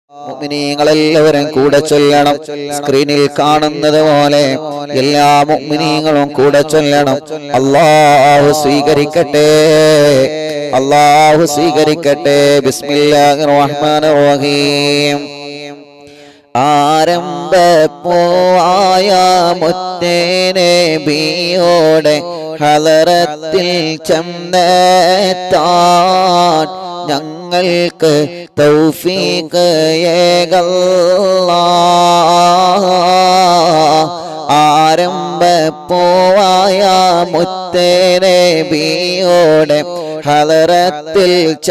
മുഅ്മിനീങ്ങളെല്ലാവരും കൂടെ ചൊല്ലണം സ്ക്രീനിൽ കാണുന്നത് പോലെ എല്ലാ മുഅ്മിനീങ്ങളും കൂടെ ചൊല്ലണം അള്ളാഹു സ്വീകരിക്കട്ടെ അള്ളാഹു സ്വീകരിക്കട്ടെ ബിസ്മില്ലാഹിർ റഹ്മാനിർ റഹീം ആരംഭപ്പോയ മുത്തേനെ ബിയോടെ ഹലറത്തിൽ ചെന്നെത്താൻ ഞങ്ങൾക്ക് തൗഫീഖ് ഏകല്ല ആരംഭപ്പോയ മുത്തേനെ ബിയോടെ ഹലറത്തിൽ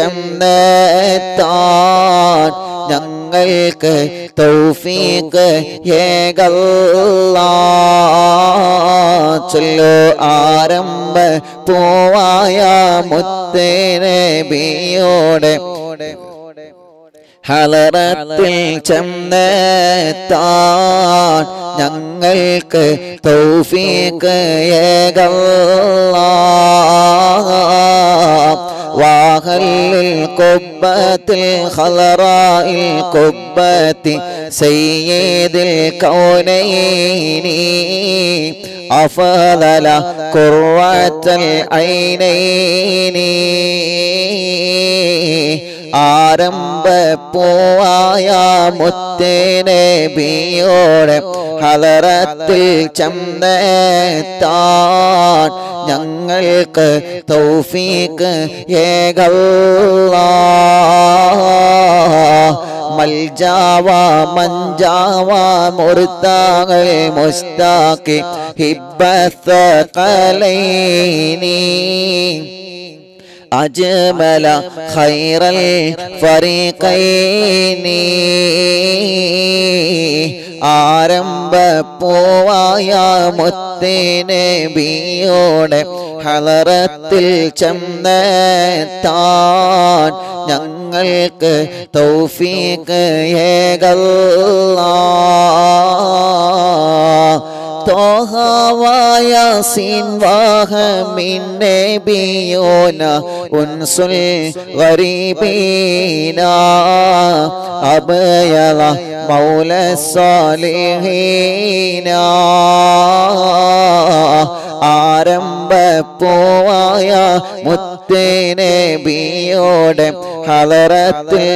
ചെന്നെത്താൻ ഞങ്ങൾക്ക് തൗഫീഖ് ഏകല്ല ചൊല്ലോ ആരംഭ പോവായ മുത്തേനെ ബിയോടെ ഹലറത്തിൽ ചെന്നെത്താൻ ഞങ്ങൾക്ക് തൗഫീഖ് ഏകല്ല واهل القبة الخضراء القبة سيد الكونين أفضل قرة العينين ആരംഭപ്പൂവായ മുത്തേനെ ബിയോടെ ഹലറത്തിൽ ചെന്നെത്താൻ ഞങ്ങൾക്ക് തൗഫീഖ് ഏകല്ല മൽജാവ മഞ്ചാവ മുർത്താകൾ മുസ്താക്കി ഹിബത്ത കലൈനി أجمل خير الفريقين ആരംഭപ്പൂവായ മുത്തേനെ ബിയോടെ ഹലറത്തിൽ ചെന്നെത്താൻ ഞങ്ങൾക്ക് തൗഫീഖ് ഏകല്ല طه وياسين وهمين نبينا أنس الغريبين أبيض مولى الصالحين ആരംഭപ്പൂവായ മുത്തേനെ ബിയോടെ ഹലറത്തിൽ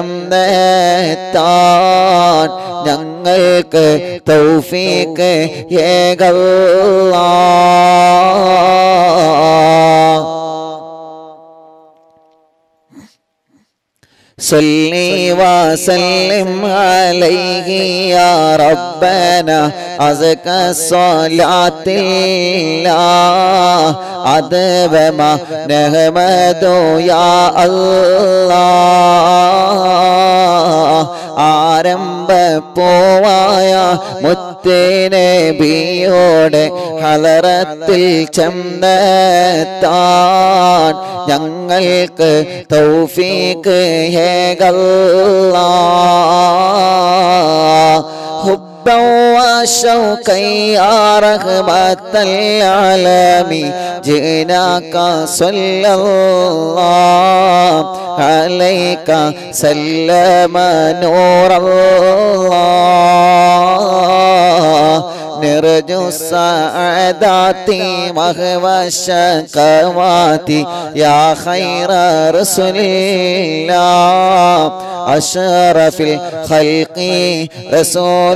ചെന്നെത്താൻ ഞങ്ങൾക്ക് തൗഫീഖ് ഏകല്ല صلي وسلم عليه يا ربنا أزكى الصلاة الله أدب ما نحمد يا الله ആരംഭപ്പൂവായ മുത്തേനെ ബിയോടെ ഹലറത്തിൽ ചെന്നെത്താൻ ഞങ്ങൾക്ക് തൗഫീഖ് ഏകല്ല حبا وشوقا يا رحمة العالمين جئناك صلى الله عليك سلم نور الله نرجو السعادات مهوى الشقوات يا خير رسول الله أشرف الخلق رسول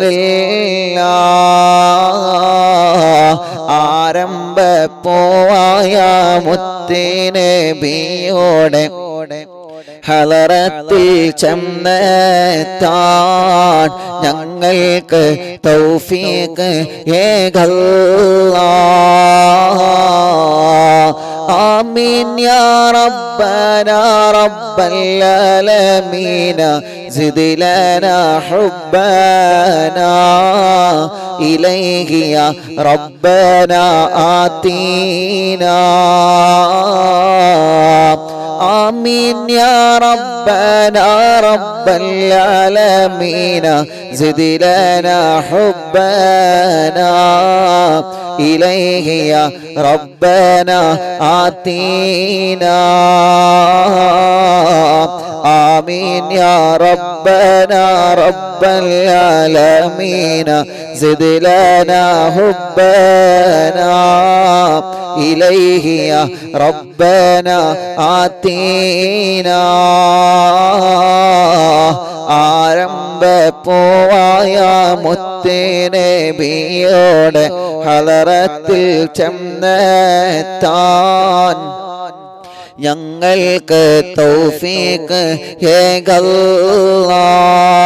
الله ആരംഭപ്പൂവായ മുത്തിനെ ബിയോടെ ഹലറത്തിൽ ചെന്നെത്താൻ ഞങ്ങൾക്ക് തൗഫീഖ് ഏകല്ല آمين يا ربنا رب العالمين زد لنا حبنا إليه يا ربنا آتينا آمين يا ربنا رب العالمين زد لنا حبنا إليه يا ربنا آتينا آمين يا ربنا رب العالمين زد لنا حبنا إليه يا ربنا آتينا ആരംഭപ്പൂവായ മുത്തേനബിയോട് ഹലറത്തിൽ ചെന്നെത്താൻ ഞങ്ങൾക്ക് തൗഫീക്ക് ഹേഗല്ലാ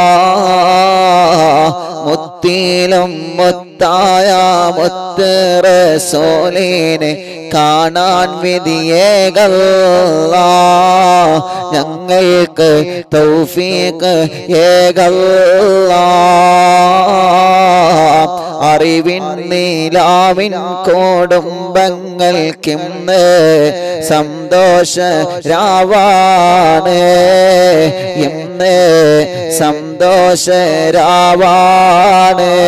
മുത്തിലും മുത്തായ മുത്ത് റസൂലിനെ കാണാൻ വിധിയേകല്ല ഞങ്ങൾക്ക് തൗഫീക്ക് ഏകല്ല അറിവിൻ നീലാവിൻ കോടുംബങ്ങൾക്കിന്ന് സന്തോഷ രാവാണ് ഇന്ന് സന്തോഷ രാവാണ്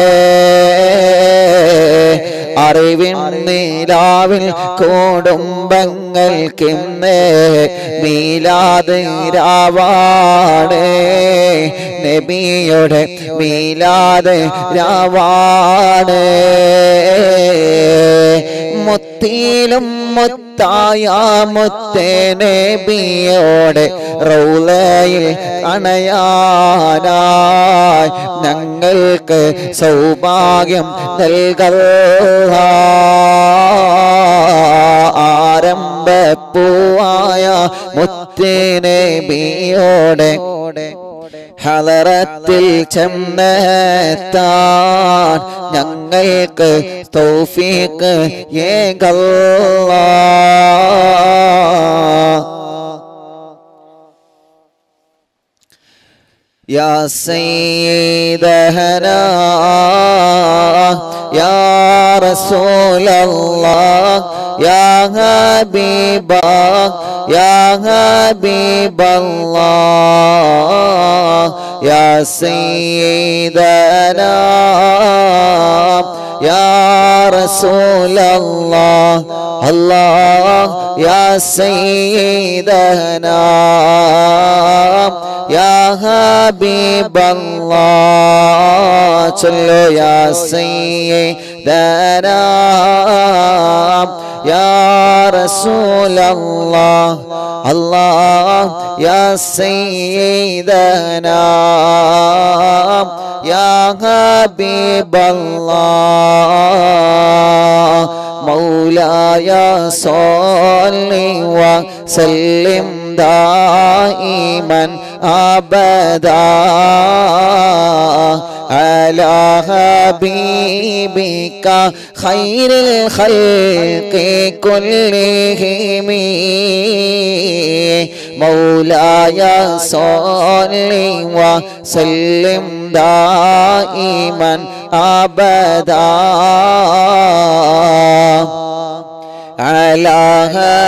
അറിവിൻ നീലാവിൽ കൂടുംബങ്ങൾക്കിന്ന് മീലാത് രാവാണ് നബിയുടെ മീലാത് രാവാണ് മുത്തിയിലും മുത്തായ മുത്തേനബിയോടെ റൗലയിൽ അണയാനായി ഞങ്ങൾക്ക് സൗഭാഗ്യം നൽകുക ആരംഭപ്പൂവായ മുത്തേനബിയോടെ ഹലറത്തിൽ ചെന്നെത്താൻ ഞങ്ങൾക്ക് തൗഫീക്ക് ഏകല്ല يا سيدنا يا رسول الله يا حبيب يا حبيب الله يا سيدنا يا رسول الله الله يا سيدنا يا حبيب الله صلوا يا سيدنا يا رسول الله الله يا سيدنا يا حبيب الله مولاي صل وسلم دائما ابدا على حبيبك خير الخلق كلهم مولاي صل وسلم دائما ابدا على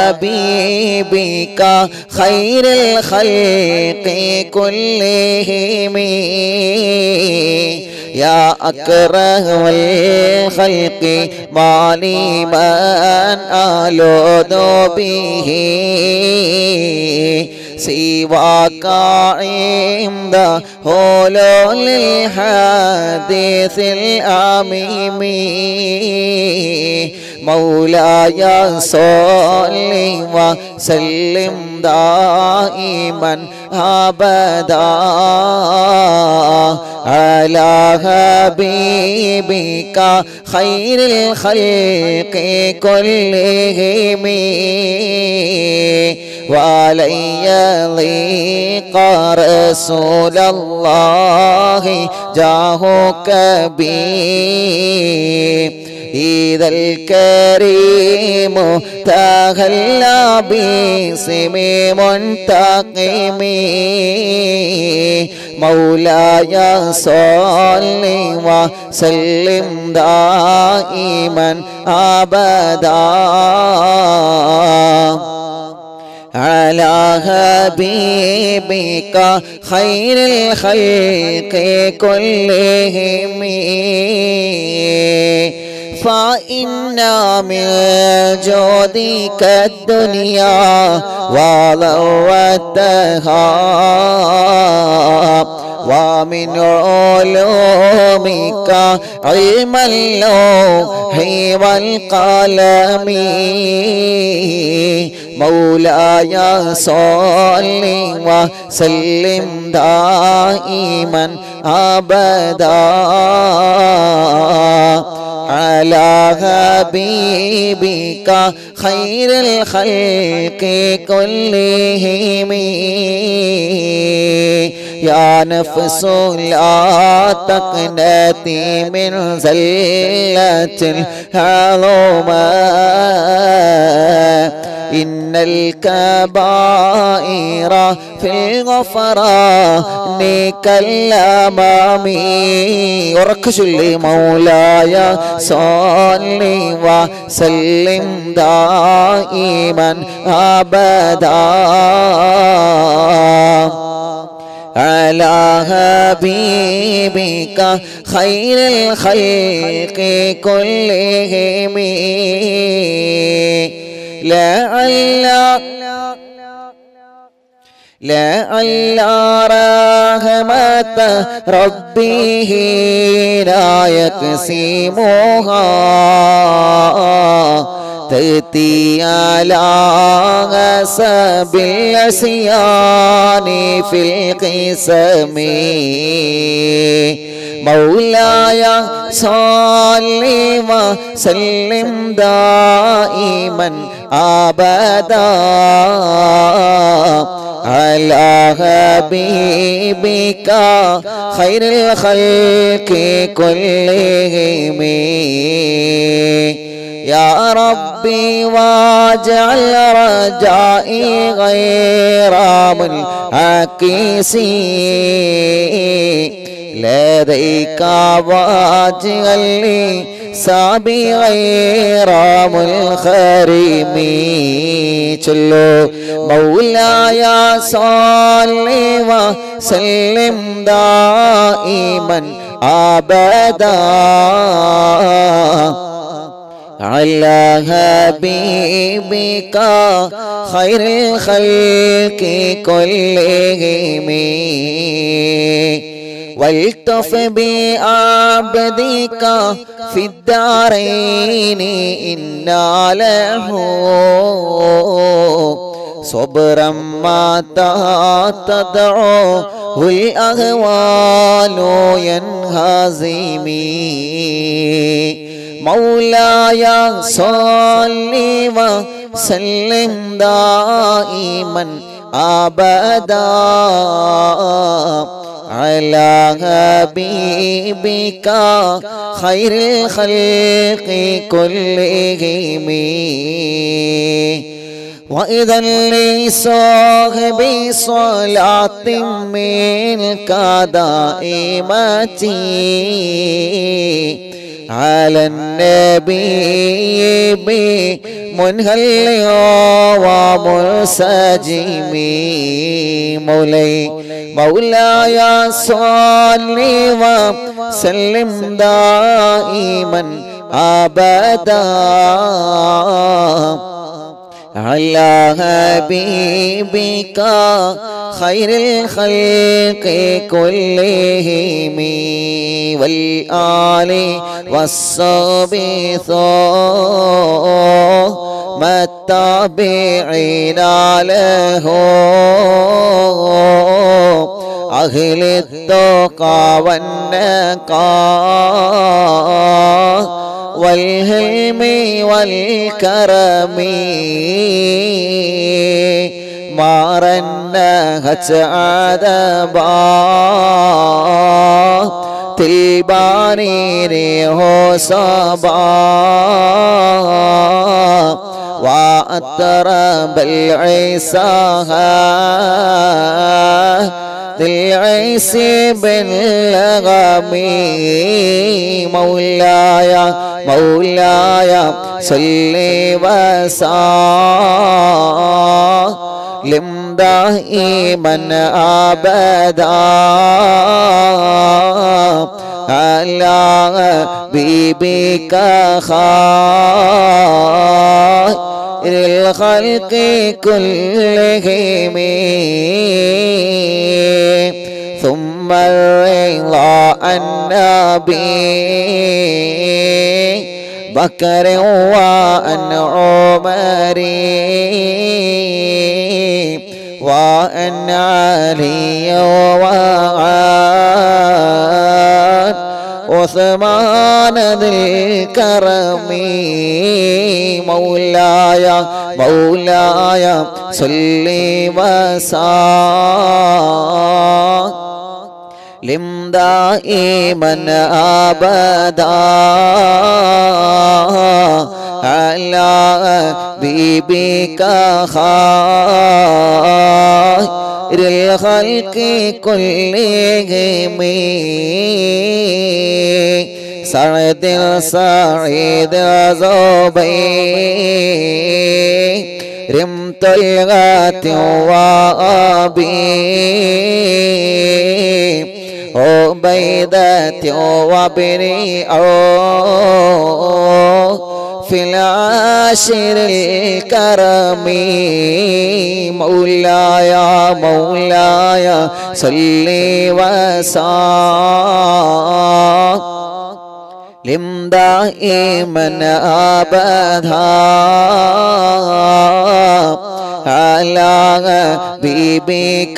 حبيبك خير الخلق كلهم يا أكرم الخلق مالي من ألوذ به سواك عند حلول الحديث الأميم مولاي صل وسلم دائما أبدا على حبيبك خير الخلق كلهم وعلي ضيق رسول الله جاهك بي إذا الكريم تغلى باسم منتقم مولاي صل وسلم دائما أبدا على حبيبك خير الخلق كلهم فإن من جودك الدنيا وضوتها ومن علومك علم اللوح والقلم مولاي صل وسلم دائما أبدا على حبيبك خير الخلق كلهم يا نفس لا تقنتي من زلة العظمى إن الكبائر في الغفران كالأمام وركشل مولاي صل وسلم دائما أبدا على حبيبك خير الخلق كلهم لعل لعل رحمة ربه لا يقسمها تأتي على حسب العصيان في القسم مولاي صل وسلم دائما أبدا على حبيبك خير الخلق كلهم يا ربي واجعل رجائي غير منعكسي لديك واجعل لي سابي غير منخرم چلو مولاي صل وسلم دائما أبدا على حبيبك خير الخلق كلهم والتف بعبدك في الدارين إنا له صبرا متى تدعو الأهوال ينهزمي مولاي صل وسلم دائما أبدا على حبيبك خير الخلق كلهم وإذا لصاحبي صلاة منك دائمتي على النبي بمنهل ومرسجم مولاي مولاي صل وسلم دائما أبدا على حبيبك خير الخلق كلهم والآل والصحب ثم التابعين له أهل التقى والنقى والهلم والكرم മാറന്നഹച്ച ആദബാ തിൽബാനീരെ ഹോ സബാ وأطرب العيساها للعيس بالغمي مولاي مولاي صل وسلم دائما أبدا على بك خير الخلق كلهم ثم الرضا النبي بكر وأن عمر وأن علي وعن عثمان ذي الكرم مولاي مولاي صل وسلم دائما ابدا على بيبك خير الخلق كلهم سعد سعيد زبير رمت الغات وابي عبيدة وابني في العاشر الكرم مولاي مولاي صل وسلم دائما ابدا على بيبك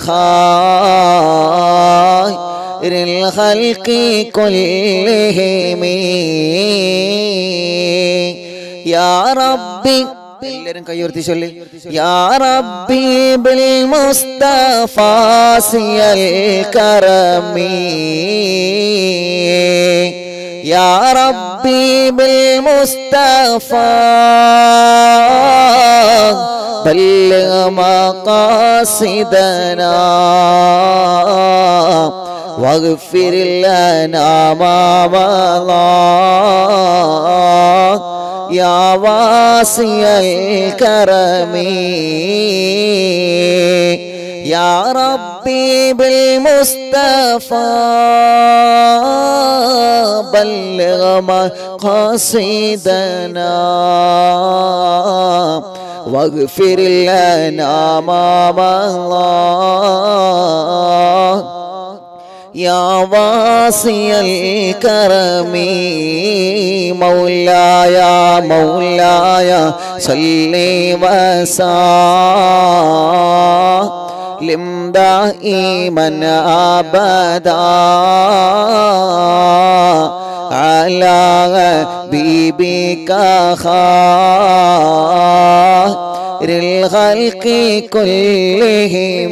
خير الخلق كلهم يا ربي എല്ലാരും കൈയുയർത്തി ചൊല്ലി യാ റബ്ബി ബിൽ മുസ്തഫ സിയൽ കറമി യാ റബ്ബി ബിൽ മുസ്തഫ بلغ مقاصدنا واغفر لنا ما مضى يا واسع الكرم يا ربي بالمصطفى بلغ مقاصدنا واغفر لنا ما مضى يا واسع الكرم مولاي مولاي صل وسلم دائما ابدا على حبيبك خير الخلق كلهم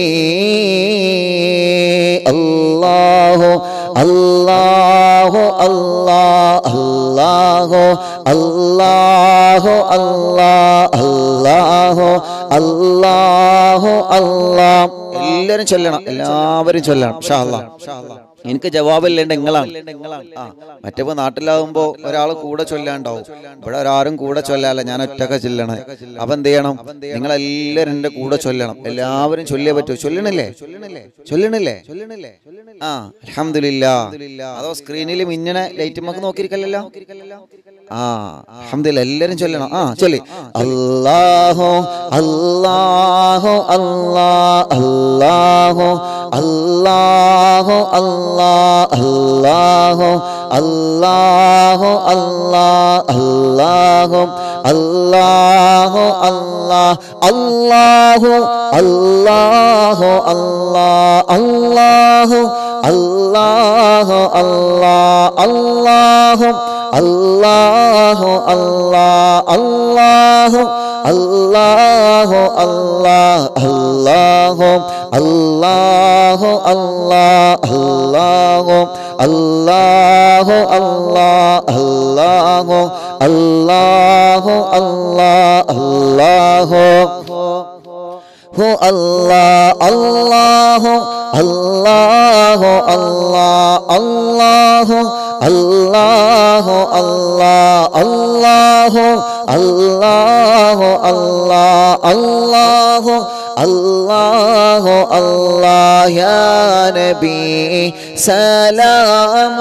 الله الله الله الله الله الله الله الله الله എല്ലാരും ചൊല്ലണം എല്ലാവരും ചൊല്ലണം ഷാ അല്ലാ എനിക്ക് ജവാബില്ലേണ്ട നിങ്ങളാണ് ആ മറ്റേപ്പോ നാട്ടിലാവുമ്പോ ഒരാൾ കൂടെ ചൊല്ലാണ്ടാവും ഇവിടെ ഒരാരും കൂടെ ചൊല്ലാല്ല ഞാൻ ഒറ്റക്ക ചൊല്ലണേ അപ്പൊ എന്ത് ചെയ്യണം നിങ്ങൾ എല്ലാരും എന്റെ കൂടെ ചൊല്ലണം എല്ലാവരും ചൊല്ലിയേ പറ്റൂ ചൊല്ലണില്ലേ ചൊല്ലണില്ലേ ആ അലഹമില്ല അതോ സ്ക്രീനിൽ മിന്നണ ലൈറ്റ് നമുക്ക് നോക്കിയിരിക്കല്ലോ ആ അലഹമില്ല എല്ലാരും ചൊല്ലണം ആ ചൊല്ലി അല്ലാഹു അല്ലാഹു അല്ലാ അല്ലാഹു അല്ലാഹു അല്ലാ അല്ലാഹു അല്ലാഹു അല്ലാ അല്ലാഹു അല്ലാഹു അല്ലാ അല്ലാഹു അല്ലാഹു അല്ലാ അല്ലാഹു അല്ലാഹു അല്ലാ അല്ലാഹു അല്ലാഹു അല്ലാ അല്ലാഹു അല്ലാഹു അല്ലാ അല്ലാഹു അല്ലാഹു അല്ലാ അല്ലാഹു അല്ലാഹു അല്ലാ അല്ലാഹു അല്ലാഹു അല്ലാ അല്ലാഹു ഹു അല്ലാ അല്ലാഹു അല്ലാഹു അല്ലാ അല്ലാഹു അല്ലാഹു അല്ലാ അല്ലാഹു അല്ലാഹു അല്ലാ അല്ലാഹു الله الله يا نبي سلام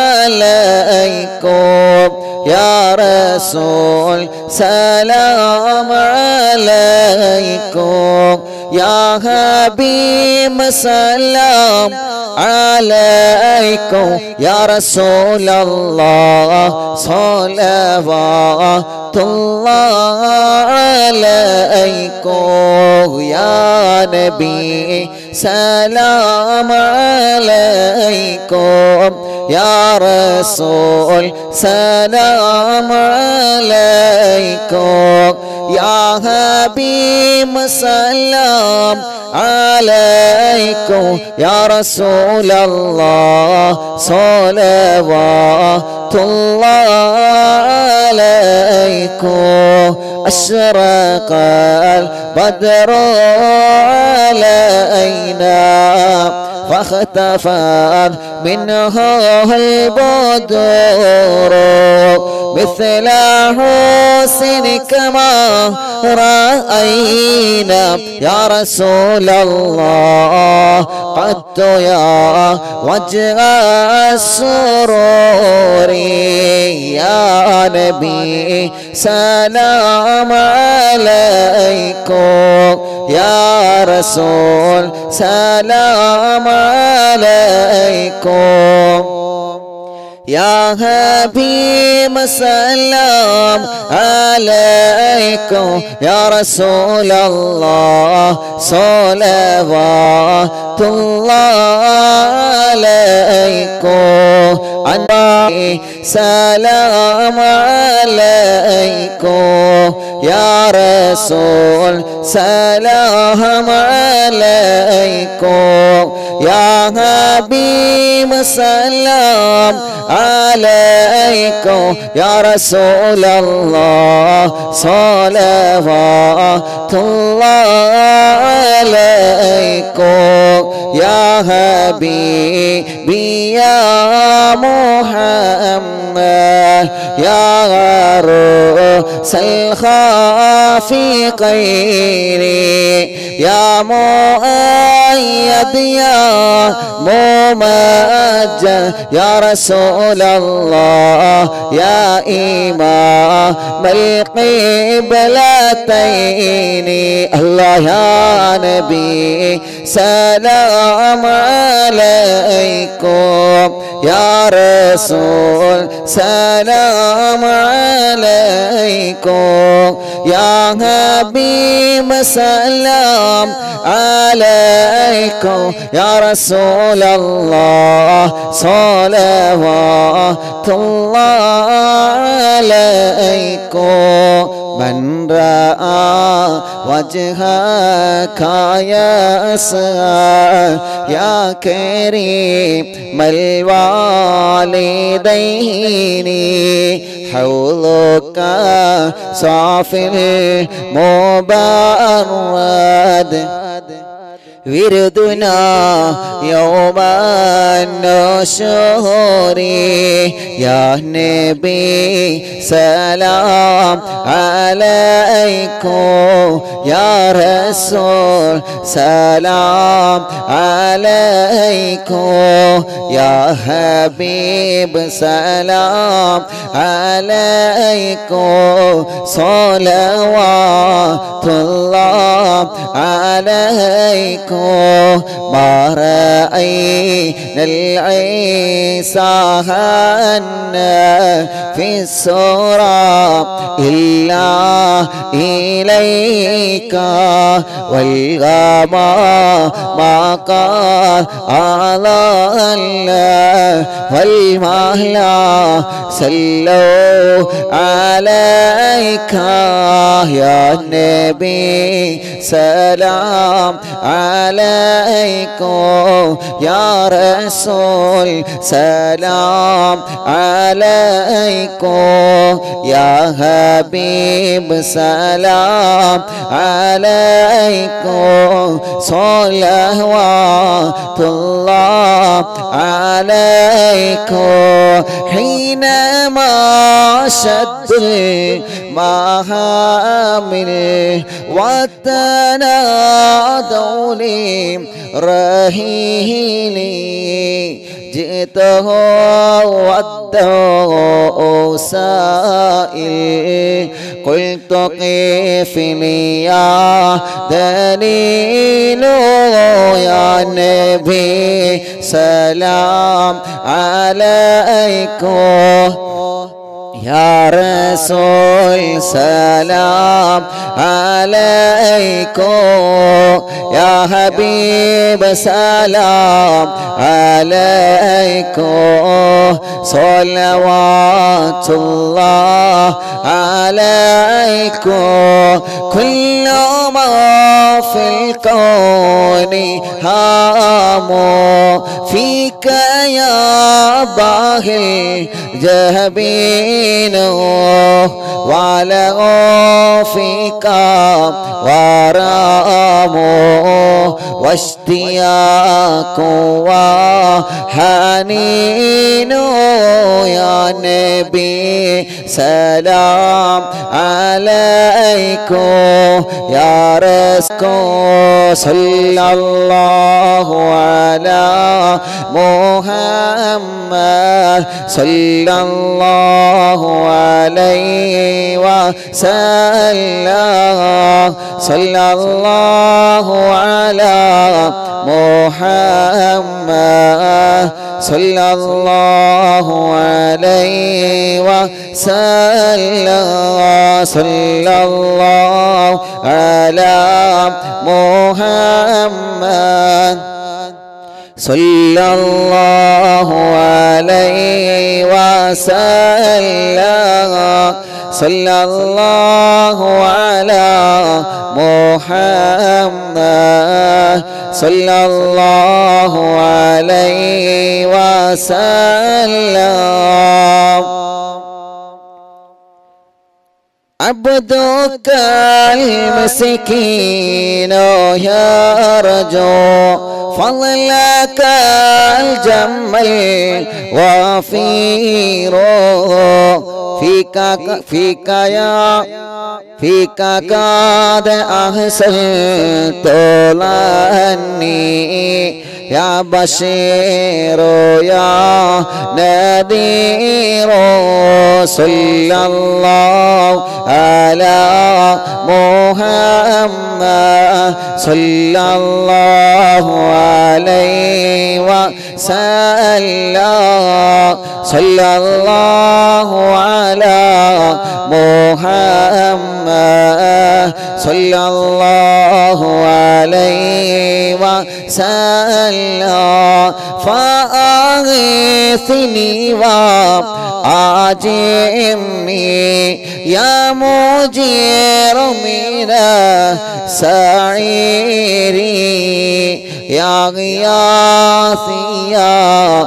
عليكم يا رسول سلام عليكم يا حبيب سلام عليكم يا رسول الله صلوات الله عليكم يا نبي سلام عليكم يا رسول سلام عليكم يا حبيب سلام عليكم يا رسول الله صلوات الله عليكم أشرق البدر علينا فاختفت منه البدور مثل حسنك ما رأينا يا رسول الله قد يا وجه السرور يا نبي سلام عليكم يا رسول سلام عليكم يا حبيب سلام عليكم يا رسول الله صلوات الله عليكم عني سلام عليكم يا رسول سلام عليكم يا حبيب سلام عليكم يا رسول الله صلوات الله عليكم يا حبيبي يا محمد يا غروس الخافقين يا مؤيد يا ممجد يا رسول الله يا إمام القبلتين الله يا نبي سلام عليكم يا رسول سلام عليكم يا حبيب سلام عليكم يا رسول الله صلوات الله عليكم من رأى وجهك يا سعى يا كريم الوالدين حوضك صافي المبرد وردنا يوم النشور يا نبي سلام عليكم يا رسول سلام عليكم يا حبيب سلام عليكم صلوات الله عليكم ما رأينا العيسى هنا في السورة إلا إليك والغما ما قال على الله والمهلا صلوا عليك يا نبي سلام عليكم يا رسول سلام عليكم يا حبيب سلام عليكم صلوات الله عليكم حينما شد المهامل وتنادوا لي رهيلي جئته والدوء سائل قلت كيف لي يا دليل يا نبي سلام عليكم يا رسول سلام عليكم يا حبيب سلام عليكم صلوات الله عليكم كل ما في الكون هام فيك يا باهي جهبين وعلى فيك ورام واشتياق وحنين يا نبي سلام عليكم يا رزق صلى الله على محمد صلى الله عليه وسلم صلى الله على محمد صلى الله عليه وسلم صلى الله على محمد صلى الله عليه وسلم صلى الله على محمد صلى الله عليه وسلم عبدك المسكين يرجو فضلك الجمل وفير فيك فيك يا فيك قد أحسنت لأني يا بشير يا نذير صلى الله على محمد صلى الله عليه وسلم صلى الله على محمد صلى الله عليه وسلم فأغثني وأجمني يا مجير من سعيري يا غياثي يا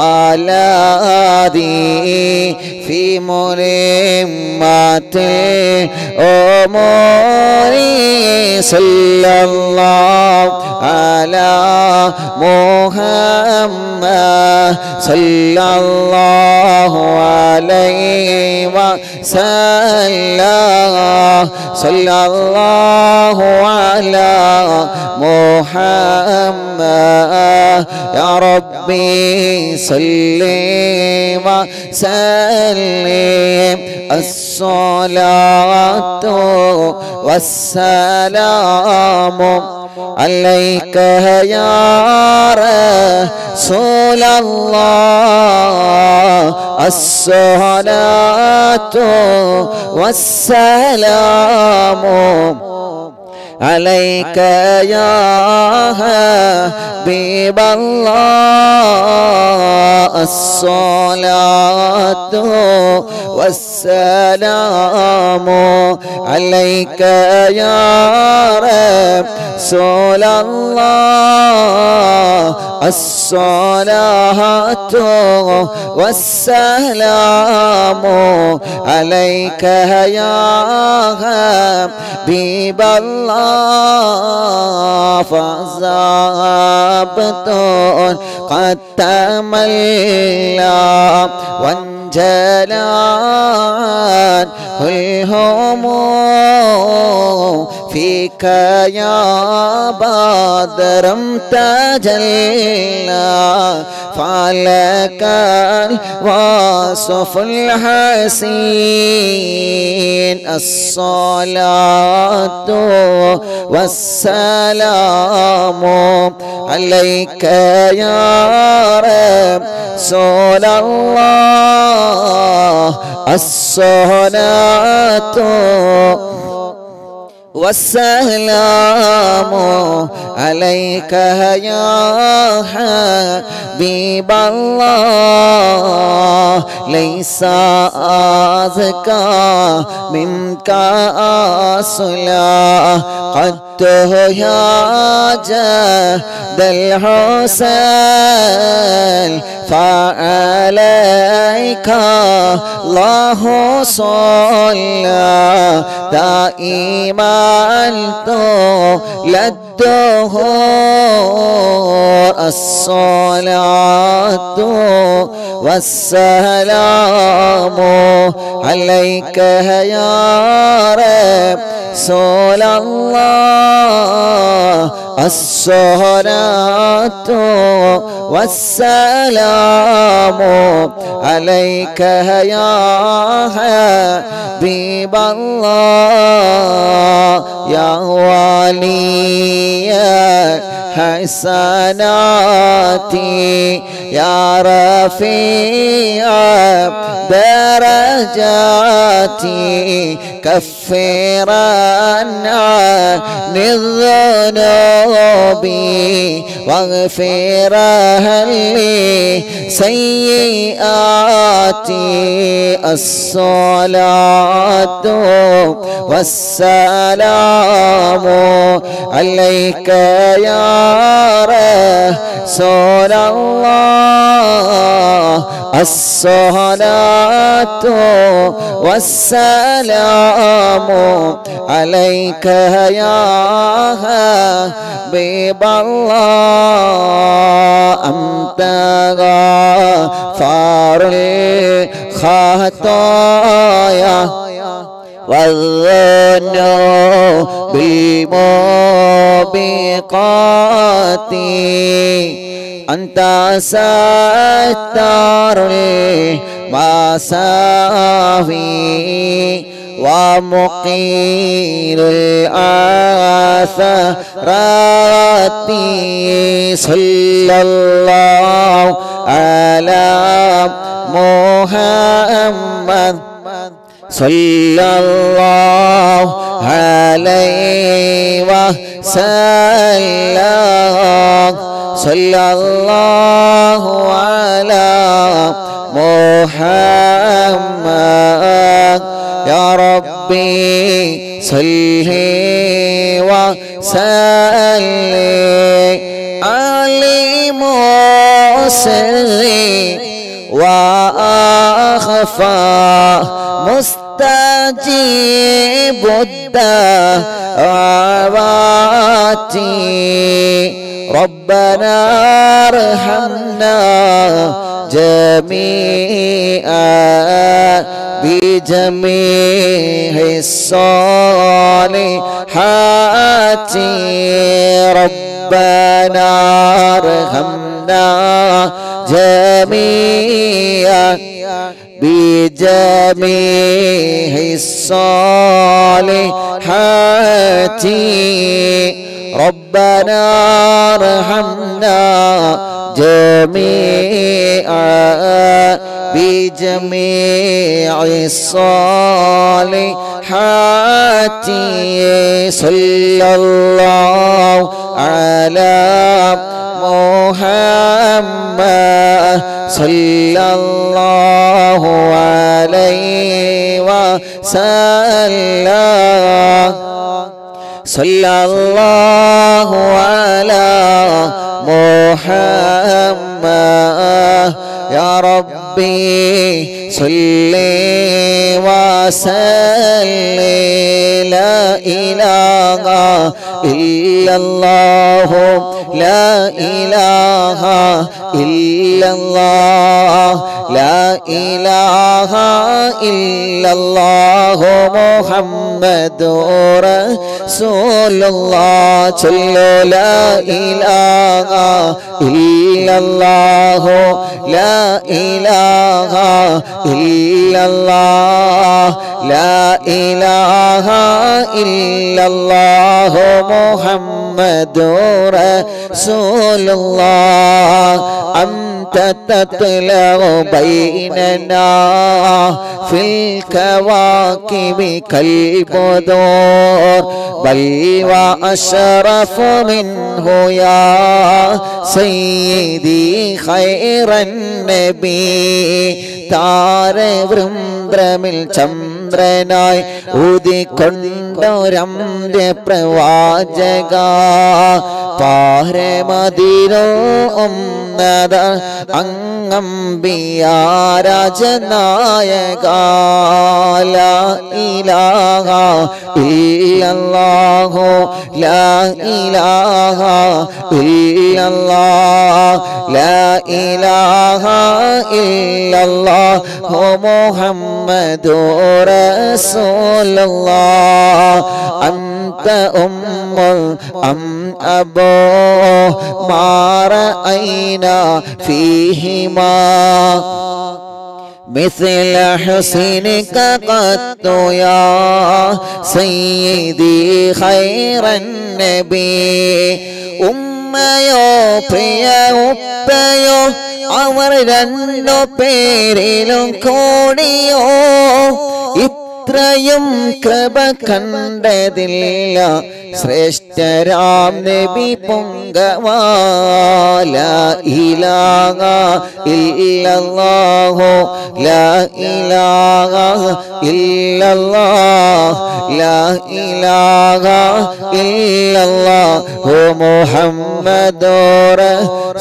ملاذي في ملمة أموري صلى الله على محمد صلى الله عليه وسلم صلى الله على محمد يا ربي صل وسلم الصلاة والسلام عليك يا رسول الله الصلاة والسلام عليك يا حبيب الله الصلاة والسلام عليك يا رسول الله الصلاة والسلام عليك يا حبيب الله فزابت قد تمل وانجلان الهموم فيك يا بدر تجلى فعلك الوصف الحسين الصلاة والسلام عليك يا رسول الله الصلاة والسلام عليك يا حبيب الله ليس أزكى منك أصلا قد يا جد الحسين فعليك الله صلى دائما طول الدهور الصلاة والسلام عليك يا رسول الله الصلاة والسلام عليك يا حبيب الله يا ولي حسناتي يا رفيع درجاتي كفرا عن الذنوب واغفرها لي سيئاتي الصلاة والسلام عليك يا رسول الله الصلاة والسلام عليك يا حبيب الله أنت غفار الخطايا والذنوب الموبقات أنت ستار المساوي ومقيل الآثارات صلى الله على محمد صلى الله عليه وسلم صلى الله على محمد يا ربي صل وسلم علي مسري وأخفى مستجيب الدعوات ربنا ارحمنا جميعا بجميع الصالحات ربنا ارحمنا جميعا بجميع الصالحات ربنا ارحمنا جميعا بجميع الصالحات صلى الله على محمد صلى الله عليه وسلم صلى الله على محمد يا ربي صل وسلم لا إله ഇല്ലല്ലാഹു ലാ ഇലാഹ ഇല്ലല്ലാഹ് ലാ ഇലാഹ ഇല്ലല്ലാഹു മുഹമ്മദുർ റസൂലുള്ളാഹ് ചൊല്ലു ലാ ഇലാഹ ഇല്ലല്ലാഹു ലാ ഇലാഹ ഇല്ലല്ലാഹ് ലാ ഇലാഹ ഇല്ലല്ലാഹു മുഹമ്മദുർ റസൂലുള്ളാഹ് أنت تطلع بيننا في الكواكب كالبدور بل وأشرف منه يا سيدي خير النبي താരവൃന്ദ്രമിൽ ചന്ദ്രനായി ഉദിക്കൊണ്ടൊരമ്യ പ്രവാചക പാരമതിരോ ഒന്നത അങ്ങമ്പിയാരാജനായക ലാ ഇലാഹ ഇല്ലല്ലാഹു ലാ ഇലാഹ ഇല്ലല്ലാഹ് ലാ ഇലാഹ ഇല്ലല്ലാഹു മുഹമ്മദുർ റസൂലുള്ളാഹ് أنت أم أم أبو ما رأينا فيهما مثل حسنك قد يا سيدي خير النبي ഉമ്മയോ പ്രിയ ഉപ്പയോ അവർ രണ്ടു പേരിലും കൂടിയോ ഇത്രയും കൃപ കണ്ടതില്ല ശ്രേഷ്ഠരാം നബി പൊങ്കവാല ഇലാഹ ഇല്ലല്ലാഹു ലാ ഇലാഹ ഇല്ലല്ലാഹ് ലാ ഇലാഹ ഇല്ലല്ലാഹു മുഹമ്മദുർ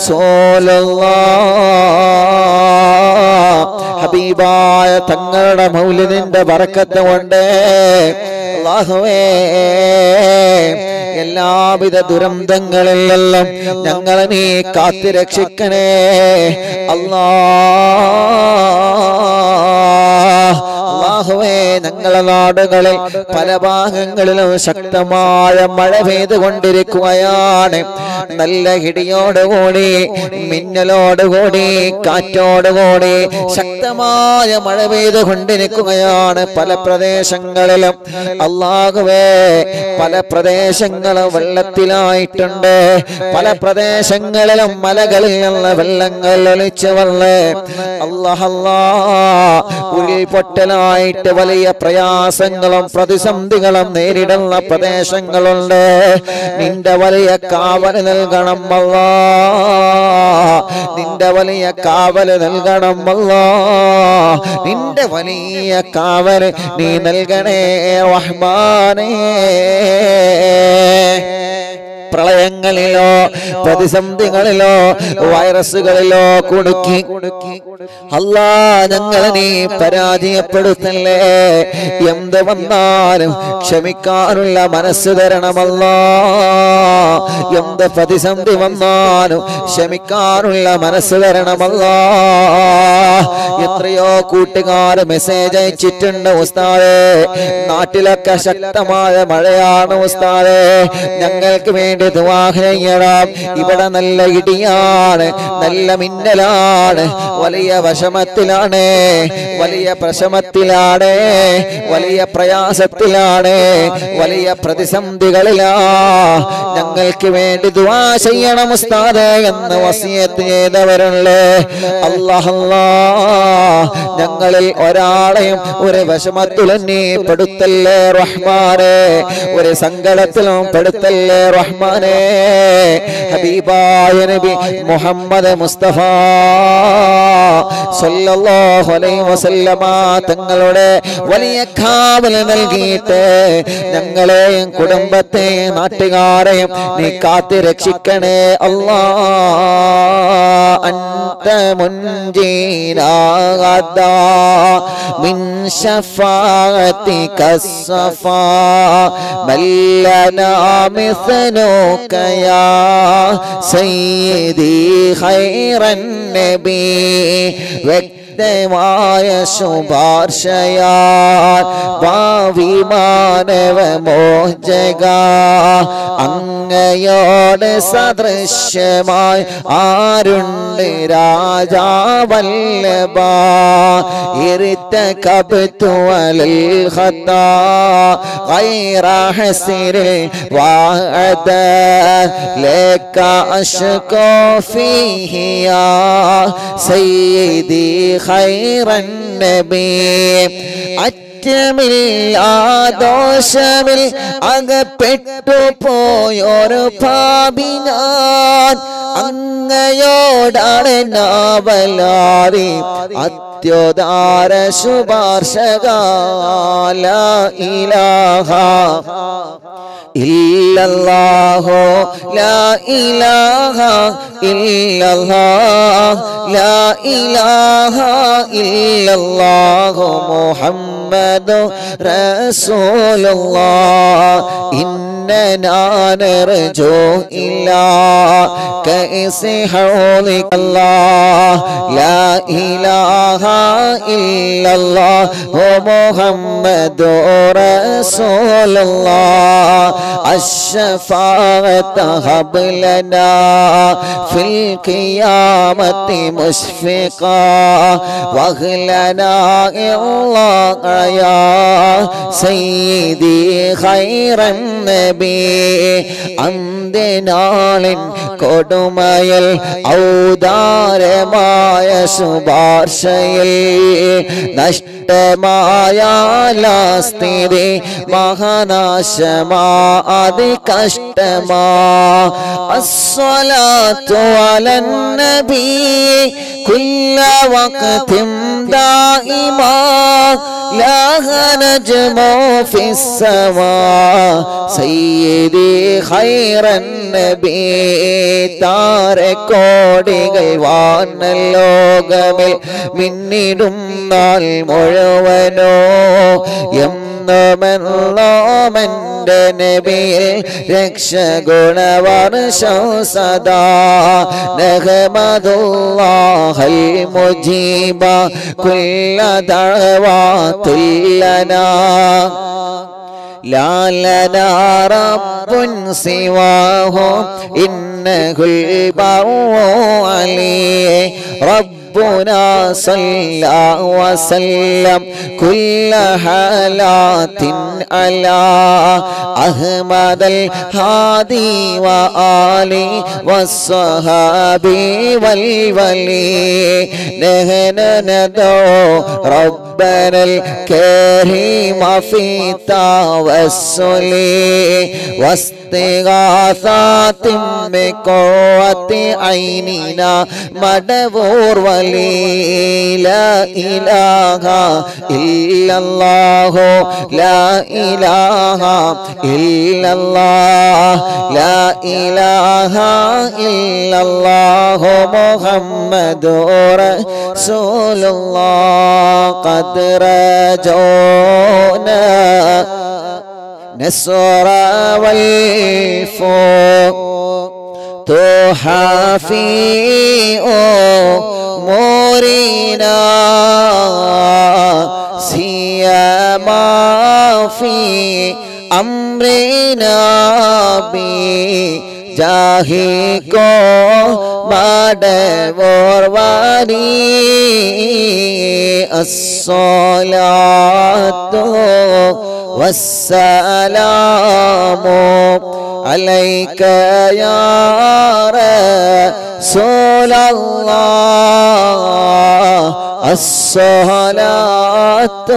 റസൂലുള്ളാഹ് ഹബീബായ തങ്ങളുടെ മൗലിദിന്റെ ബറക്കത്ത് കൊണ്ട് അല്ലാഹുവേ എല്ലാവിധ ദുരന്തങ്ങളിലെല്ലാം ഞങ്ങളെ നീ കാത്തു രക്ഷിക്കണേ അല്ലാ അള്ളാഹുവേ ഞങ്ങളെ നാടുകളിൽ പല ഭാഗങ്ങളിലും ശക്തമായ മഴ പെയ്തുകൊണ്ടിരിക്കുകയാണ് നല്ല ഇടിയോടുകൂടി മിന്നലോടുകൂടി കാറ്റോടുകൂടി ശക്തമായ മഴ പെയ്തുകൊണ്ടിരിക്കുകയാണ് പല പ്രദേശങ്ങളിലും അള്ളാഹുവേ പല പ്രദേശങ്ങളും വെള്ളത്തിലായിട്ടുണ്ട് പല പ്രദേശങ്ങളിലും മലകളിൽ നിന്ന് വെള്ളങ്ങൾ ഒലിച്ചു വന്ന് അള്ളാഹല്ലാ ഉരുൾപൊട്ടലായിട്ട് വലിയ പ്രയാസങ്ങളും പ്രതിസന്ധികളും നേരിടുന്ന പ്രദേശങ്ങളുണ്ട് നിന്റെ വലിയ കാവല് നൽകണം അല്ലാ നിന്റെ വലിയ കാവല് നൽകണം അല്ലാ നിന്റെ വലിയ കാവല് നീ നൽകണേ റഹ്മാനേ പ്രളയങ്ങളിലോ പ്രതിസന്ധികളിലോ വൈറസുകളിലോ കുടുക്കി അല്ലാ ഞങ്ങളെ നീ പരാജയപ്പെടുത്തല്ലേ എന്ത് വന്നാലും ക്ഷമിക്കാനുള്ള മനസ്സ് തരണമല്ലോ എന്ത് പ്രതിസന്ധി വന്നാലും ക്ഷമിക്കാനുള്ള മനസ്സ് തരണമല്ലോ എത്രയോ കൂട്ടുകാർ മെസ്സേജ് അയച്ചിട്ടുണ്ട് ഉസ്താദേ നാട്ടിലൊക്കെ ശക്തമായ മഴയാണ് ഉസ്താദേ ഞങ്ങൾക്ക് വേണ്ടി ദുആ ചെയ്യണം ഇവിടെ നല്ല ഇടിയാണ് നല്ല മിന്നലാണ് വലിയ വിഷമത്തിലാണ് വലിയ പ്രശമത്തിലാണ് വലിയ പ്രയാസത്തിലാണ് വലിയ പ്രതിസന്ധികളിലാ ഞങ്ങൾക്ക് വേണ്ടി ദുആ ചെയ്യണം ഉസ്താദേ എന്ന് വസിയത്ത് ചെയ്തവരുള്ളേ അല്ലാഹല്ലാ ഞങ്ങളിൽ ഒരാളെയും ഒരു വിഷമത്തിലും നീ പെടുത്തല്ലേ റഹ്മാനെ ഒരു സങ്കടത്തിലും പെടുത്തല്ലേ റഹ്മാനെ ഹബീബായ നബി മുഹമ്മദ് മുസ്തഫ സല്ലല്ലാഹു അലൈഹി വസല്ലമ തങ്ങളുടെ വലിയ കാവൽ നൽകിയിട്ട് ഞങ്ങളെയും കുടുംബത്തെയും നാട്ടുകാരെയും നീ കാത്തി രക്ഷിക്കണേ അല്ലാ أنت منجينا غدا من شفاعتك الصفا من لنا مثلك يا سيدي خير النبي വ്യക്തമായ ശുപാർശയാൽ ഭാവി മാനവ മോചക അങ്ങയോട് സദൃശ്യമായി ആരുണ്ട് രാജാവല്ലഭ ارتكبت على الخطا غير حسر وعد لك أشكو فيه يا سيدي خير النبي അറ്റമില്ലാ ദോഷമിൽ അകപ്പെട്ടു പോയൊരു പാപി ഞാൻ അങ്ങയോടാണ് നാവലാറി അത്യോദാര ശുപാർശകാല ഇലാഹ ഇല്ലല്ലാഹോ ലാ ഇലാഹ ഇല്ലല്ലാഹ് ലാ ഇലാഹ ഇല്ലല്ലാഹു മുഹമ്മദു റസൂലുള്ളാഹ് إننا نرجو إلا كأس حولك الله لا إله إلا الله ومحمد رسول الله الشفاعة هب لنا في القيامة مشفقا واغلنا الله يا سيدي خير النبي അന്ത്യനാളിൻ കൊടുമയൽ ഔദാരമായ ശുപാർശയിൽ നഷ്ടമായ സ്ഥിതി മഹാനാശമാ അതി കഷ്ടമാ അസ്വലാത്തു അലന്നബി كل وقت دائما لاغ نجم في السماء سيدي خير النبي താരക്കോടികൾ വാനലോകമിൽ മിന്നിടും നാൾ മുഴുവനോ എന്നുമെന്നോമെൻ്റെ നബിയിൽ രക്ഷഗുണവർഷം സദാ നഹമദുല്ലാഹൽ മുജീബ കുല്ല ദഅവാത്തുല്ലനാ لا لنا رب سواه إنه البر عليه ربنا صلى وسلم كل حالات على أحمد الهادي وآله والصحابي والولي نحن ندعو ربنا الكريم في توسل واستغاثات بقوة عيننا مدبور ولي لا إله إلا الله لا إله إلا الله لا إله إلا الله محمد رسول الله قد رجونا نصر والفوق تحافي أمورنا سيما في أمرنا بجاهك مدورواني الصلاة والسلام عليك يا رسول الله الصلاة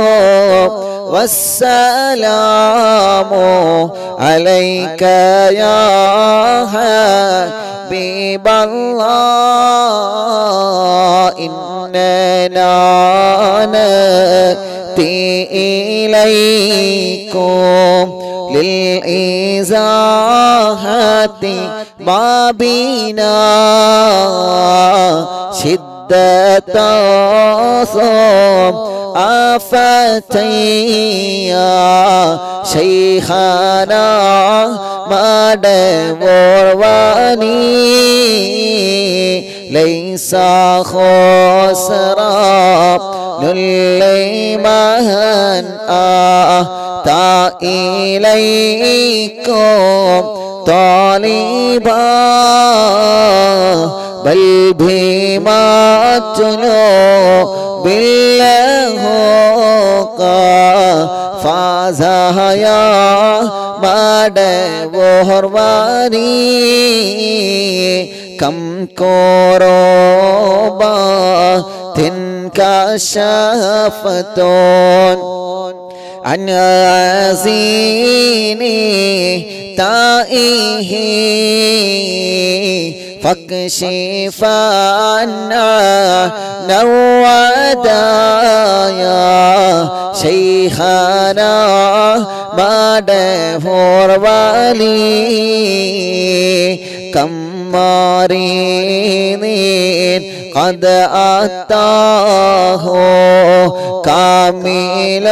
والسلام عليك يا حبيب الله إننا نأتي إليكم للإزاحة ما بنا شدة صوم آفتي يا شيخنا ما دورواني ليس خسرا للي مهن آتا إليكم طالبا بل بما تلو بالله فاز يا مد وهرواني كم كوروبا تنكشفتون عن يزيني تائه فاكشف عنا نودايا شيخنا ما دفور والي كم مريض قد أتاه كامل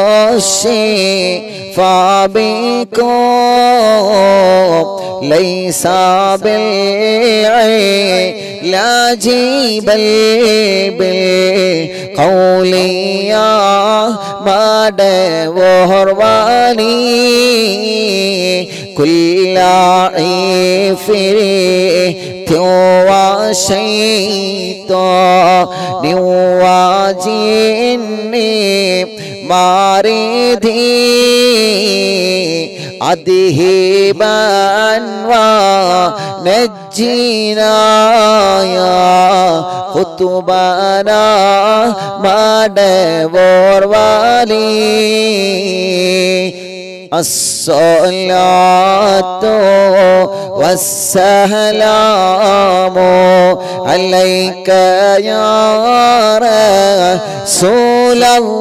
الشفاء بكم ليس بالعلاج بل بالقول يا مد وهرواني كل عفريت وشيطان وجن ماردي أذهبا ونجينا يا خطبنا ما دور والي الصلاة والسلام عليك يا رسول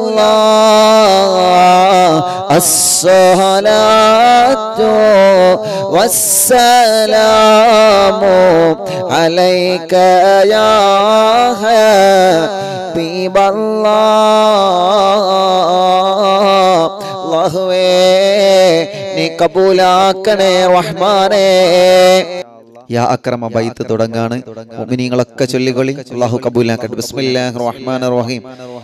الله الصلاة والسلام عليك يا حبيب الله അള്ളാഹുവേ നീ കബൂലാക്കണേ റഹ്മാനേ യാ അക്രമ ബൈത്ത് തുടങ്ങാണ് മുഅ്മിനീങ്ങളൊക്കെ ചൊല്ലിക്കൊള്ളി അല്ലാഹു കബൂലാക്കട്ടെ ബിസ്മില്ലാഹിർ റഹ്മാനിർ റഹീം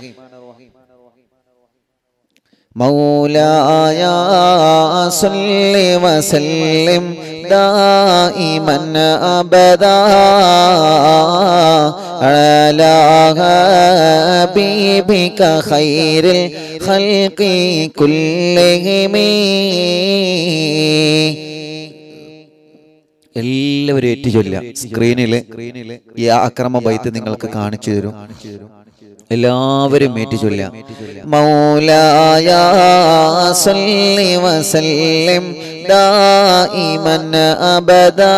مولاي صل وسلم دائما ابدا على حبيبك خير الخلق كلهم എല്ലാവരും ഏറ്റു ചൊല്ല സ്ക്രീനില് ഈ അക്രമ ബൈത്ത് നിങ്ങൾക്ക് കാണിച്ചു തരും എല്ലാവരും ഏറ്റു ചൊല്ല مولاي صل وسلم دائما ابدا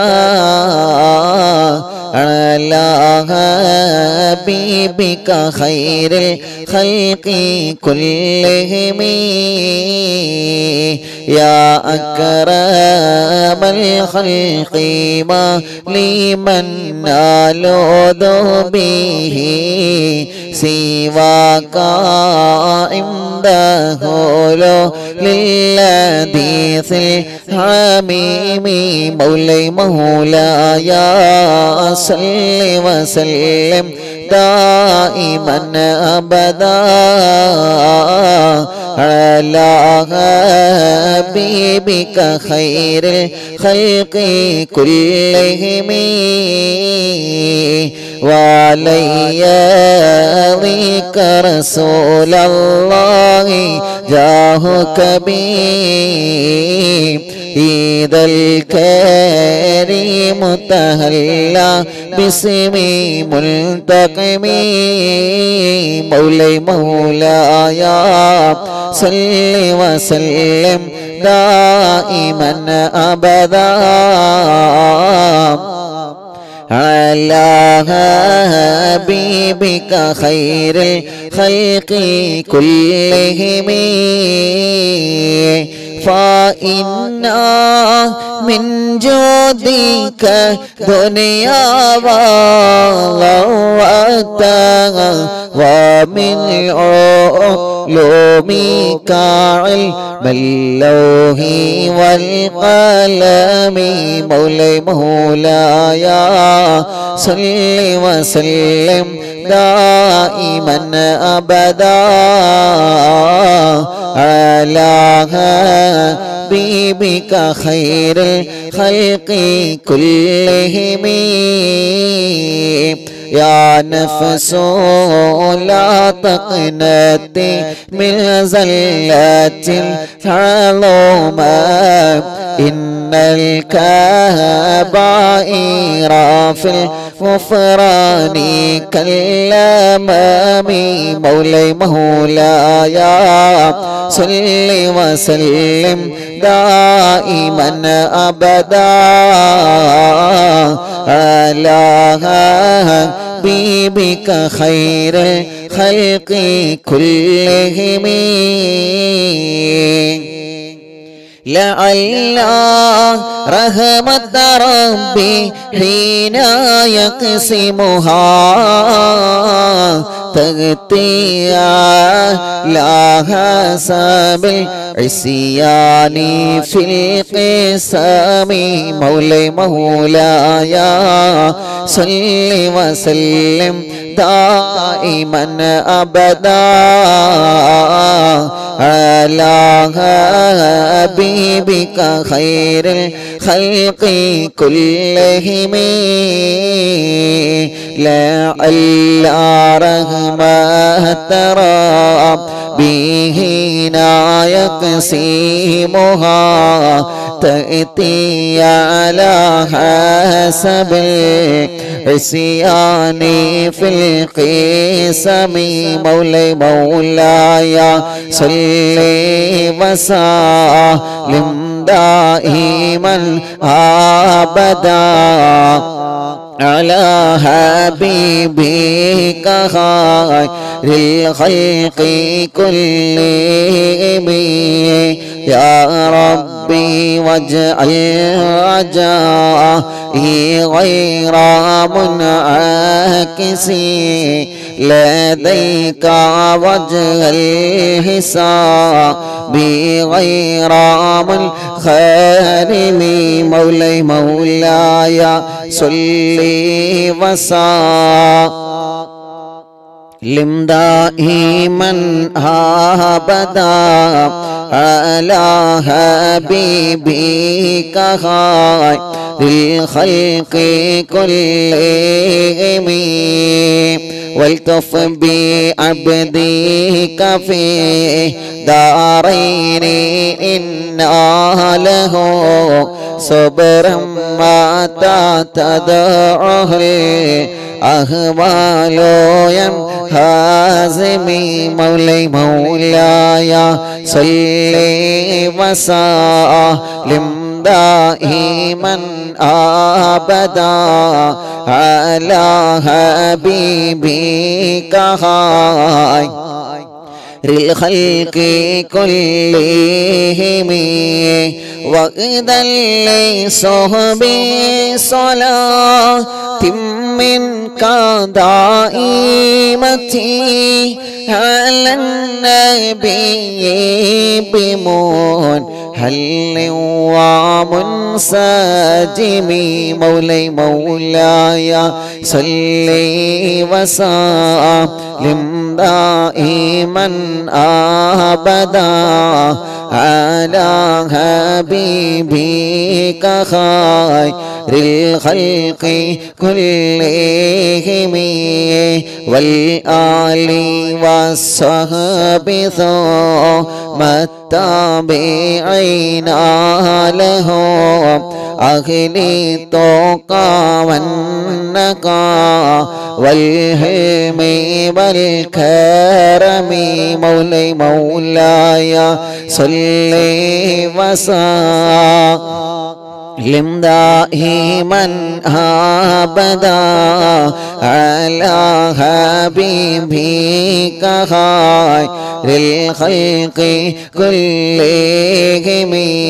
على حبيبك خير الخلق كلهم يا أكرم الخلق ما لمن نالوذ به سواك عنده للحديث الحميم مولاي مولاي صل وسلم دائما ابدا على حبيبك خير الخلق كلهم وعلي ذيك رسول الله جاهك بي إذا الكريم تهلى باسمي ملتقم مولاي مولاي صل وسلم دائما أبدا على حبيبك خير الخلق كلهم فإنا من جودك دنيا وغوتها ومن علومك علم اللوح والقلم مولاي مولاي صل وسلم دائما أبدا على حبيبك خير الخلق كلهم يا نفس لا تقنطي من زلة العظمى إن الكبائر في الغفران كالأمام مولاي مولاي صل وسلم دائما أبدا على حبيبك خير الخلق كلهم لعل رحمة ربي حين يقسمها تغطي لا حساب العصيان في القسم مولاي مولاي صل وسلم دائما أبدا على حبيبك خير الخلق كلهم لعل رحمة ربه يقسمها تأتي على حسب العصيان في القسم مولاي مولاي صل وسلم دائما ابدا على حبيبك خير الخلق كلهم يا ربي واجعل رجائي غير منعكس لديك وجه الحساب بغير منخرم مولاي مولاي صلي وسلم دائما ابدا على حبيبك خير الخلق كلهم والتف بعبدك في دارين إنا له صبرا متى تدعه الأهوال ينهزمي مولاي مولاي صلي وسلم دائما ابدا على حبيبك خير الخلق كلهم وإذا لصحبي صلاة منك دائمتي على النبي بمون هل ومنسجم مولاي مولاي صلي وسلم دائما ابدا على حبيبك خير الخلق كلهم والآل والصحب ثم التابعين لهم أهل التقى والنقى والهلم والكرم مولاي مولاي صلي وسلم لم دائما أبدا على حبيبك خير الخلق كلهم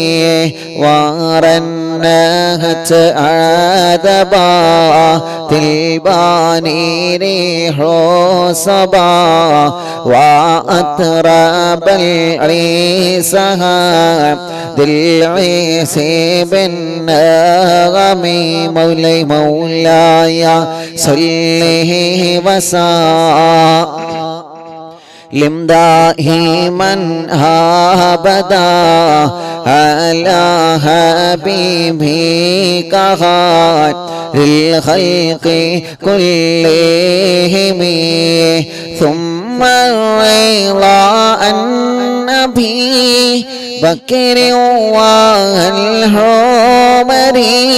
ورنهت عذبا تلباني ريح صبا وأتراب العيسى بالعيس بالنغم مولاي مولاي صلي وسلم لم دائما أبدا على حبيبك خير الخلق كلهم ثم الرضا النبي بكر والعمر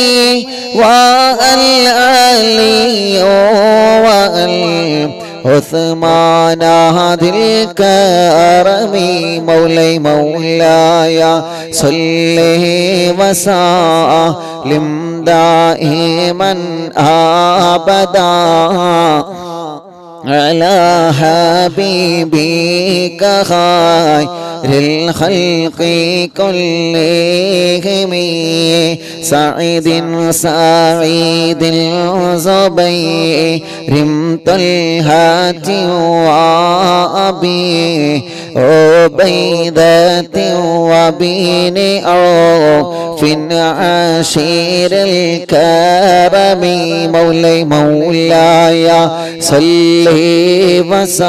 والعلي وال عثمان هذه الكرم مولاي مولاي صلي وسلم دائما ابدا على حبيبك خير الخلق كلهم سعيد سعيد زبير طلحة وأبي عبيدة وبين عوف عشير الكرم مولاي مولاي صلي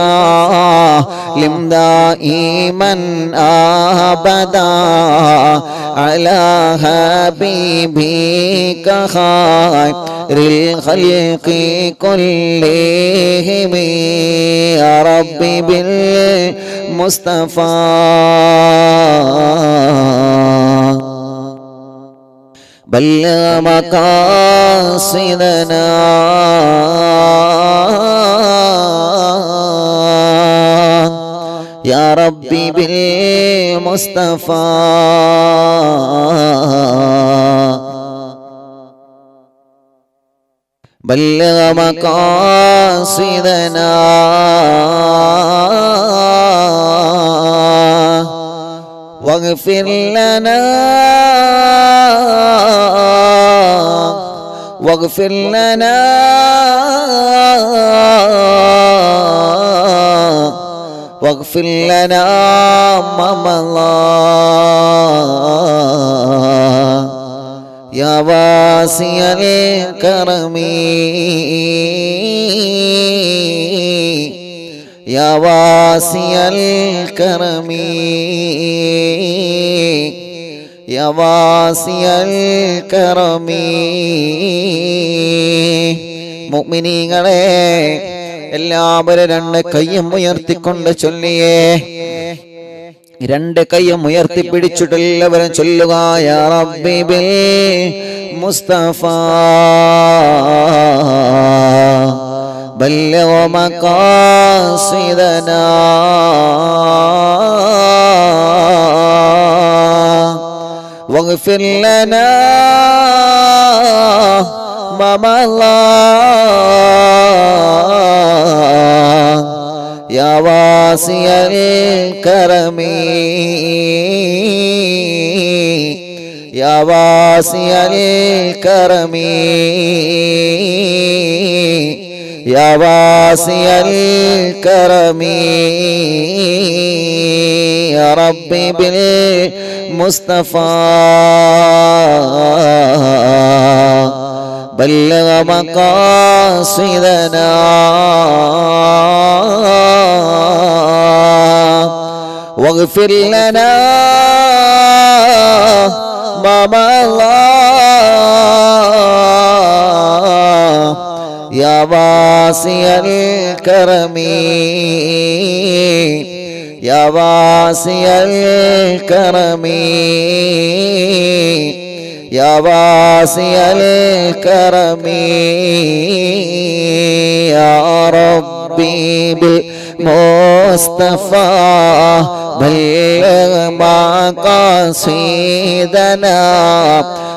وسلم دائما أبدا على حبيبك خير الخلق كلهم يا ربي بالمصطفى بلغ مقاصدنا يا ربي بالمصطفى بلغ مقاصدنا واغفر لنا واغفر لنا واغفر لنا ما مضى يا واسع الكرم يا واسع الكرم يا واسع الكرم മുഅ്മിനീങ്ങളെ എല്ലാവരും രണ്ട് കയ്യും ഉയർത്തിക്കൊണ്ട് ചൊല്ലിയേ രണ്ട് കൈയും ഉയർത്തി പിടിച്ചിട്ട് എല്ലാവരും ചൊല്ലുക യാ റബ്ബി ബിൽ മുസ്തഫ بلغ مقاصدنا واغفر لنا ما مضى يا واسع الكرم يا واسع الكرم يا واسع الكرم يا ربي بالمصطفى بلغ مقاصدنا واغفر لنا ما مضى يا واسع الكرم يا واسع الكرم يا واسع الكرم يا ربي بالمصطفى بلغ مقاصدنا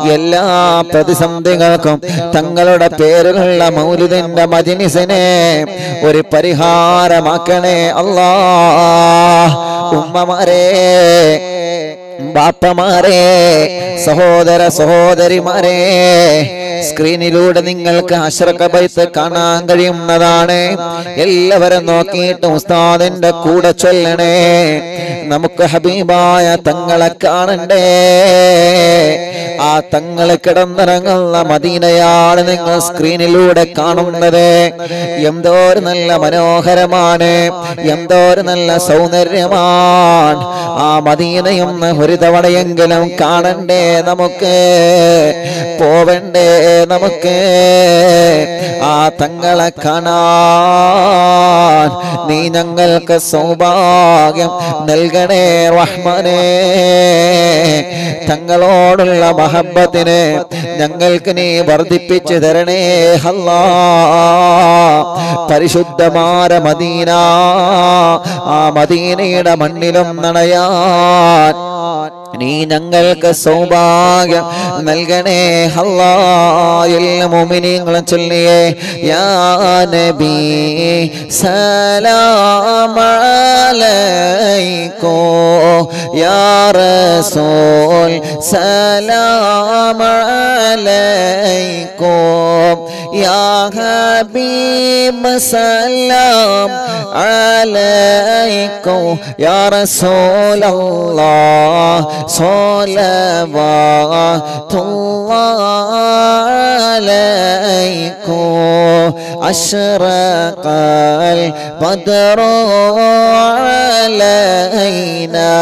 എല്ലാ പ്രതിസന്ധികൾക്കും തങ്ങളുടെ പേരിലുള്ള മൗലിദിന്റെ മജിനിസിനെ ഒരു പരിഹാരമാക്കണേ അല്ലാ ഉമ്മമാരെ ബാപ്പമാരെ സഹോദര സഹോദരിമാരെ സ്ക്രീനിലൂടെ നിങ്ങൾക്ക് അശ്രക ബൈത്ത് കാണാൻ കഴിയുന്നതാണ് എല്ലാവരും നോക്കിയിട്ട് ഉസ്താദിന്റെ കൂടെ ചൊല്ലണേ നമുക്ക് ഹബീബായ തങ്ങളെ കാണണ്ടേ ആ തങ്ങളെ കിടന്നിറങ്ങുന്ന മദീനയാണ് നിങ്ങൾ സ്ക്രീനിലൂടെ കാണുന്നത് എന്തോ ഒരു നല്ല മനോഹരമാണ് എന്തോ ഒരു നല്ല സൗന്ദര്യമാണ് ആ മദീനയൊന്ന് ഒരു തവണയെങ്കിലും കാണണ്ടേ നമുക്ക് പോവണ്ടേ നമുക്ക് ആ തങ്ങളെ കാണാൻ നീ ഞങ്ങൾക്ക് സൗഭാഗ്യം നൽകണേ റഹ്മാനേ തങ്ങളോടുള്ള മഹബത്തിന് ഞങ്ങൾക്ക് നീ വർദ്ധിപ്പിച്ചു തരണേ ഹല്ലാ പരിശുദ്ധമാര മദീന ആ മദീനയുടെ മണ്ണിലും നണയാൻ നീ ഞങ്ങൾക്ക് സൗഭാഗ്യം നൽകണേ ഹല്ലാ എല്ലാ മോമിനിങ്ങളും ചൊല്ലിയേ യാ നബി സലാം അലൈക്കോ യാ റസൂൽ സലാം അലൈക്കോ യാ ഹബീബ് സലാം അലൈക്കോ യാ റസൂലല്ലാഹ് صلوات الله عليكم أشرق البدر علينا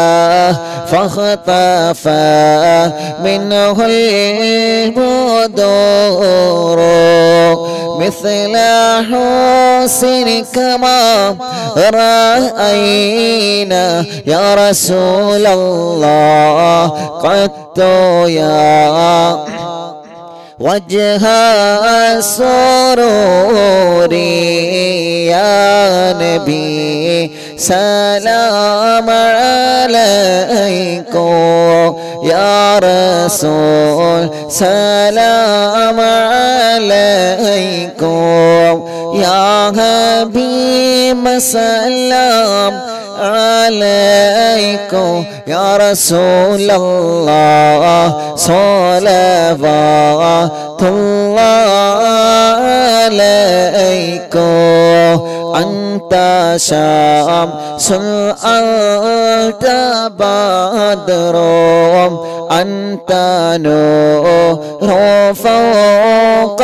فاختفى منه البدور مثل حسنك ما رأينا يا رسول الله قد يا وجه السرور يا نبي سلام عليكم يا رسول سلام عليكم يا حبيب سلام عليكم يا رسول الله صلوات الله عليكم أنت شمس أنت بدر أنت نور فوق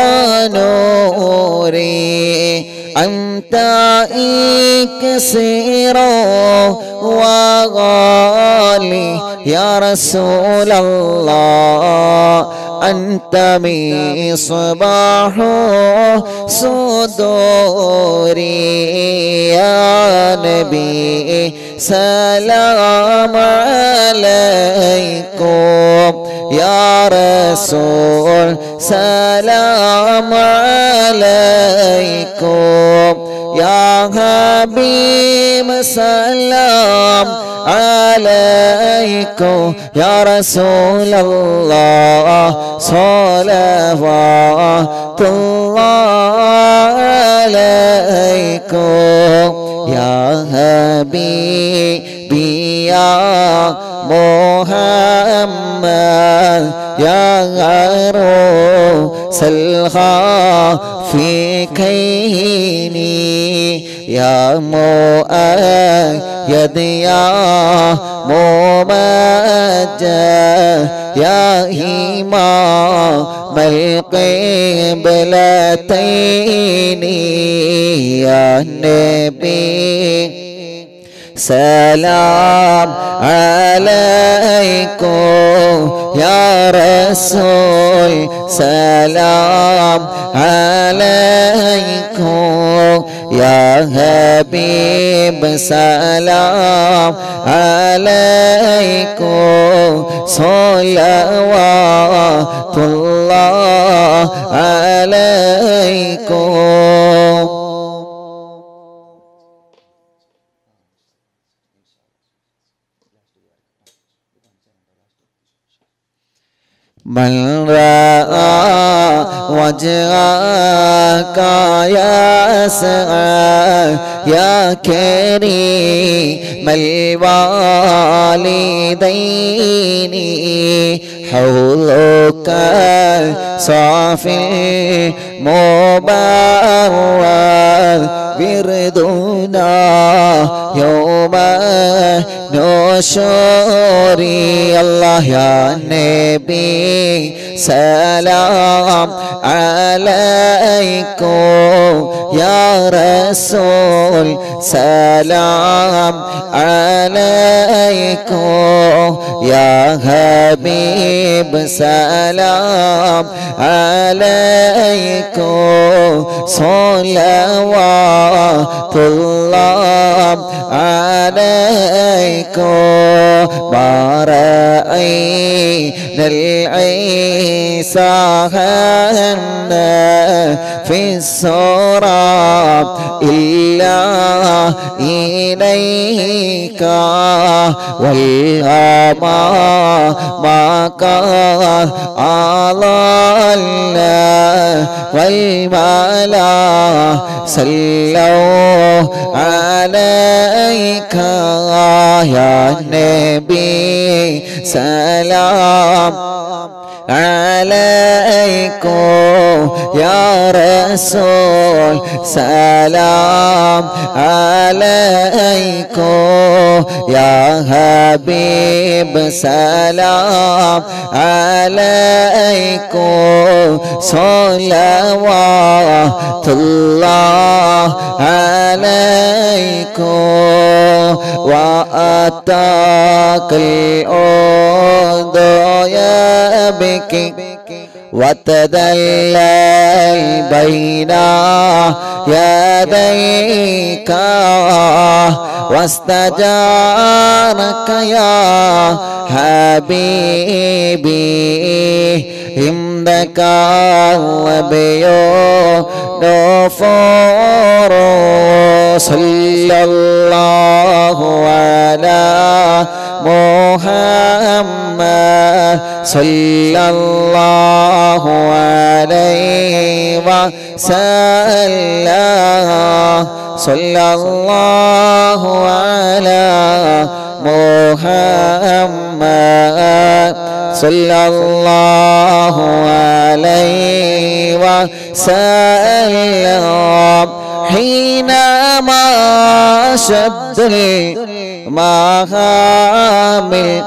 نوري أنت إكسير وغالي يا رسول الله أنت مصباح صدوري يا نبي سلام عليكم يا رسول سلام عليكم يا حبيب سلام عليكم يا رسول الله صلوات الله عليكم يا حبيبي يا محمد يا سلخا في كيني يا مؤيد يا ممجد يا إمام القبلتين يا نبي سلام عليكم يا رسول سلام عليكم يا حبيب سلام عليكم صلوات الله عليكم من رأى وجهك يسعى يا كريم الوالدين حوضك صافي مبارك بردنا يوم نشوري الله يا نبي سلام عليكم يا رسول سلام عليكم يا حبيب سلام عليكم صلوات الله عليكم ما رأينا العيسى في السراب إلا إليك والهما ما كان الله والملا صلوا عليك يا نبي سلام عليكم يا رسول سلام عليكم يا حبيب سلام عليكم صلوات الله عليكم وأتاك الأرض يبكي وتدلل بين يديك واستجارك يا حبيبي عندك وبيو نفور صلى الله على محمد صلى الله عليه وسلم صلى الله على محمد صلى الله عليه وسلم حينما شد المحامل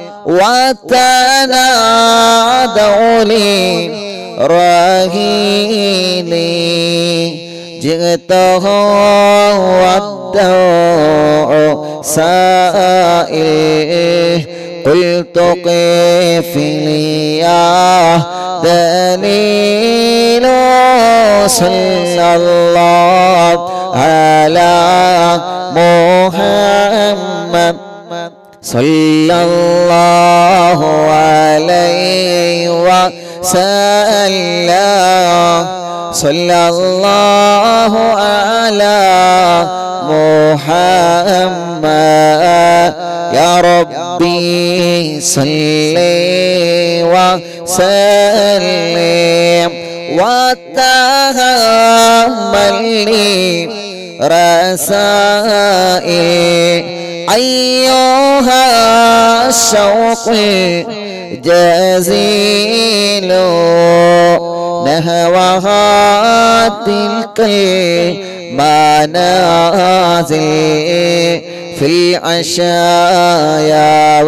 وتنادوا لي رهيلي جئته والدوع سائل قلت قف لي يا دليل صلى الله على محمد صلى الله عليه وسلم صلى الله على محمد يا ربي صل وسلم وتهمل لي رسائل أيها الشوق جزيل نهوها تلك المنازل في العشايا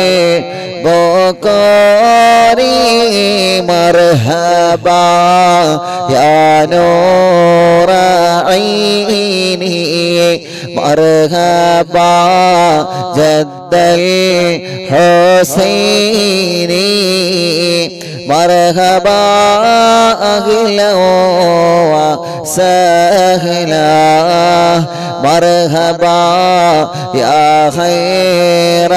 والبكور مرحبا يا نور عيني مرحبا جد الحسين مرحبا أهلا وسهلا مرحبا يا خير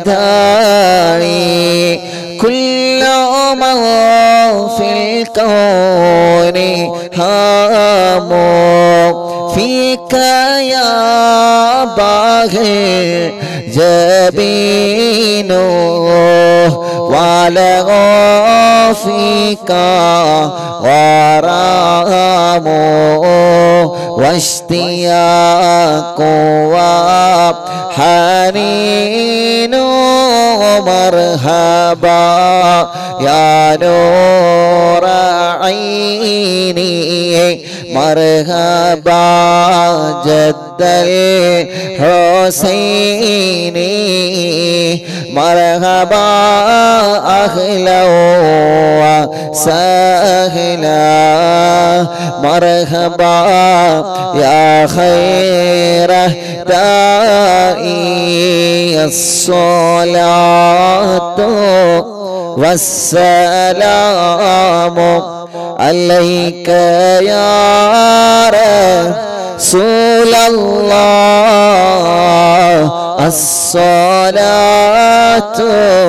داعي كل من في الكون هام فيك يا باغي جبين ولغ فيك غرام واشتياق وحنين مرحبا يا نور عيني مرحبا جد الحسين مرحبا أهلا وسهلا مرحبا يا خير داعي الصلاة والسلام عليك يا رسول الله الصلاة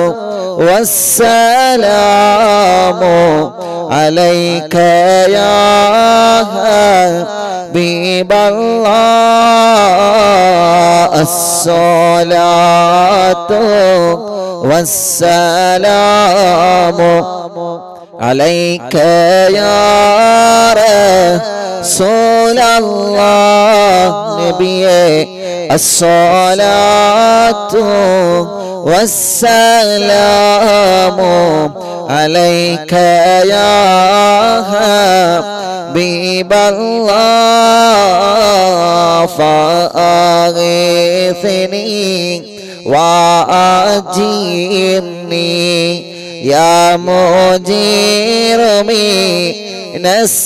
والسلام عليك يا حبيب الله الصلاة والسلام عليك يا رسول الله نبي الصلاة والسلام عليك يا حبيب الله فأغثني وأجرني يا مجير من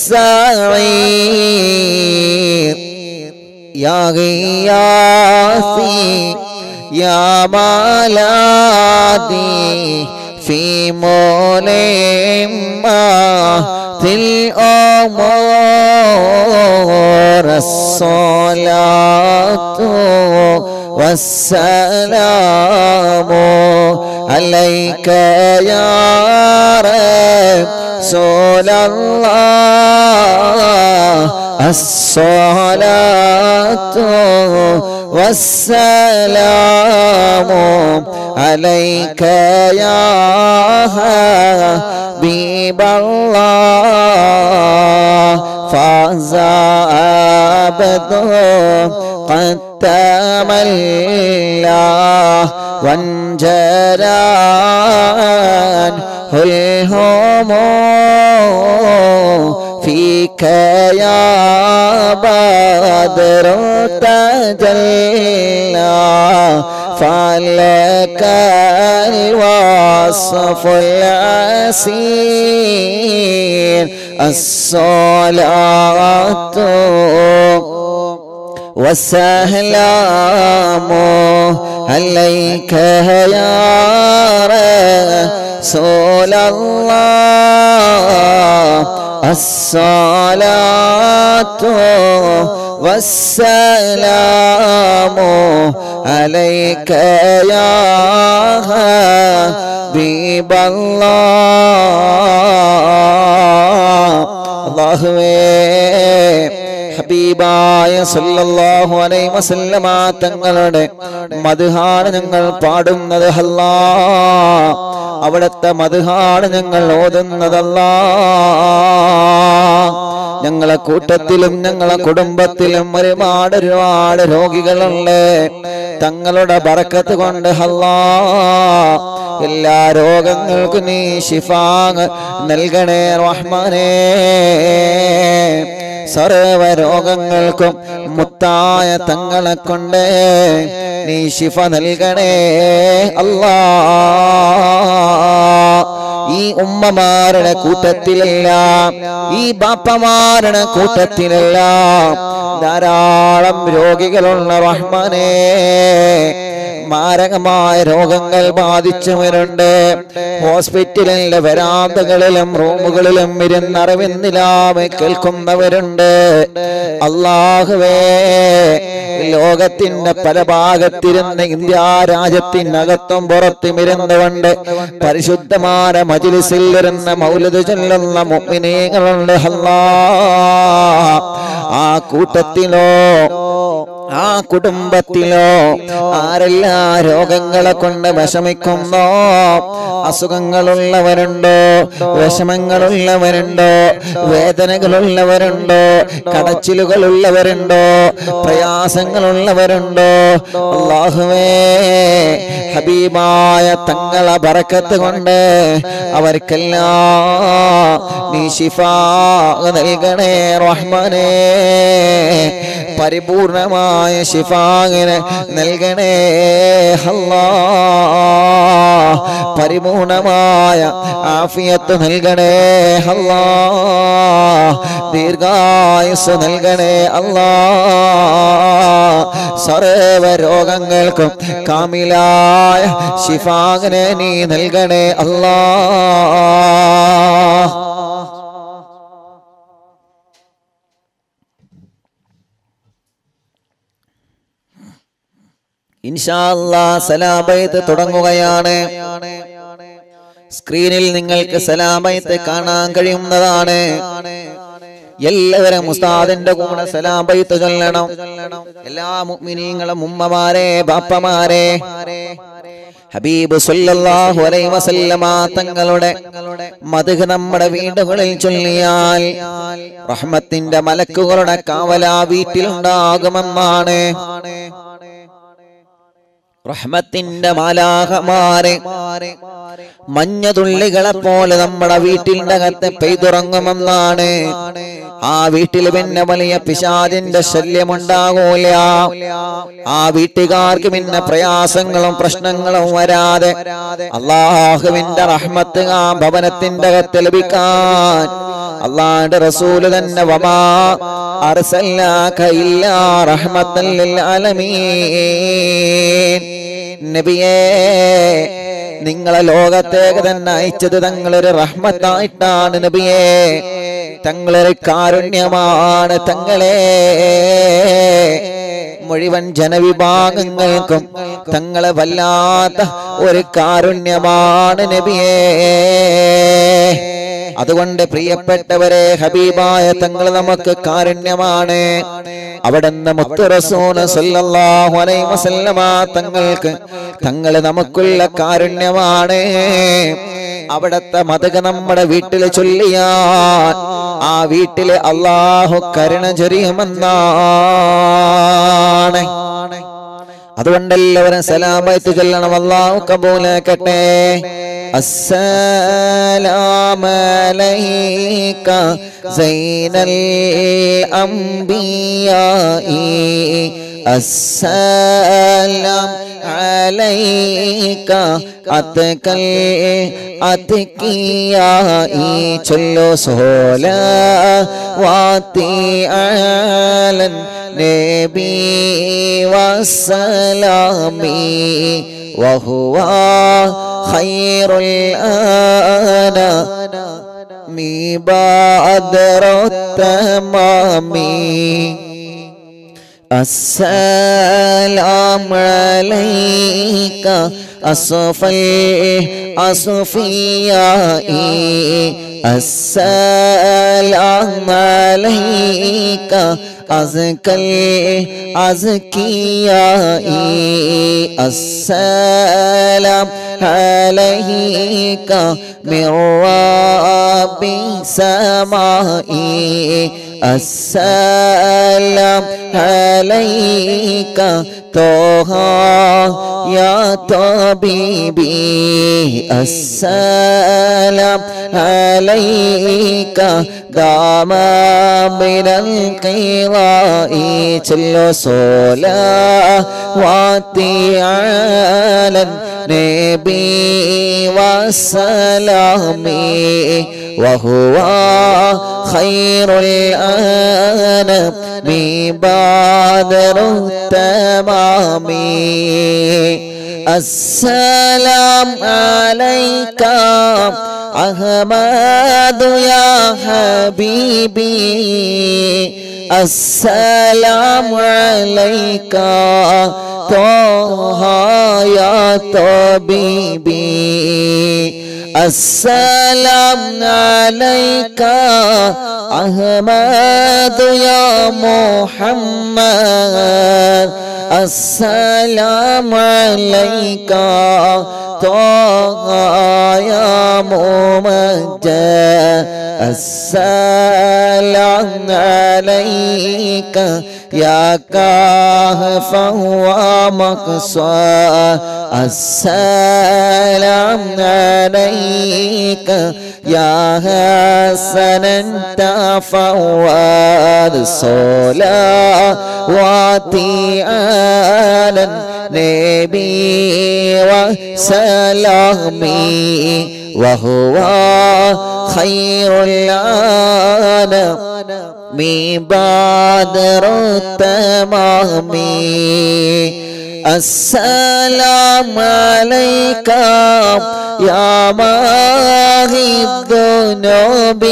السعير يا غياثي يا مالادي في ملمة الأمور الصلاة والسلام عليك يا رسول الله الصلاة والسلام عليك يا حبيب الله فاز عبد قد تملى وانجلى عنه الهموم فيك يا بدر تجلى فلك الوصف العسير الصلاة والسلام عليك يا رسول الله الصلاة والسلام عليك يا حبيب الله അള്ളാഹുവേ ഹബീബായ സല്ലല്ലാഹു അലൈഹി വസല്ലമ തങ്ങളുടെ മദ്ഹാണ് ഞങ്ങൾ പാടുന്നത് അല്ലാ അവിടുത്തെ മദ്ഹാണ് ഞങ്ങൾ ഓതുന്നതല്ലാ ഞങ്ങളെ കൂട്ടത്തിലും ഞങ്ങളെ കുടുംബത്തിലും ഒരുപാട് ഒരുപാട് രോഗികളുണ്ട് തങ്ങളുടെ ബറക്കത്ത് കൊണ്ട് ഹല്ലാ എല്ലാ രോഗങ്ങൾക്കും നീ ഷിഫാങ് നൽകണേ റഹ്മാനേ സർവ രോഗങ്ങൾക്കും മുത്തായ തങ്ങളെ കൊണ്ട് നീ ശിഫ നൽകണേ അല്ലാ ഈ ഉമ്മമാരുടെ കൂട്ടത്തിലെല്ലാം ഈ ബാപ്പമാരുടെ കൂട്ടത്തിലെല്ലാം ധാരാളം രോഗികളുള്ള റഹ്മാനേ മാരകമായ രോഗങ്ങൾ ബാധിച്ചവരുണ്ട് ഹോസ്പിറ്റലിലെ വരാന്തകളിലും റൂമുകളിലും ഇരുന്നറിവിന്നിലാവ് കേൾക്കുന്നവരുണ്ട് അള്ളാഹുവേ ലോകത്തിന്റെ പല ഭാഗത്തിരുന്ന് ഇന്ത്യ രാജ്യത്തിനകത്തും പുറത്തും ഇരുന്നുകൊണ്ട് പരിശുദ്ധമായ മജിലിസിൽ ഇരുന്ന് മൗലത് ചൊല്ലുന്ന മുഅ്മിനീങ്ങളുണ്ട് അല്ലാ ആ കൂട്ടത്തിലോ ആ കുടുംബത്തിലോ ആരെല്ലാ രോഗങ്ങളെ കൊണ്ട് വിഷമിക്കുന്നോ അസുഖങ്ങളുള്ളവരുണ്ടോ വിഷമങ്ങളുള്ളവരുണ്ടോ വേദനകളുള്ളവരുണ്ടോ കടച്ചിലുകളുള്ളവരുണ്ടോ പ്രയാസങ്ങളുള്ളവരുണ്ടോ അള്ളാഹുവേ ഹബീബായ തങ്ങളെ ബറക്കത്ത് കൊണ്ട് അവർക്കെല്ലാം നീ ശിഫാ നൽകണേ റഹ്മാനേ പരിപൂർണമായ ശിഫാങ്ങിന് നൽകണേ അല്ലാ പരിപൂർണമായ ആഫിയത്ത് നൽകണേ അല്ലാ ദീർഘായുസ് നൽകണേ അല്ലാ സർവ രോഗങ്ങൾക്കും കാമിലായ ശിഫാങ്ങിനെ നീ നൽകണേ അല്ലാ ഇൻഷാല്ലാ സലാബൈത്ത് തുടങ്ങുകയാണ് സ്ക്രീനിൽ നിങ്ങൾക്ക് സലാബൈത്ത് കാണാൻ കഴിയുന്നതാണ് എല്ലാവരും ഉസ്താദിന്റെ കൂടെ സലാബൈത്ത് ചൊല്ലണം എല്ലാ മുഅ്മിനീങ്ങളും ഉമ്മമാരെ ബാപ്പമാരെ ഹബീബ് സല്ലല്ലാഹു അലൈഹി വസല്ലമ തങ്ങളുടെ മദ്ഹ് നമ്മുടെ വീടുകളിൽ ചൊല്ലിയാൽ റഹ്മത്തിന്റെ മലക്കുകളുടെ കാവല വീട്ടിലുണ്ടാകുമെന്നാണ് റഹ്മത്തിന്റെ മാലാഹമാരെ മഞ്ഞതുള്ളികളെ പോലെ നമ്മുടെ വീട്ടിന്റെ അകത്ത് പെയ്തുറങ്ങുമെന്നാണ് ആ വീട്ടിൽ പിന്നെ വലിയ പിശാദിന്റെ ശല്യമുണ്ടാകൂല ആ വീട്ടുകാർക്ക് പിന്നെ പ്രയാസങ്ങളും പ്രശ്നങ്ങളും വരാതെ അള്ളാഹുവിന്റെ റഹ്മത്ത് ആ ഭവനത്തിന്റെ അകത്ത് ലഭിക്കാൻ അള്ളാന്റെ റസൂല് തന്നെ വമാ അർസൽനാക ഇല്ലാ റഹ്മത്തൻ ലിൽ ആലമീൻ നബിയേ നിങ്ങളെ ലോകത്തേക്ക് തന്നെ അയച്ചത് തങ്ങളൊരു റഹ്മത്തായിട്ടാണ് നബിയേ തങ്ങളൊരു കാരുണ്യമാണ് തങ്ങളെ മുഴുവൻ ജനവിഭാഗങ്ങൾക്കും തങ്ങളെ വല്ലാത്ത ഒരു കാരുണ്യമാണ് നബിയേ അതുകൊണ്ട് പ്രിയപ്പെട്ടവരെ ഹബീബായ തങ്ങൾ നമുക്ക് കാരുണ്യമാണ് അവിടുന്ന് മുത്തുറസൂന് സല്ലല്ലാഹു അലൈഹി വസല്ലമ തങ്ങൾക്ക് തങ്ങൾ നമുക്കുള്ള കാരുണ്യമാണ് അവിടത്തെ മതക നമ്മുടെ വീട്ടിൽ ചൊല്ലിയാൽ ആ വീട്ടില് അള്ളാഹു കരുണ ചൊരിയുമെന്നാണ് അതുകൊണ്ട് എല്ലാവരും സലാമത്ത് ചൊല്ലണം അള്ളാഹു കബൂലാക്കട്ടെ السلام عليك زين الأنبياء السلام عليك أتكل أتكياء ചൊല്ലോ صلواتي على النبي والسلامي وهو خير الآن مبادر التمام السلام عليك أصفي أصفياء السلام عليك أزكى أزكياء السلام عليك من ربي سمائي السلام عليك طه يا طبيبي السلام عليك دام من القراء تلو صلواتي على النبي والسلام وهو خير الآن ببادر التمام السلام عليك أحمد يا حبيبي السلام عليك طه يا طبيبي السلام عليك أحمد يا محمد السلام عليك طه يا ممجد السلام عليك يا كهف ومقصى السلام عليك يا حسن انت فواد صلواتي على النبي وسلامي وهو خير العالم من بادر التمام السلام عليك يا ماهي الذنوب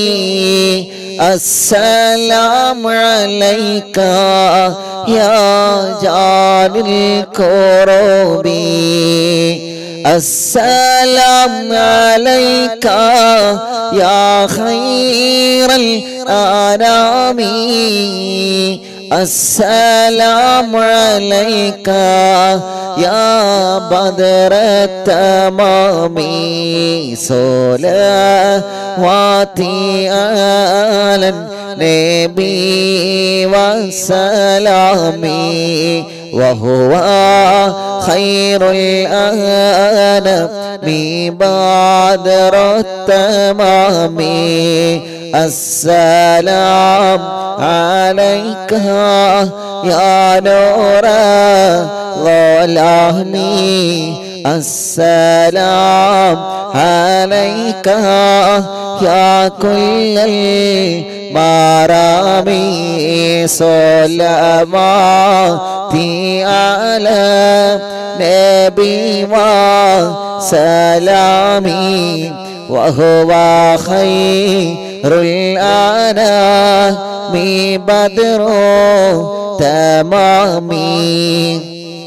السلام عليك يا جان الكروب السلام عليك يا خير الأنام السلام عليك يا بدر التمام صلواتي على النبي وسلامي وهو خير الأنام بادر التمام السلام عليك يا نور ظلامي السلام عليك يا كل المرامي صلواتي على نبي وسلامي وهو خير الأنام بدر تمامي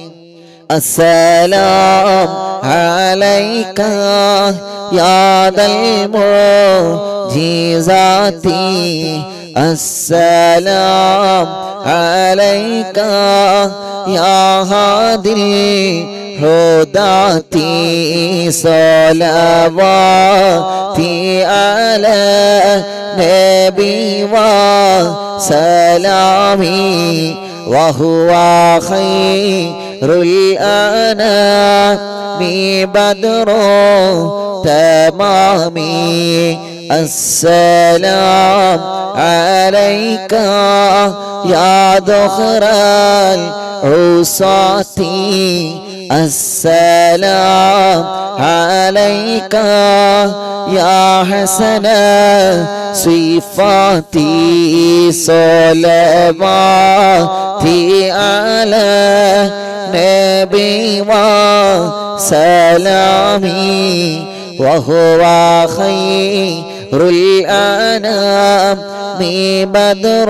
السلام عليك يا ذا المعجزات السلام عليك يا هادي الهداتي صلواتي على نبي وسلامي وهو خير الأنام بدر تمامي السلام عليك يا ذخر العصاة السلام عليك يا حسن صفاتي صلواتي على نبي وسلامي وهو خير الأنام بدر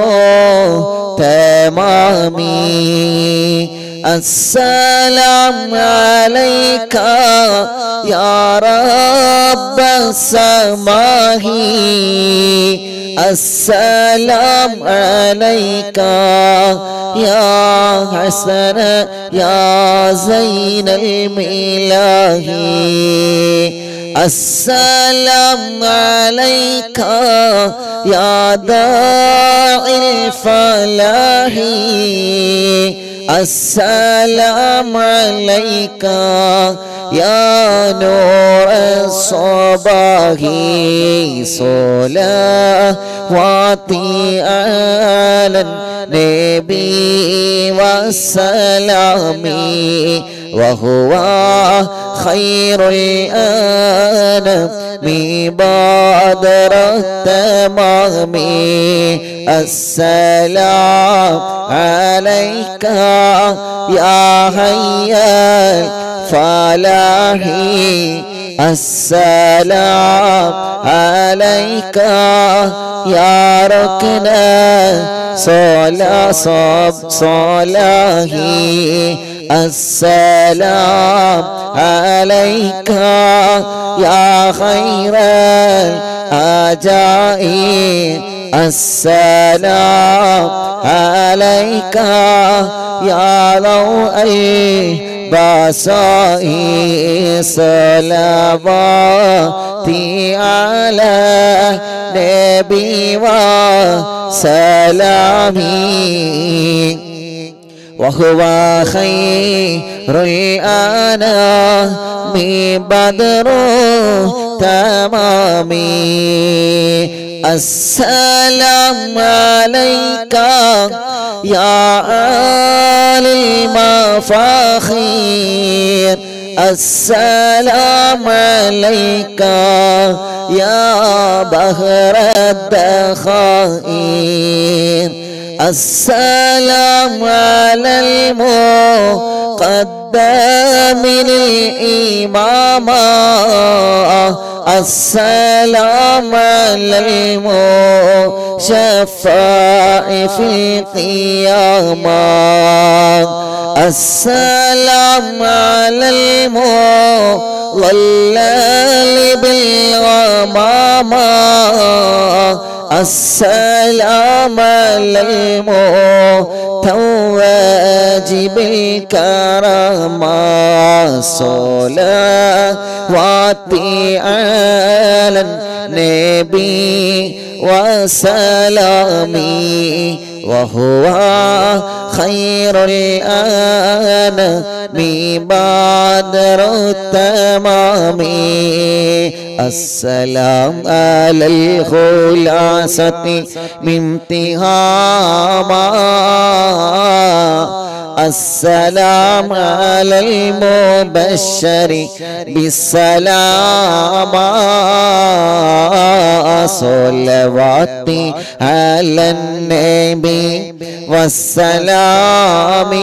تمامي السلام عليك يا رب السماء السلام عليك يا حسن يا زين الملاح السلام عليك يا داعي الفلاح السلام عليك يا نور الصباح صلواتي على النبي والسلام وهو خير الأنام بادر التمام السلام عليك يا هيا فلاحي السلام عليك يا ركنا صلاة صب صلاحي السلام عليك يا خير الأجائي السلام عليك يا ضوء البصائر صلواتي على نبي وسلامي وهو خير الأنام بدر تمامي السلام عليك يا آل المفاخير السلام عليك يا بهر الدخائر السلام على المقدم الإمام السلام على المشفع في القيامة السلام على المضلل بالغمامة السلام على المتوج بالكرامة صلواتي على النبي وسلامي وهو خير الآن ببادر التمام السلام على الخلاصة من تهاما السلام على المبشر بالسلام صلواتي على النبي والسلام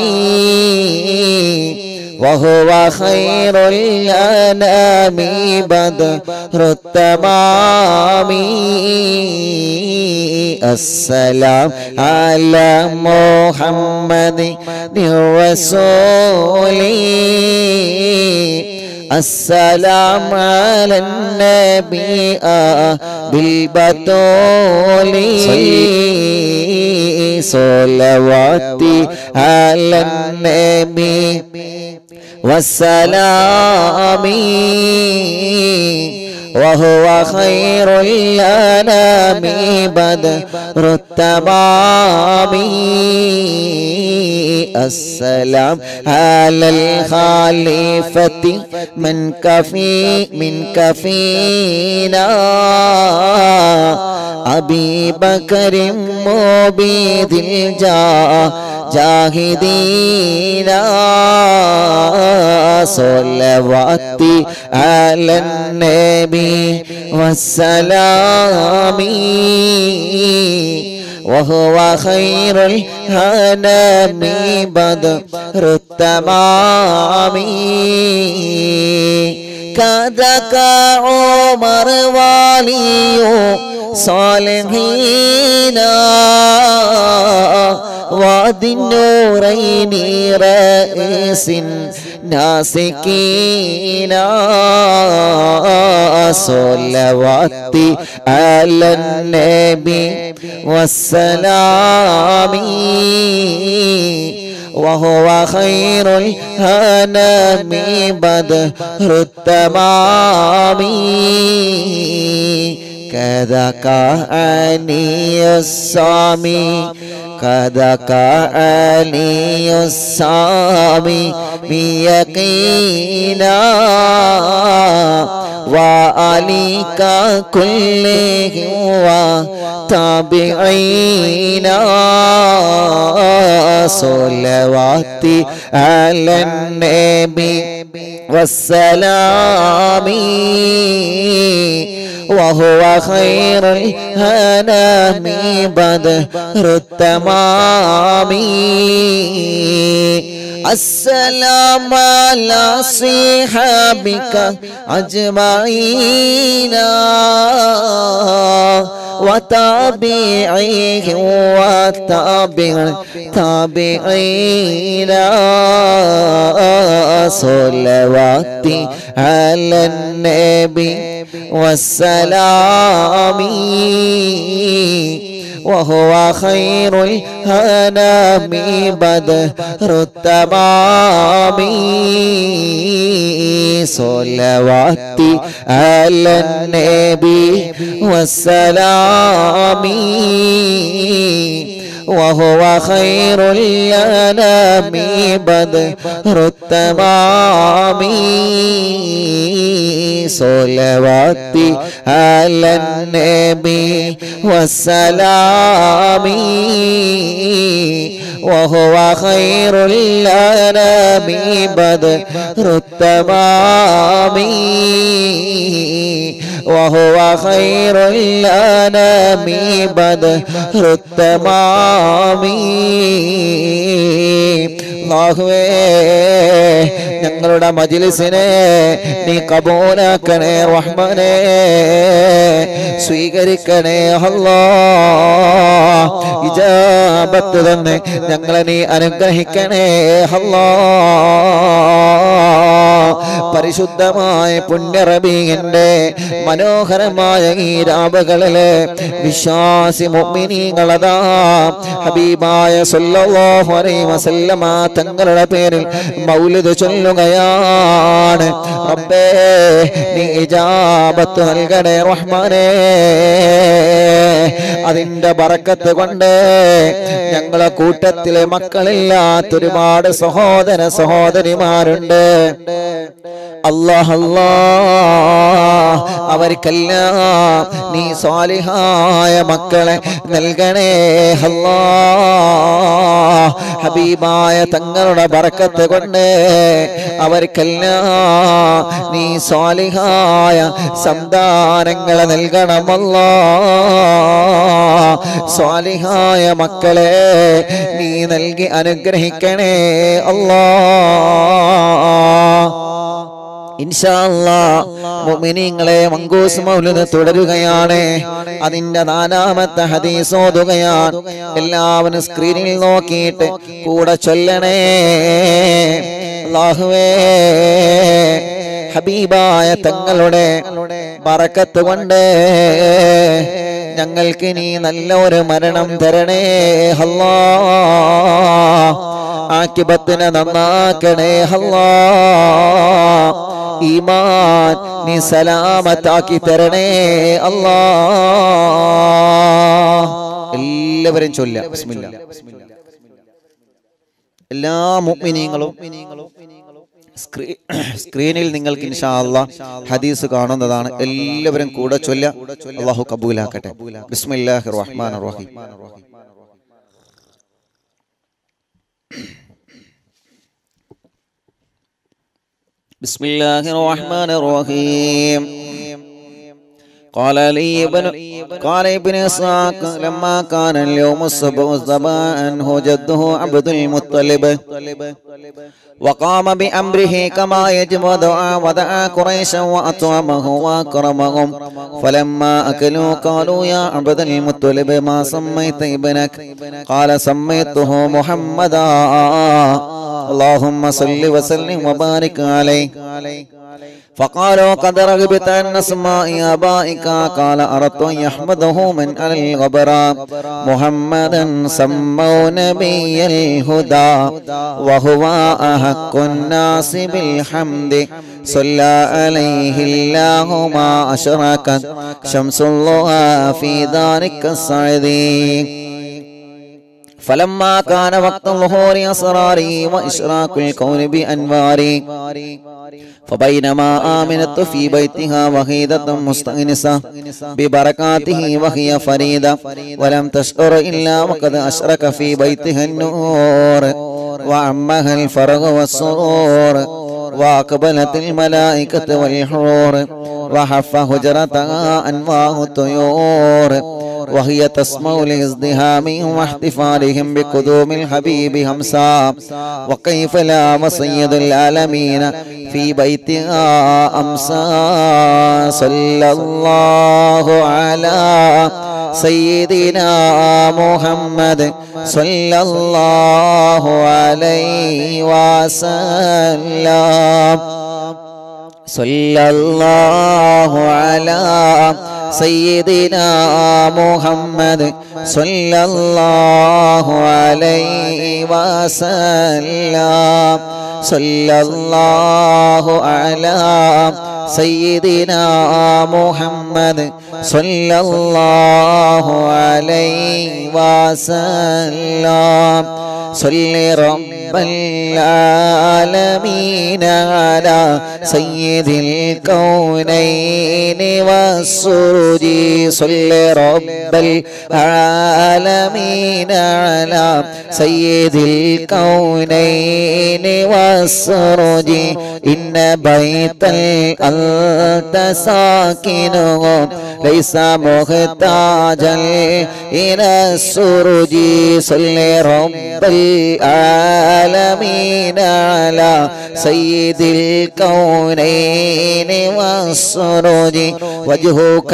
وهو خير الأنام بدر التمام السلام على محمد الرسول السلام على النبي بالبتول صلواتي على النبي والسلام وهو خير الأنام بدر التمام السلام على الخليفة من كفي من كفينا أبي بكر مبيد الجاه جاهدين صلواتي على النبي والسلام وهو خير الهنام بدر التمام كذاك عمر والي صالحين وادي النورين رئيس ناسكين صلواتي على النبي والسلام وهو خير الهنام بدر التمام كذاك علي الصامي كذاك علي الصامي بيقينا وعليك كلهم وتابعين صلواتي على النبي والسلام وهو خير الهنام بدر التمام السلام على صحابك أجمعين وتابعيه وتابع تابعين صلوات على النبي والسلام وهو خير الهنام بدر التمام صلوات على النبي والسلام وهو خير الأنام بدر التمام صلوات على النبي والسلام وهو خير الأنام بدر التمام وهو خير الأنام بدر التمام അല്ലാഹുവേ ഞങ്ങളുടെ മജിലിസിനെ നീ കബൂലാക്കണേ റഹ്മാനെ സ്വീകരിക്കണേ അല്ലാ ഇജാബത്ത് തന്നെ ഞങ്ങളെ നീ അനുഗ്രഹിക്കണേ അല്ലാ പരിശുദ്ധമായ പുണ്യറബീന്റെ മനോഹരമായ ഈ രാവുകളിലെ വിശ്വാസി മുഅ്മിനീങ്ങളതാ ഹബീബായ സല്ലല്ലാഹു അലൈഹി വസല്ലമ തങ്ങളുടെ പേരിൽ മൗലിദ് ചൊല്ലുകയാണ് റബ്ബേ നീ ഇജാബത്ത് നൽകണേ റഹ്മാനേ അതിന്റെ ബറക്കത്ത് കൊണ്ട് ഞങ്ങളെ കൂട്ടത്തിലെ മക്കളില്ലാത്ത ഒരുപാട് സഹോദര സഹോദരിമാരുണ്ട് അല്ലാഹ് അല്ലാ അവർക്കെല്ലാം നീ സ്വാലിഹായ മക്കളെ നൽകണേ അല്ലാ ഹബീബായ തങ്ങളുടെ ബറക്കത്ത് കൊണ്ട് അവർക്കെല്ലാം നീ സ്വാലിഹായ സന്താനങ്ങളെ നൽകണമല്ലാ സ്വാലിഹായ മക്കളെ നീ നൽകി അനുഗ്രഹിക്കണേ അല്ലാ മുഅ്മിനീങ്ങളെ മങ്കൂസ് മൗലിദ് തുടരുകയാണ് അതിന്റെ നാലാമത്തെ ഹദീസ് ഓതുകയാണ് എല്ലാവരും സ്ക്രീനിൽ നോക്കിയിട്ട് കൂടെ ചൊല്ലണേ അല്ലാഹുവേ ഹബീബായ തങ്ങളുടെ ബറക്കത്ത് കൊണ്ട് ഞങ്ങൾക്ക് നീ നല്ല ഒരു മരണം തരണേ അല്ലാ ആക്കിബത്തിനെ നന്നാക്കണേ അല്ലാ ഈമാൻ നീ സലാമത്താക്കി തരണേ അല്ലാ എല്ലാവരും ചൊല്ല ബിസ്മില്ല എല്ലാ മുഅ്മിനീങ്ങളും സ്ക്രീ- സ്ക്രീനിൽ നിങ്ങൾക്ക് ഇൻഷാ അല്ലാ ഹദീസ് കാണുന്നതാണ് എല്ലാവരും കൂടെ ചൊല്ല അള്ളാഹു കബൂലാക്കട്ടെ ബിസ്മില്ലാഹിർ റഹ്മാനിർ റഹീം بسم الله الرحمن الرحيم قال لي ابن قال ابن اسحاق لما كان اليوم السبع السبع عنه جده عبد المطلب وقام بأمره كما يجب ودعا ودعا قريشا وأطعمه وأكرمهم فلما أكلوا قالوا يا عبد المطلب ما سميت ابنك قال سميته محمدا اللهم صل وسلم وبارك عليه فقالوا قد رغبت عن اسماء ابائك قال اردت ان يحمده من على الغبراء محمدا سموا نبي الهدى وهو احق الناس بالحمد صلى عليه الله ما اشركت شمس الله في ذلك السعدي فلما كان وقت الظهور أسراري وإشراك الكون بأنواري فبينما آمنت في بيتها وحيدة مستأنسة ببركاته وهي فريدة ولم تشعر إلا وقد أشرك في بيتها النور وعمها الفرغ والسرور وأقبلت الملائكة والحور وحف هجرتها أنواع الطيور وهي تسمع لازدهامهم واحتفالهم بقدوم الحبيب همسا وكيف لا وسيد العالمين في بيتها أمسى صلى الله على سيدنا محمد صلى الله عليه وسلم صلى الله على سيدنا محمد صلى الله عليه وسلم صلى الله على سيدنا محمد صلى الله عليه وسلم صل رب العالمين على سيد الكونين والسرج صل رب العالمين على سيد الكونين والسرج إن بيتا أنت ساكنه ليس محتاجا إلى السرج صل رب العالمين على سيد الكونين والسرج وجهك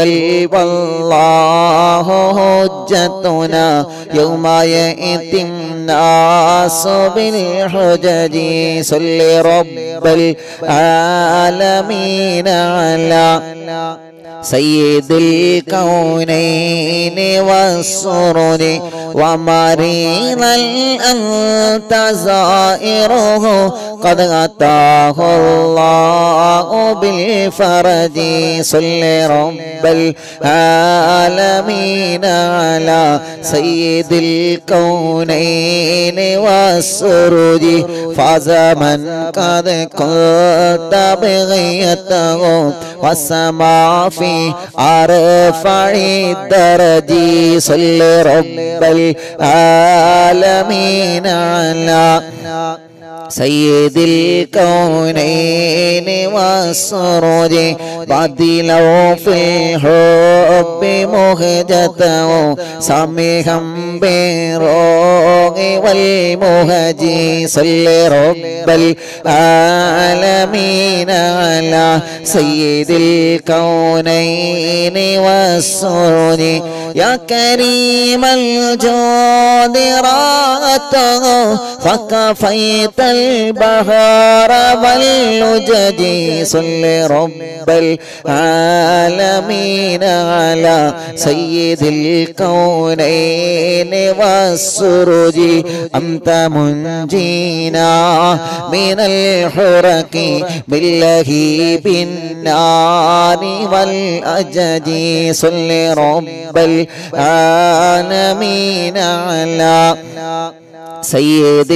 والله حجتنا يوم يأتي الناس بالحجج صل رب العالمين على سيد الكونين والسرر ومريضا أنت زائره قد أتاه الله بالفرج صل رب العالمين على سيد الكونين والسرج فاز من قد كنت بغيته والسماء في أرفع الدرج صل رب العالمين على سيد الكونين والسرور بدلوا في الحب مهجته سميها بالروح والمهج صل رب العالمين على سيد الكونين والسرور يا كريم الجود راته فكفيت البهار واللجج صل رب العالمين على سيد الكونين والسرج أنت منجينا من الحرك باللهيب النار والأجج صل رب العالمين على سيد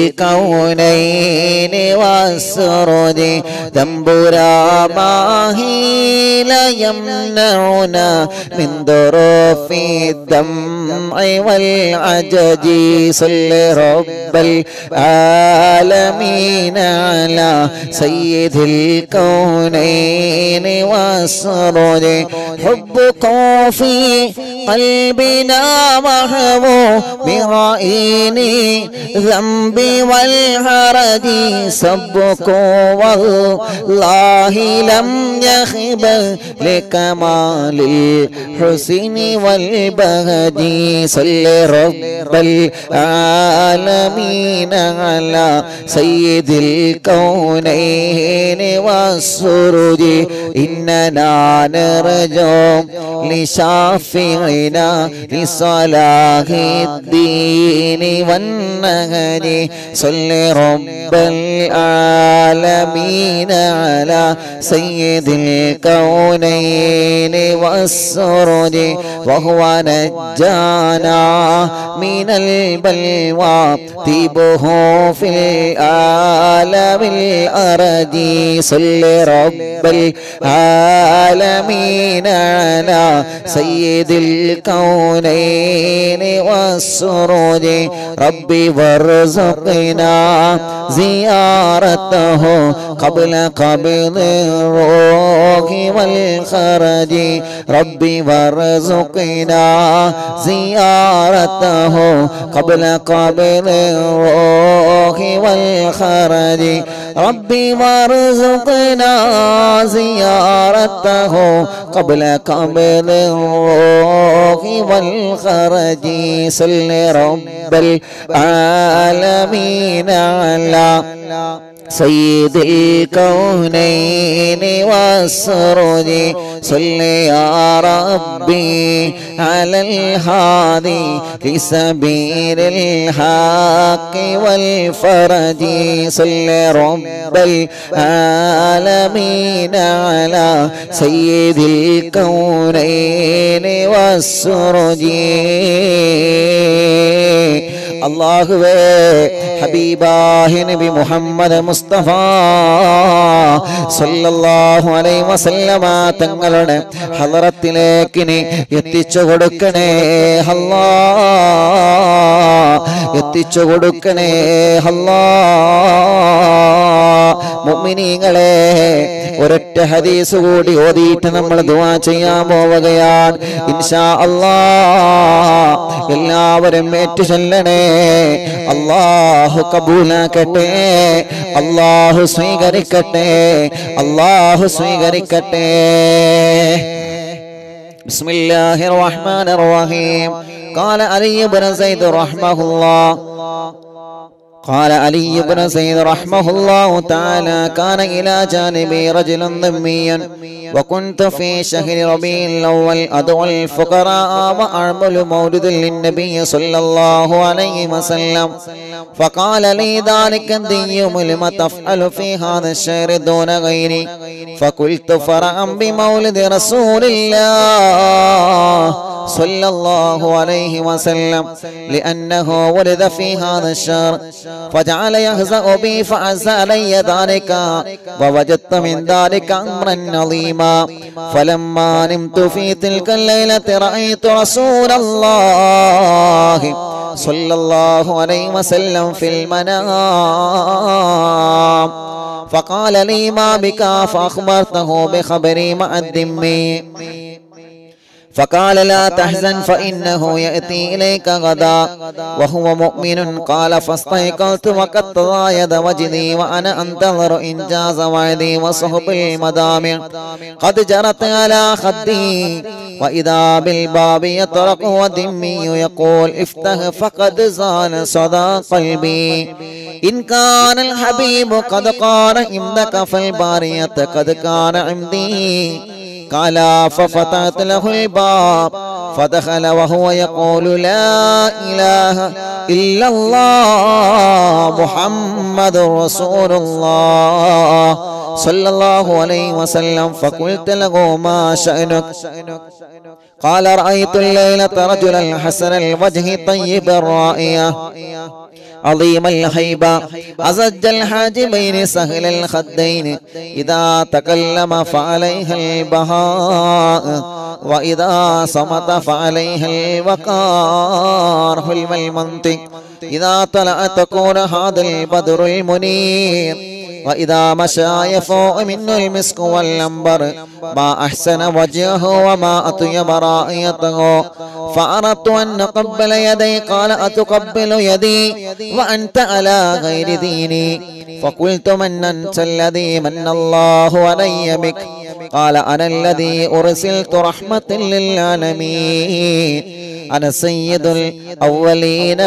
الكونين والسرد تنبرا ماهي لا يمنعنا من ظروف الدمع والعجج صل رب العالمين على سيد الكونين والسرد حبكم في قلبنا محبوب برائني ذنبي والهرج سبك والله لم يخب لكمال الحسن والبهج صل رب العالمين على سيد الكونين والسرج إننا نرجو لشافعنا لصلاح الدين والنهج صل رب العالمين على سيد الكونين والسرج وهو نجانا من البلوى طيبه في العالم الأرض صل رب العالمين على سيد الكونين والسروج ربي وارزقنا زيارته قبل قبض الروح والخرج ربي وارزقنا زيارته قبل قبض الروح والخرج ربي وارزقنا زيارته قبل قبل الروح والخرج صل رب العالمين على سيد الكونين والسرج صل يا ربي على الهادي في سبيل الحق والفرج صل رب العالمين على سيد الكونين والسرج അള്ളാഹുവേ ഹബീബാഹി നബി മുഹമ്മദ് മുസ്തഫ സല്ലല്ലാഹു അലൈഹി വസല്ലമ തങ്ങളുടെ ഹളറത്തിലേക്ക് നീ എത്തിച്ചു കൊടുക്കണേ അല്ലാ എത്തിച്ചു കൊടുക്കണേ അല്ലാ മുഅ്മിനീങ്ങളെ ഒരൊറ്റ ഹദീസ് കൂടി ഓതിയിട്ട് നമ്മൾ ദുആ ചെയ്യാൻ പോവുകയാണ് ഇൻഷാ അല്ലാ എല്ലാവരും ഏറ്റു ചൊല്ലണേ അള്ളാഹു കബൂലാക്കട്ടെ അള്ളാഹു സ്വീകരിക്കട്ടെ അള്ളാഹു സ്വീകരിക്കട്ടെ بسم الله الرحمن الرحيم قال علي بن زيد رحمه الله قال علي بن زيد رحمه الله تعالى كان إلى جانبي رجل ذميا وكنت في شهر ربيع الأول أدعو الفقراء وأعمل مولد للنبي صلى الله عليه وسلم فقال لي ذلك الديم لم تفعل في هذا الشهر دون غيري فقلت فرعا بمولد رسول الله صلى الله عليه وسلم لأنه ولد في هذا الشهر فجعل يهزأ بي فعز علي ذلك ووجدت من ذلك أمرا عظيما فلما نمت في تلك الليلة رأيت رسول الله صلى الله عليه وسلم في المنام فقال لي ما بك فأخبرته بخبري مع الذمي فقال لا تحزن فإنه يأتي إليك غدا وهو مؤمن قال فاستيقظت وقد تضايد وجدي وأنا أنتظر إنجاز وعدي وصحب المدامع قد جرت على خدي وإذا بالباب يطرق ودمي يقول افتح فقد زال صدى قلبي إن كان الحبيب قد قال عندك فالبارية قد كان عندي قال ففتحت له الباب فدخل وهو يقول لا إله إلا الله محمد رسول الله صلى الله عليه وسلم فقلت له ما شأنك قال رأيت الليلة رجلا حسن الوجه طيب الرائية عظيم الهيبة أزج الحاجبين سهل الخدين إذا تكلم فعليها البهاء وإذا صمت فعليها الوقار حلم المنطق إذا طلع تكون هذا البدر المنير وإذا مشى يفوء منه المسك والعنبر ما أحسن وجهه وما أطيب رائيته فأردت أن أقبل يدي قال أتقبل يدي وأنت على غير ديني فقلت من أنت الذي من الله علي بك قال أنا الذي أرسلت رحمة للعالمين أنا سيد الأولين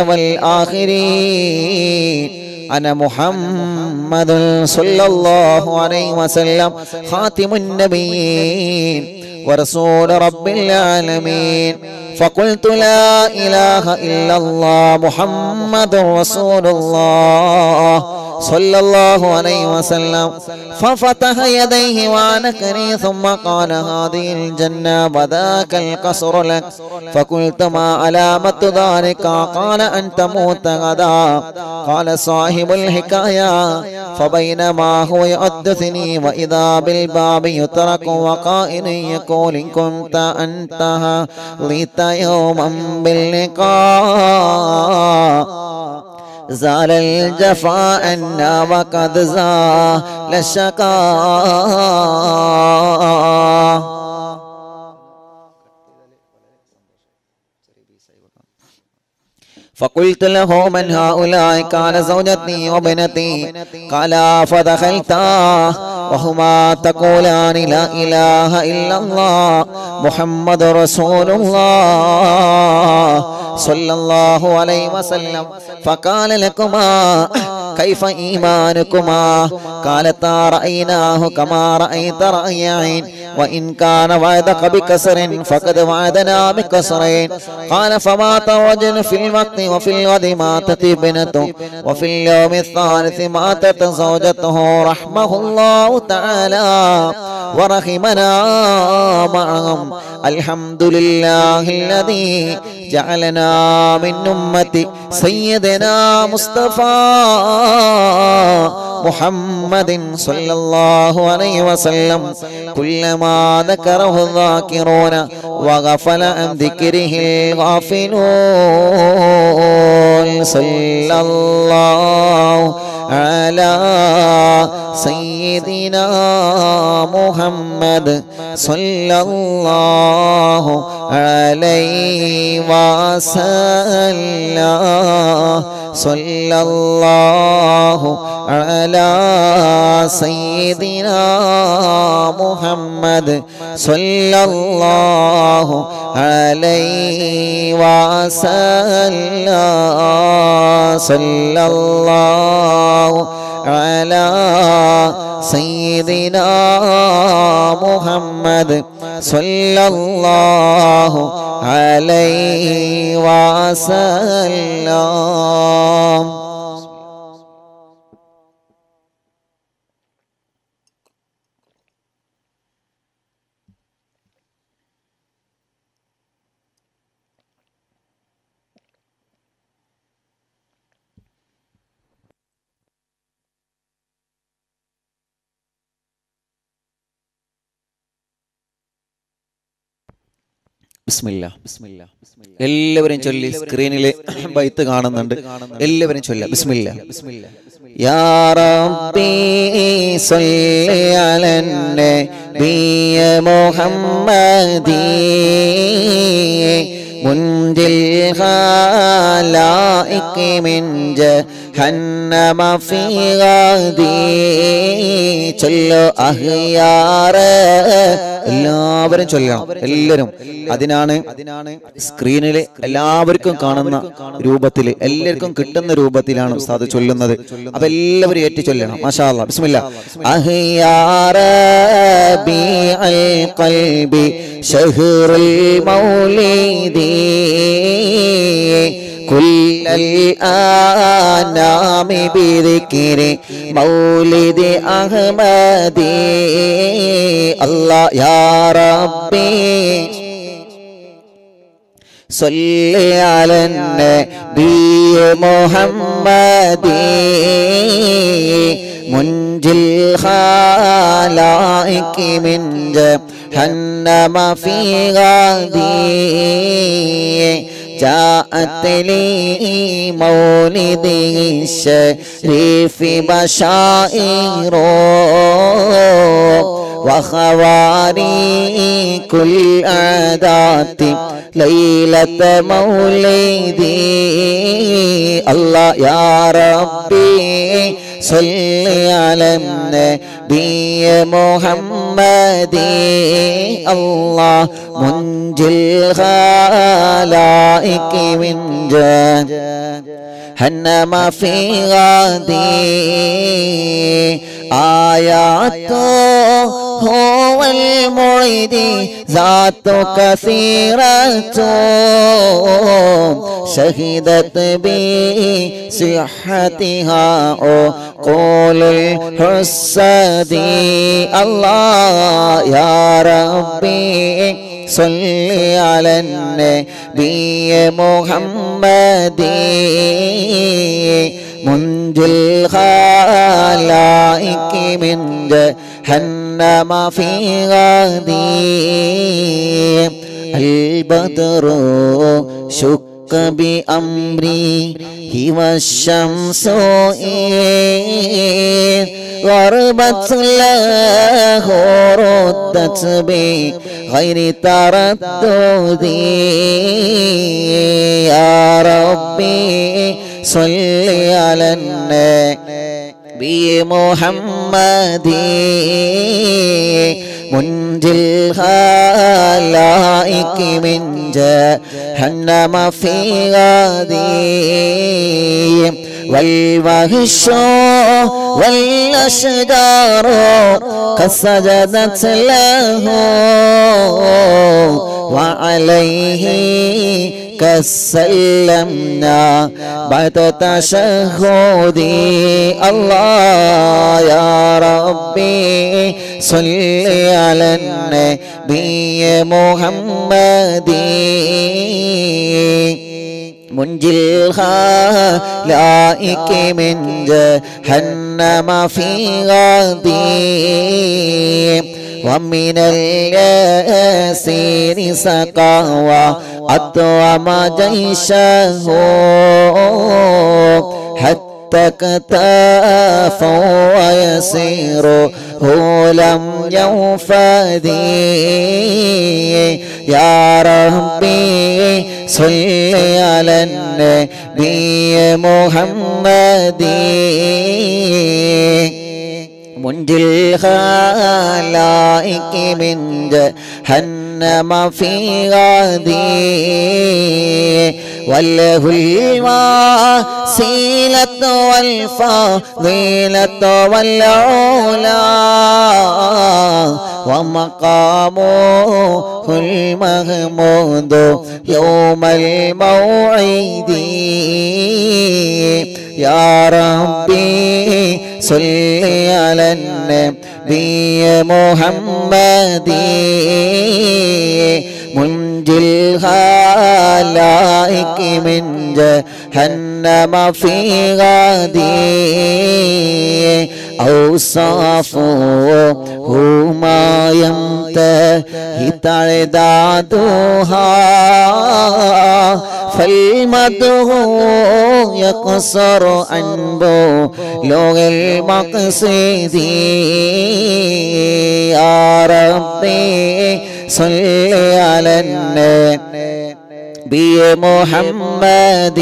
والآخرين أنا محمد صلى الله عليه وسلم خاتم النبيين ورسول رب العالمين فقلت لا إله إلا الله محمد رسول الله صلى الله عليه وسلم ففتح يديه وعنكني ثم قال هذه الجنة وذاك القصر لك فقلت ما علامة ذلك قال أن تموت غدا قال صاحب الحكاية فبينما هو يحدثني وإذا بالباب يترك وقائل يقول إن كنت أنت ليت يوما باللقاء زال الجفاء عنا وقد زال الشقاء فقلت له من هؤلاء قال زوجتي وابنتي قال فدخلت وهما تقولان لا إله إلا الله محمد رسول الله صلى الله عليه وسلم فقال لكما كيف إيمانكما قالتا رأيناه كما رأيت رأي عين وإن كان وعدك بكسر فقد وعدنا بكسرين قال فمات رجل في الوقت وفي الغد ماتت ابنته وفي اليوم الثالث ماتت زوجته رحمه الله تعالى ورحمنا معهم الحمد لله الذي جعلنا من أمة سيدنا مصطفى محمد صلى الله عليه وسلم كلما ذكره الذاكرون وغفل عن ذكره الغافلون صلى الله على سيدنا محمد صلى الله عليه وسلم صلى الله على سيدنا محمد صلى الله عليه وسلم صلى الله على سيدنا محمد صلى الله عليه وسلم ബിസ്മില്ല എല്ലാവരും ചൊല്ലി സ്ക്രീനില് ബൈത്ത് കാണുന്നുണ്ട് എല്ലാവരും ചൊല്ല ബിസ്മില്ല يا ربي صل على النبي محمد منجي الخلائق من جهنم في غدي ചൊല്ലോ അഹിയാറ് എല്ലാവരും ചൊല്ലണം എല്ലാവരും അതിനാണ് അതിനാണ് സ്ക്രീനില് എല്ലാവർക്കും കാണുന്ന രൂപത്തില് എല്ലാവർക്കും കിട്ടുന്ന രൂപത്തിലാണ് ഉസ്താദ് ചൊല്ലുന്നത് അപ്പൊ എല്ലാവരും ഏറ്റു ചൊല്ലണം മാഷാ അല്ലാ ബിസ്മില്ല أهيار بيع القلب شهر المولد كل الآنام بذكر مولد أحمد الله يا ربي صل على النبي محمد منجي الخلائق من جهنم في غدي جاءت لي مولده الشريف بشائر وخواري كل عادات ليلة مولدي الله يا ربي صل على النبي محمد الله منجي الخلائق من جهنم في غدي آياته هو المعيد ذات كثيرة شهدت بصحتها قول الحسد الله يا ربي صل على النبي محمد منجي الخلائق من جهنم في غدي البدر شك بأمري والشمس إذ غربت له ردت بغير تردد يا ربي صل على النبي محمد منجي الخلائق من جهنم في غدي والوحش والأشجار قد سجدت له وعليه كسلمنا بعد تشهدي الله يا ربي صل على النبي محمد منجي الخلائق من جهنم في غدي ومن الياسير سقى وأطعم جيشه حتى كتافا ويسير هو لم ينفدي يا ربي صل على النبي محمد منجي الخلائق من جهنم في غدي وله الوسيلة والفضيلة والعلا ومقامه المحمود يوم الموعد يا ربي صل على النبي محمد منجي الخلائق من جهنم في غدي أوصافه ما ينتهي تعدادها فالمده يقصر عن بلوغ المقصد يا ربي صل على النبي محمد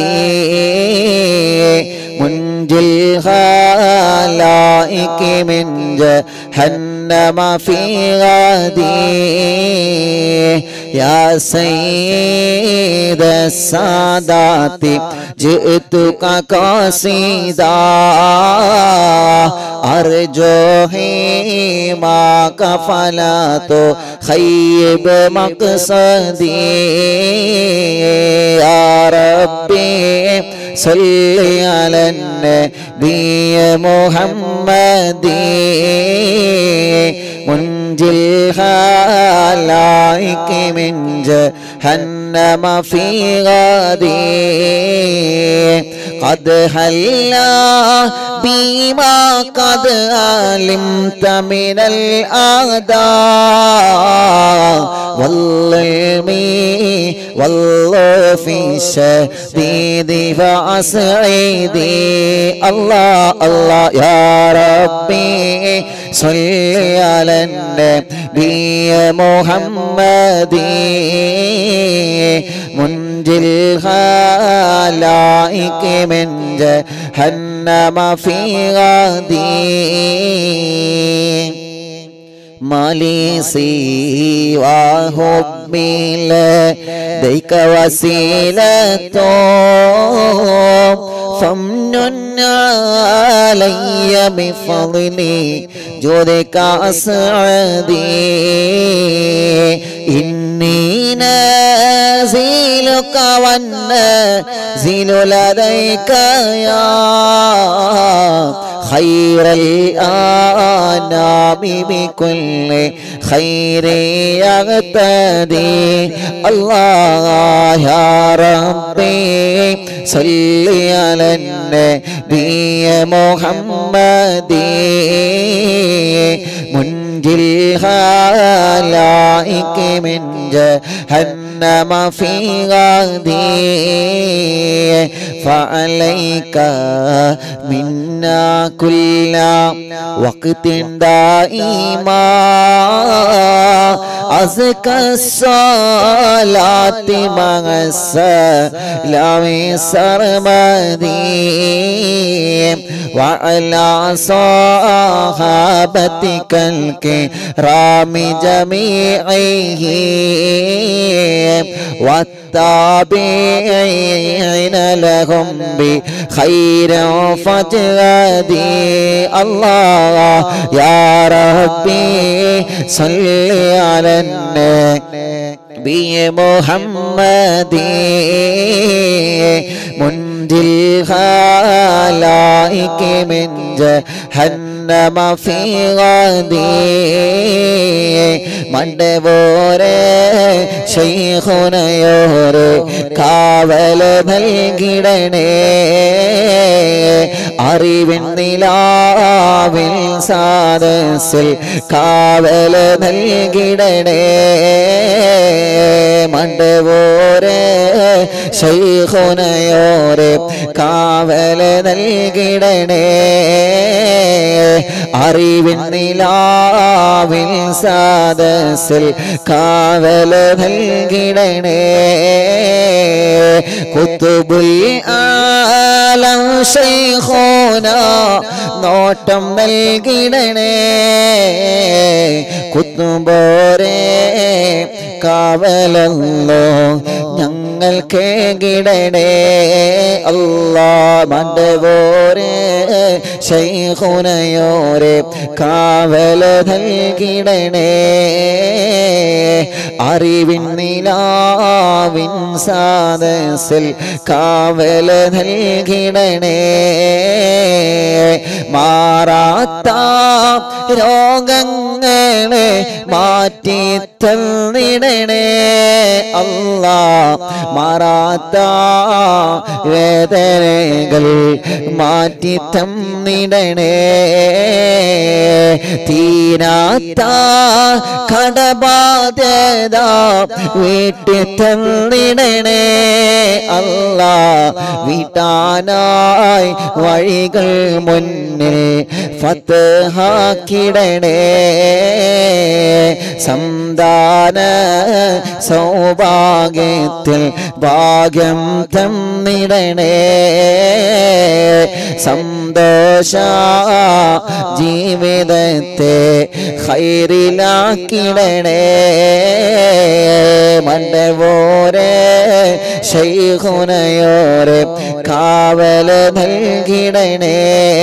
منجي الخلائق من جهنم في غدي يا سيد السادات جئتك قصيدا أرجو حماك فلا تخيب مقصدي يا ربي صل على النبي محمد منجي الخلائق من جهنم في غدي قد هلا بما قد علمت من الأعداء والظلم والله في الشديد فأسعدي الله الله يا ربي صل على النبي محمد منجي الخلائق من جهنم في غدي ما لي سوى حبي لديك وسيلة فمن علي بفضل جودك أسعدي إني نازلك والنازل لديك يا خير الأنام بكل خير يغتدي الله يا ربي صل على النبي محمد منجي الخلائق من جهنم في غدي فعليك منا كل وقت دائما أزكى الصلاة مع السلام سرمدي وعلى صحابتك الكرام جميعهم والتابعين لهم بخير فجدي الله يا ربي صل على النبي محمد منجي الخلائق من جهنم في غدي മണ്ടപോരെ ശൈഖുനയോരെ കാവല നൽകിടണേ അറിവിൻ നിലാവിൽ സാദസിൽ കാവല നൽകിടണേ മണ്ടപോരെ ശൈഖുനയോരെ കാവല നൽകിടണേ അറിവിൻ നിലാവിൽ സാദസിൽ കാവല നൽകിടണേ കുത്തുബുൽ ആലം ശൈഖോന നോട്ടം നൽകിടണേ കുത്തുമ്പോരേ കാവലല്ലോ ഞങ്ങൾക്ക് കിടണേ അല്ലാ മണ്ടവോരെ ശൈഖുനയോരെ കാവല നൽകിടണേ അറിവിൻ നിലാവിൻ സാദസിൽ കാവല നൽകിടണേ മാറാത്ത രോഗങ്ങളെ മാറ്റി തന്നിടണേ അല്ലാ മാറാത്ത വേദനകൾ മാറ്റി തന്നിടണേ തീരാത്ത കടബാധ്യത വീട്ടി തന്നിടണേ അല്ലാ വീട്ടാനായി വഴികൾ മുന്നിൽ ഫത്തഹാക്കിടണേ സന്താന സൗഭാഗ്യത്തിൽ ഭാഗ്യം തന്നിടണേ സന്തോഷ ജീവിതത്തെ ഹൈറിലാക്കിടണേ മണ്ടവോരെ ശൈഖുനയോരെ കാവല നൽകിടണേ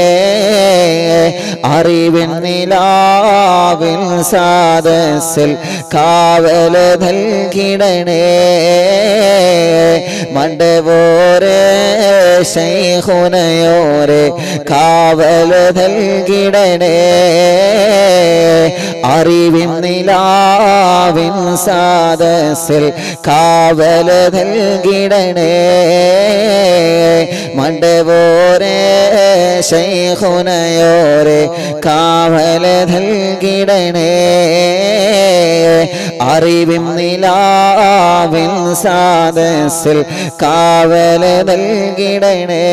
അറിവിൻ നിലാവിൽ സാദസിൽ കാവല നൽകിടണേ മണ്ടവോരെ ശൈഖുനയോരെ കാവല നൽകിടണേ അറിവിൻ നിലാവിൻ സാദസിൽ കാവല നൽകിടണേ മണ്ടവോരെ ശൈഖുനയോരെ കാവല നൽകിടണേ അറിവിൻ നിലാവിൻ സാദസിൽ കാവല നൽകിടണേ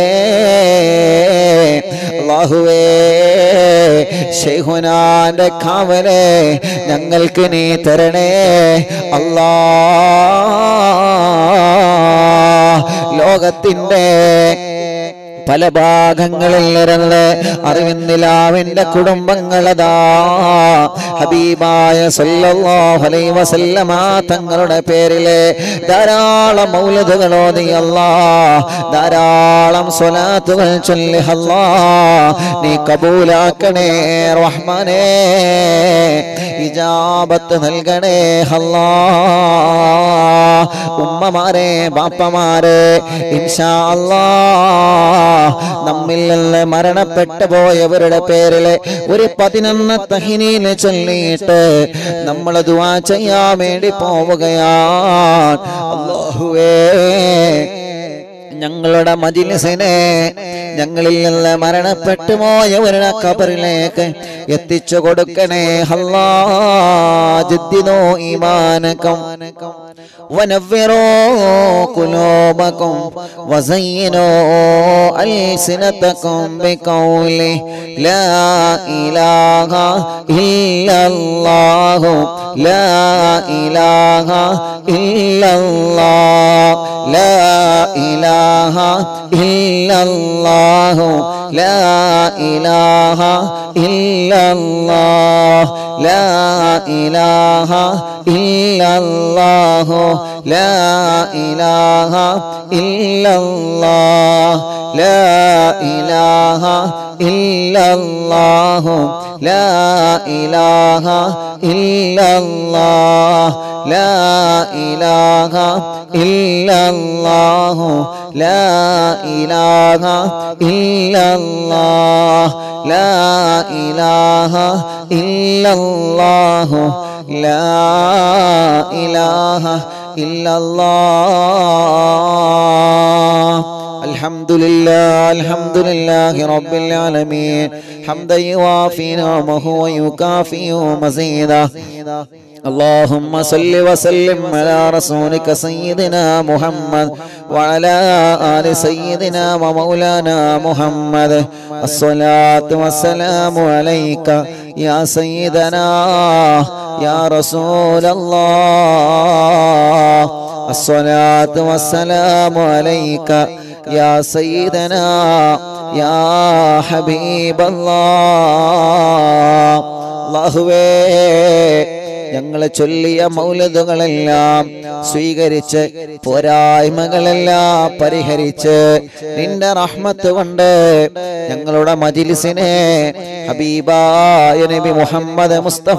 അള്ളാഹുവേ ഷെയ്ഹുനാന്റെ കാവലെ ഞങ്ങൾക്ക് നീ തരണേ അല്ലാ ലോകത്തിൻ്റെ പല ഭാഗങ്ങളിൽ ഇരുന്ന് അറിവിന്ദിലാവിന്റെ കുടുംബങ്ങളതാ ഹബീബായ സല്ലല്ലാഹു അലൈഹി വസല്ലമ തങ്ങളുടെ പേരിലെ ധാരാളം മൗലദുകൾ ഓതി അല്ലാ ധാരാളം സ്വലാത്തുകൾ ചൊല്ലി അല്ലാ നീ കബൂലാക്കണേ റഹ്മാനേ ഇജാബത്ത് നൽകണേ അല്ലാ ഉമ്മമാരെ ബാപ്പമാരെ ഇൻഷാ അല്ലാ നമ്മിൽ നിന്ന് മരണപ്പെട്ടു പോയവരുടെ പേരിൽ ഒരു പതിനൊന്ന് തഹിനീല് ചൊല്ലിയിട്ട് നമ്മൾ ദുആ ചെയ്യാൻ വേണ്ടി പോവുകയാണ് അല്ലാഹുവേ ഞങ്ങളുടെ മജിലിസിനെ ഞങ്ങളിൽ നിന്ന് മരണപ്പെട്ടു പോയവരുടെ കബറിലേക്ക് എത്തിച്ചു കൊടുക്കണേ ഹല്ലാ ജദ്ദിനോ ഈമാനകം ونفروا قلوبكم وزينوا ألسنتكم بقول لا إله إلا الله لا إله إلا الله لا إله إلا الله لا إله إلا الله لا إله إلا الله لا إله إلا الله لا إله إلا الله لا إله إلا الله لا إله إلا الله لا إله إلا الله لا إله إلا الله لا إله إلا الله الحمد لله الحمد لله رب العالمين حمدا يوافي نعمه ويكافئ مزيدا اللهم صل وسلم على رسولك سيدنا محمد وعلى آل سيدنا ومولانا محمد الصلاة والسلام عليك يا سيدنا يا رسول الله الصلاة والسلام عليك يا سيدنا يا حبيب الله അള്ളാഹുവേ ഞങ്ങളെ ചൊല്ലിയ മൗലതുകളെല്ലാം സ്വീകരിച്ച് പോരായ്മകളെല്ലാം പരിഹരിച്ച് നിന്റെ റഹ്മത്ത് കൊണ്ട് ഞങ്ങളുടെ മജിലിസിനെ ഹബീബായ നബി മുഹമ്മദ് മുസ്തഫ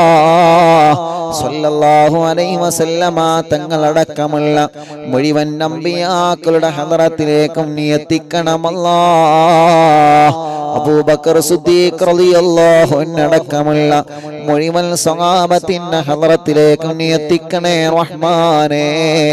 സല്ലല്ലാഹു അലൈഹി വസല്ലമ തങ്ങളടക്കമുള്ള മുഴുവൻ നമ്പിയാക്കളുടെ ഹദറത്തിലേക്കും നീ എത്തിക്കണമല്ലാ അബൂബക്കർ സിദ്ദീഖ് റളിയല്ലാഹു അടക്കമുള്ള മുഴുവൻ സ്വഹാബത്തിന്റെ ഹദറത്തിലേക്കും നീ എത്തിക്കണേ റഹ്മാനേ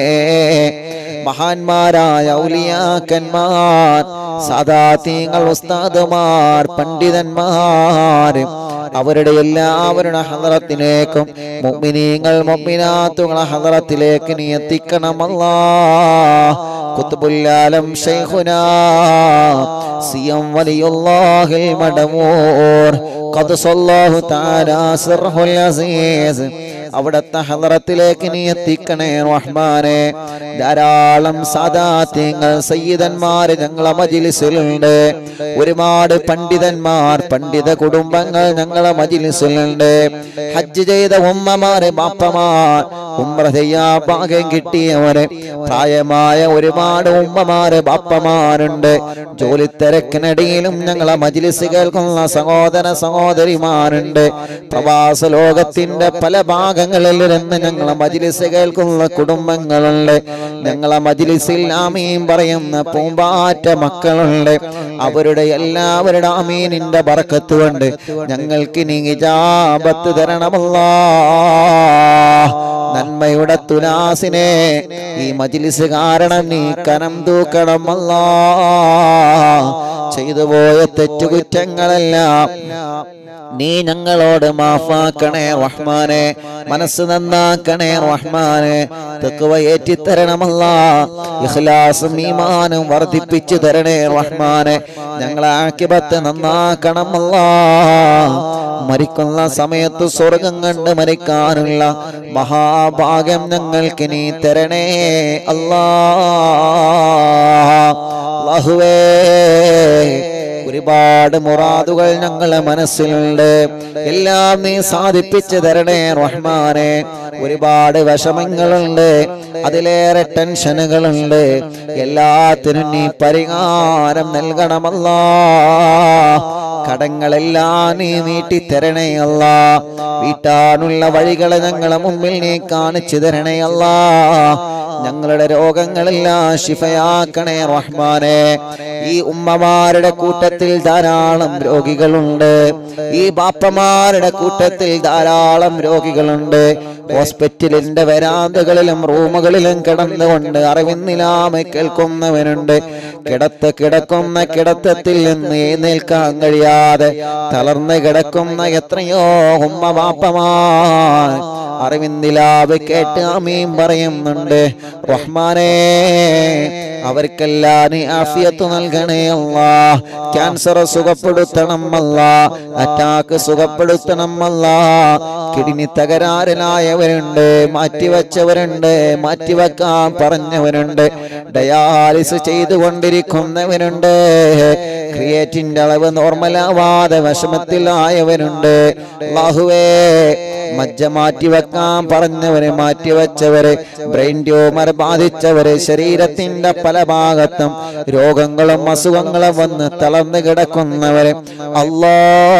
മഹാന്മാരായ ഔലിയാക്കന്മാർ സാദാത്യങ്ങൾ ഉസ്താദുമാർ പണ്ഡിതന്മാർ അവരുടെ എല്ലാവരുടെ ഹദറത്തിലേക്കും മുഅ്മിനീങ്ങൾ മുഅ്മിനാത്തുകളെ ഹദറത്തിലേക്ക് നീ എത്തിക്കണമല്ലാ കുത്തുബുല്ലാലം ശൈഖുനാ സിയം വലിയുല്ലാഹിൽ മടമൂർ ഖദ്സല്ലാഹു തആല സിർഹുൽ അസീസ് അവിടത്തെ ഹദറത്തിലേക്ക് നീ എത്തിക്കണേ റഹ്മാനെ ധാരാളം സാദാത്യങ്ങൾ സയ്യിദന്മാര് ഞങ്ങളെ മജിലിസിലുണ്ട് ഒരുപാട് പണ്ഡിതന്മാർ പണ്ഡിത കുടുംബങ്ങൾ ഞങ്ങളെ മജിലിസിലുണ്ട് ഹജ്ജ് ചെയ്ത ഉമ്മമാര് ബാപ്പമാർ ഉമ്ര ചെയ്യാ ഭാഗ്യം കിട്ടിയവര് പ്രായമായ ഒരുപാട് ഉമ്മമാര് ബാപ്പമാരുണ്ട് ജോലി തിരക്കിനിടയിലും ഞങ്ങളെ മജിലിസ് കേൾക്കുന്ന സഹോദര സഹോദരിമാരുണ്ട് പ്രവാസ ലോകത്തിന്റെ പല ഭാഗങ്ങളിൽ നിന്ന് ഞങ്ങളെ മജിലിസ് കേൾക്കുന്ന കുടുംബങ്ങളുണ്ട് ഞങ്ങളെ മജിലിസിൽ ആമീൻ പറയുന്ന പൂമ്പാറ്റ മക്കളുണ്ട് അവരുടെ എല്ലാവരുടെ ആമീനിന്റെ ബറക്കത്ത് കൊണ്ട് ഞങ്ങൾക്ക് നീ ഇജാബത്ത് തരണമല്ലാ നന്മയുടെ തുലാസിനെ ഈ മജിലിസ് കാരണം നീ കനം തൂക്കണമല്ലാ ചെയ്തു പോയ തെറ്റുകുറ്റങ്ങളെല്ലാം നീ ഞങ്ങളോട് മാഫാക്കണേ റഹ്മാനെ മനസ്സ് നന്നാക്കണേ റഹ്മാനെ തെക്കുവ ഏറ്റിത്തരണമല്ല ഇഖ്ലാസും ഈമാനും വർദ്ധിപ്പിച്ചു തരണേ റഹ്മാനെ ഞങ്ങളെ ആക്കിബത്ത് നന്നാക്കണമല്ല മരിക്കുന്ന സമയത്ത് സ്വർഗം കണ്ട് മരിക്കാനുള്ള മഹാഭാഗ്യം ഞങ്ങൾക്ക് നീ തരണേ അല്ലാ അല്ലാഹുവേ ഒരുപാട് മുറാദുകൾ ഞങ്ങളെ മനസ്സിലുണ്ട് എല്ലാം നീ സാധിപ്പിച്ചു തരണേ റഹ്മാനെ ഒരുപാട് വിഷമങ്ങളുണ്ട് അതിലേറെ ടെൻഷനുകളുണ്ട് എല്ലാത്തിനും നീ പരിഹാരം നൽകണമല്ലാ കടങ്ങളെല്ലാം നീ നീട്ടി തരണേ അല്ല വീട്ടാനുള്ള വഴികളെ ഞങ്ങളെ മുമ്പിൽ നീ കാണിച്ചു തരണേ അല്ല ഞങ്ങളുടെ രോഗങ്ങളെല്ലാം ശിഫയാക്കണേ റഹ്മാനെ ഈ ഉമ്മമാരുടെ കൂട്ടത്തിൽ ധാരാളം രോഗികളുണ്ട് ഈ ബാപ്പമാരുടെ കൂട്ടത്തിൽ ധാരാളം രോഗികളുണ്ട് ഹോസ്പിറ്റലിന്റെ വരാന്തകളിലും റൂമുകളിലും കിടന്നുകൊണ്ട് അറിവിന്നിലാമ കേൾക്കുന്നവനുണ്ട് കിടത്ത് കിടക്കുന്ന കിടത്തത്തിൽ നിന്ന് എഴുന്നേൽക്കാൻ കഴിയാതെ തളർന്ന് കിടക്കുന്ന എത്രയോ ഉമ്മ ബാപ്പമാർ അറിവിന്ദിലാവ് കേട്ട് അമീൻ പറയുന്നുണ്ട് റഹ്മാനേ അവർക്കെല്ലാം നീ ആഫിയത്ത് നൽകണേ അല്ലാ ക്യാൻസർ സുഖപ്പെടുത്തണം അല്ല അറ്റാക്ക് സുഖപ്പെടുത്തണം അല്ല കിഡ്നി തകരാറിലായവരുണ്ട് മാറ്റിവെച്ചവരുണ്ട് മാറ്റിവെക്കാൻ പറഞ്ഞവരുണ്ട് ഡയാലിസ് ചെയ്തുകൊണ്ടിരിക്കുന്നവരുണ്ട് ക്രിയേറ്റിന്റെ അളവ് നോർമലാവാതെ വിഷമത്തിലായവരുണ്ട് അല്ലാഹുവേ മജ്ജ മാറ്റിവെക്കാൻ പറഞ്ഞവരെ മാറ്റിവെച്ചവരെ ബ്രെയിൻ ട്യൂമർ ബാധിച്ചവരെ ശരീരത്തിന്റെ പല ഭാഗത്തും രോഗങ്ങളും അസുഖങ്ങളും വന്ന് തളർന്നു കിടക്കുന്നവരെ അല്ലാ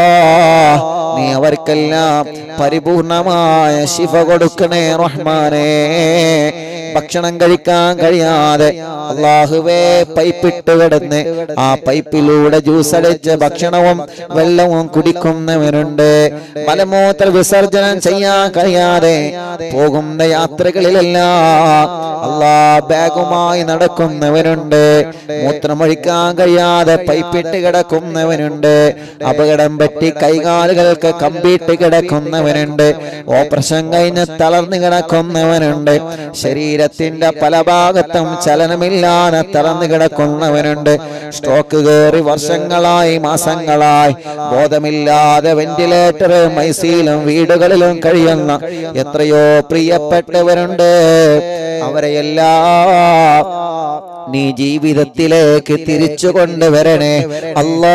നീ അവർക്കെല്ലാം പരിപൂർണമായ ശിഫ കൊടുക്കണേ റഹ്മാനേ ഭക്ഷണം കഴിക്കാൻ കഴിയാതെ അള്ളാഹുവേ പൈപ്പിട്ട് കിടന്ന് ആ പൈപ്പിലൂടെ ജ്യൂസ് അടിച്ച് ഭക്ഷണവും വെള്ളവും കുടിക്കുന്നവരുണ്ട് മലമൂത്ര വിസർജനം ചെയ്യാൻ കഴിയാതെ പോകുന്ന യാത്രകളിലെല്ലാം അള്ളാ ബാഗുമായി നടക്കുന്നവരുണ്ട് മൂത്രമൊഴിക്കാൻ കഴിയാതെ പൈപ്പിട്ട് കിടക്കുന്നവനുണ്ട് അപകടം പറ്റി കൈകാലുകൾക്ക് കമ്പിയിട്ട് കിടക്കുന്നവനുണ്ട് ഓപ്പറേഷൻ കഴിഞ്ഞ് തളർന്നു കിടക്കുന്നവനുണ്ട് ശരീരത്തിന്റെ പല ഭാഗത്തും ചലനമില്ലാതെ തളർന്നു കിടക്കുന്നവനുണ്ട് സ്ട്രോക്ക് കയറി വർഷങ്ങളായി മാസങ്ങളായി ബോധമില്ലാതെ വെന്റിലേറ്റർ മൈസിയിലും വീടുകളിലും കഴിയുന്ന എത്രയോ പ്രിയപ്പെട്ടവരുണ്ട് അവരെയെല്ലാം നീ ജീവിതത്തിലേക്ക് തിരിച്ചു കൊണ്ടുവരണേ അല്ലാ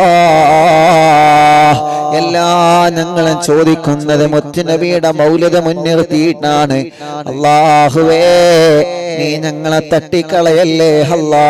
എല്ലാ ഞങ്ങളും ചോദിക്കുന്നത് മുത്തുനബിയുടെ മൗലിക മുൻനിർത്തിയിട്ടാണ് അള്ളാഹുവേ നീ ഞങ്ങളെ തട്ടിക്കളയല്ലേ അല്ലാ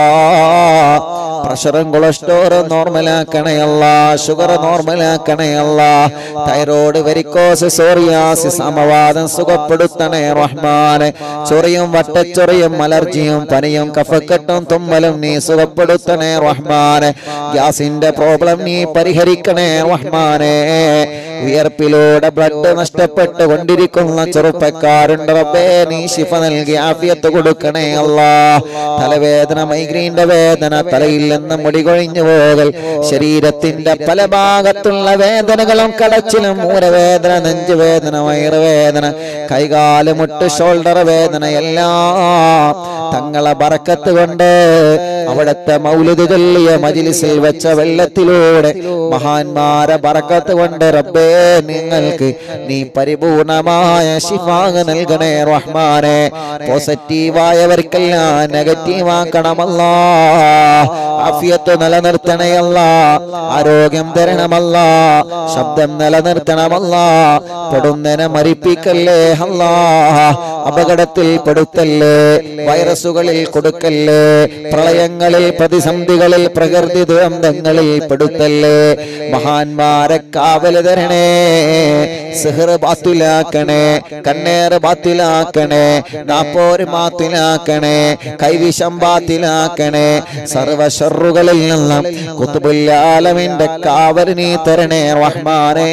പ്രഷറും കൊളസ്ട്രോളും നോർമലാക്കണയല്ല ഷുഗർ നോർമലാക്കണയല്ല തൈറോയ്ഡ് വെരിക്കോസ് സോറിയാസിസ് സമവാദം സുഖപ്പെടുത്തണേ റഹ്മാനെ ചൊറിയും വട്ടച്ചൊറിയും അലർജിയും പനിയും കഫക്കെട്ടും തുമ്മലും നീ സുഖപ്പെടുത്തണേ റഹ്മാനെ ഗ്യാസിന്റെ പ്രോബ്ലം നീ പരിഹരിക്കണേ റഹ്മാനെ വിയർപ്പിലൂടെ ബ്ലഡ് നഷ്ടപ്പെട്ട് കൊണ്ടിരിക്കുന്ന ചെറുപ്പക്കാരുണ്ട് റബ്ബേ നീ ശിഫ നൽകി ആഫിയത്ത് കൊടുക്കണേ അല്ലാ തലവേദന മൈഗ്രീന്റെ വേദന തലയിൽ നിന്ന് മുടി കൊഴിഞ്ഞു പോകൽ ശരീരത്തിന്റെ പല ഭാഗത്തുള്ള വേദനകളും കടച്ചിലും മൂലവേദന നെഞ്ചുവേദന വയറുവേദന കൈകാല് മുട്ട് ഷോൾഡർ വേദന എല്ലാം തങ്ങളെ ബറക്കത്ത് കൊണ്ട് അവിടുത്തെ മൗലിദ് ചൊല്ലിയ മജിലിസിൽ വെച്ച വെള്ളത്തിലൂടെ മഹാന്മാരെ ബറക്കത്ത് കൊണ്ട് റബ്ബേ നിങ്ങൾക്ക് നീ പരിപൂർണമായ ശിഫാക നൽകണേ റഹ്മാനെ പോസിറ്റീവായവർക്കെല്ലാം നെഗറ്റീവ് ആക്കണമല്ല അഫിയത്ത് നിലനിർത്തണയല്ല ആരോഗ്യം തരണമല്ല ശബ്ദം നിലനിർത്തണമല്ല പെടുന്നതിനെ മരിപ്പിക്കല്ലേ അല്ലാ അപകടത്തിൽ പെടുത്തല്ലേ വൈറസുകളിൽ കൊടുക്കല്ലേ പ്രളയങ്ങളിൽ പ്രതിസന്ധികളിൽ പ്രകൃതി ദുരന്തങ്ങളിൽ പെടുത്തല്ലേ മഹാന്മാരെ കാവല് തരണേ സിഹർ ബാത്തിലാക്കണേ കണ്ണേറ് ബാത്തിലാക്കണേ നാപ്പോര് ബാത്തിലാക്കണേ കൈവിഷം ബാത്തിലാക്കണേ സർവശറുകളിൽ നിന്നും കുത്തുബുല്ലാലമിന്റെ കാവൽ നീ തരണേ റഹ്മാനേ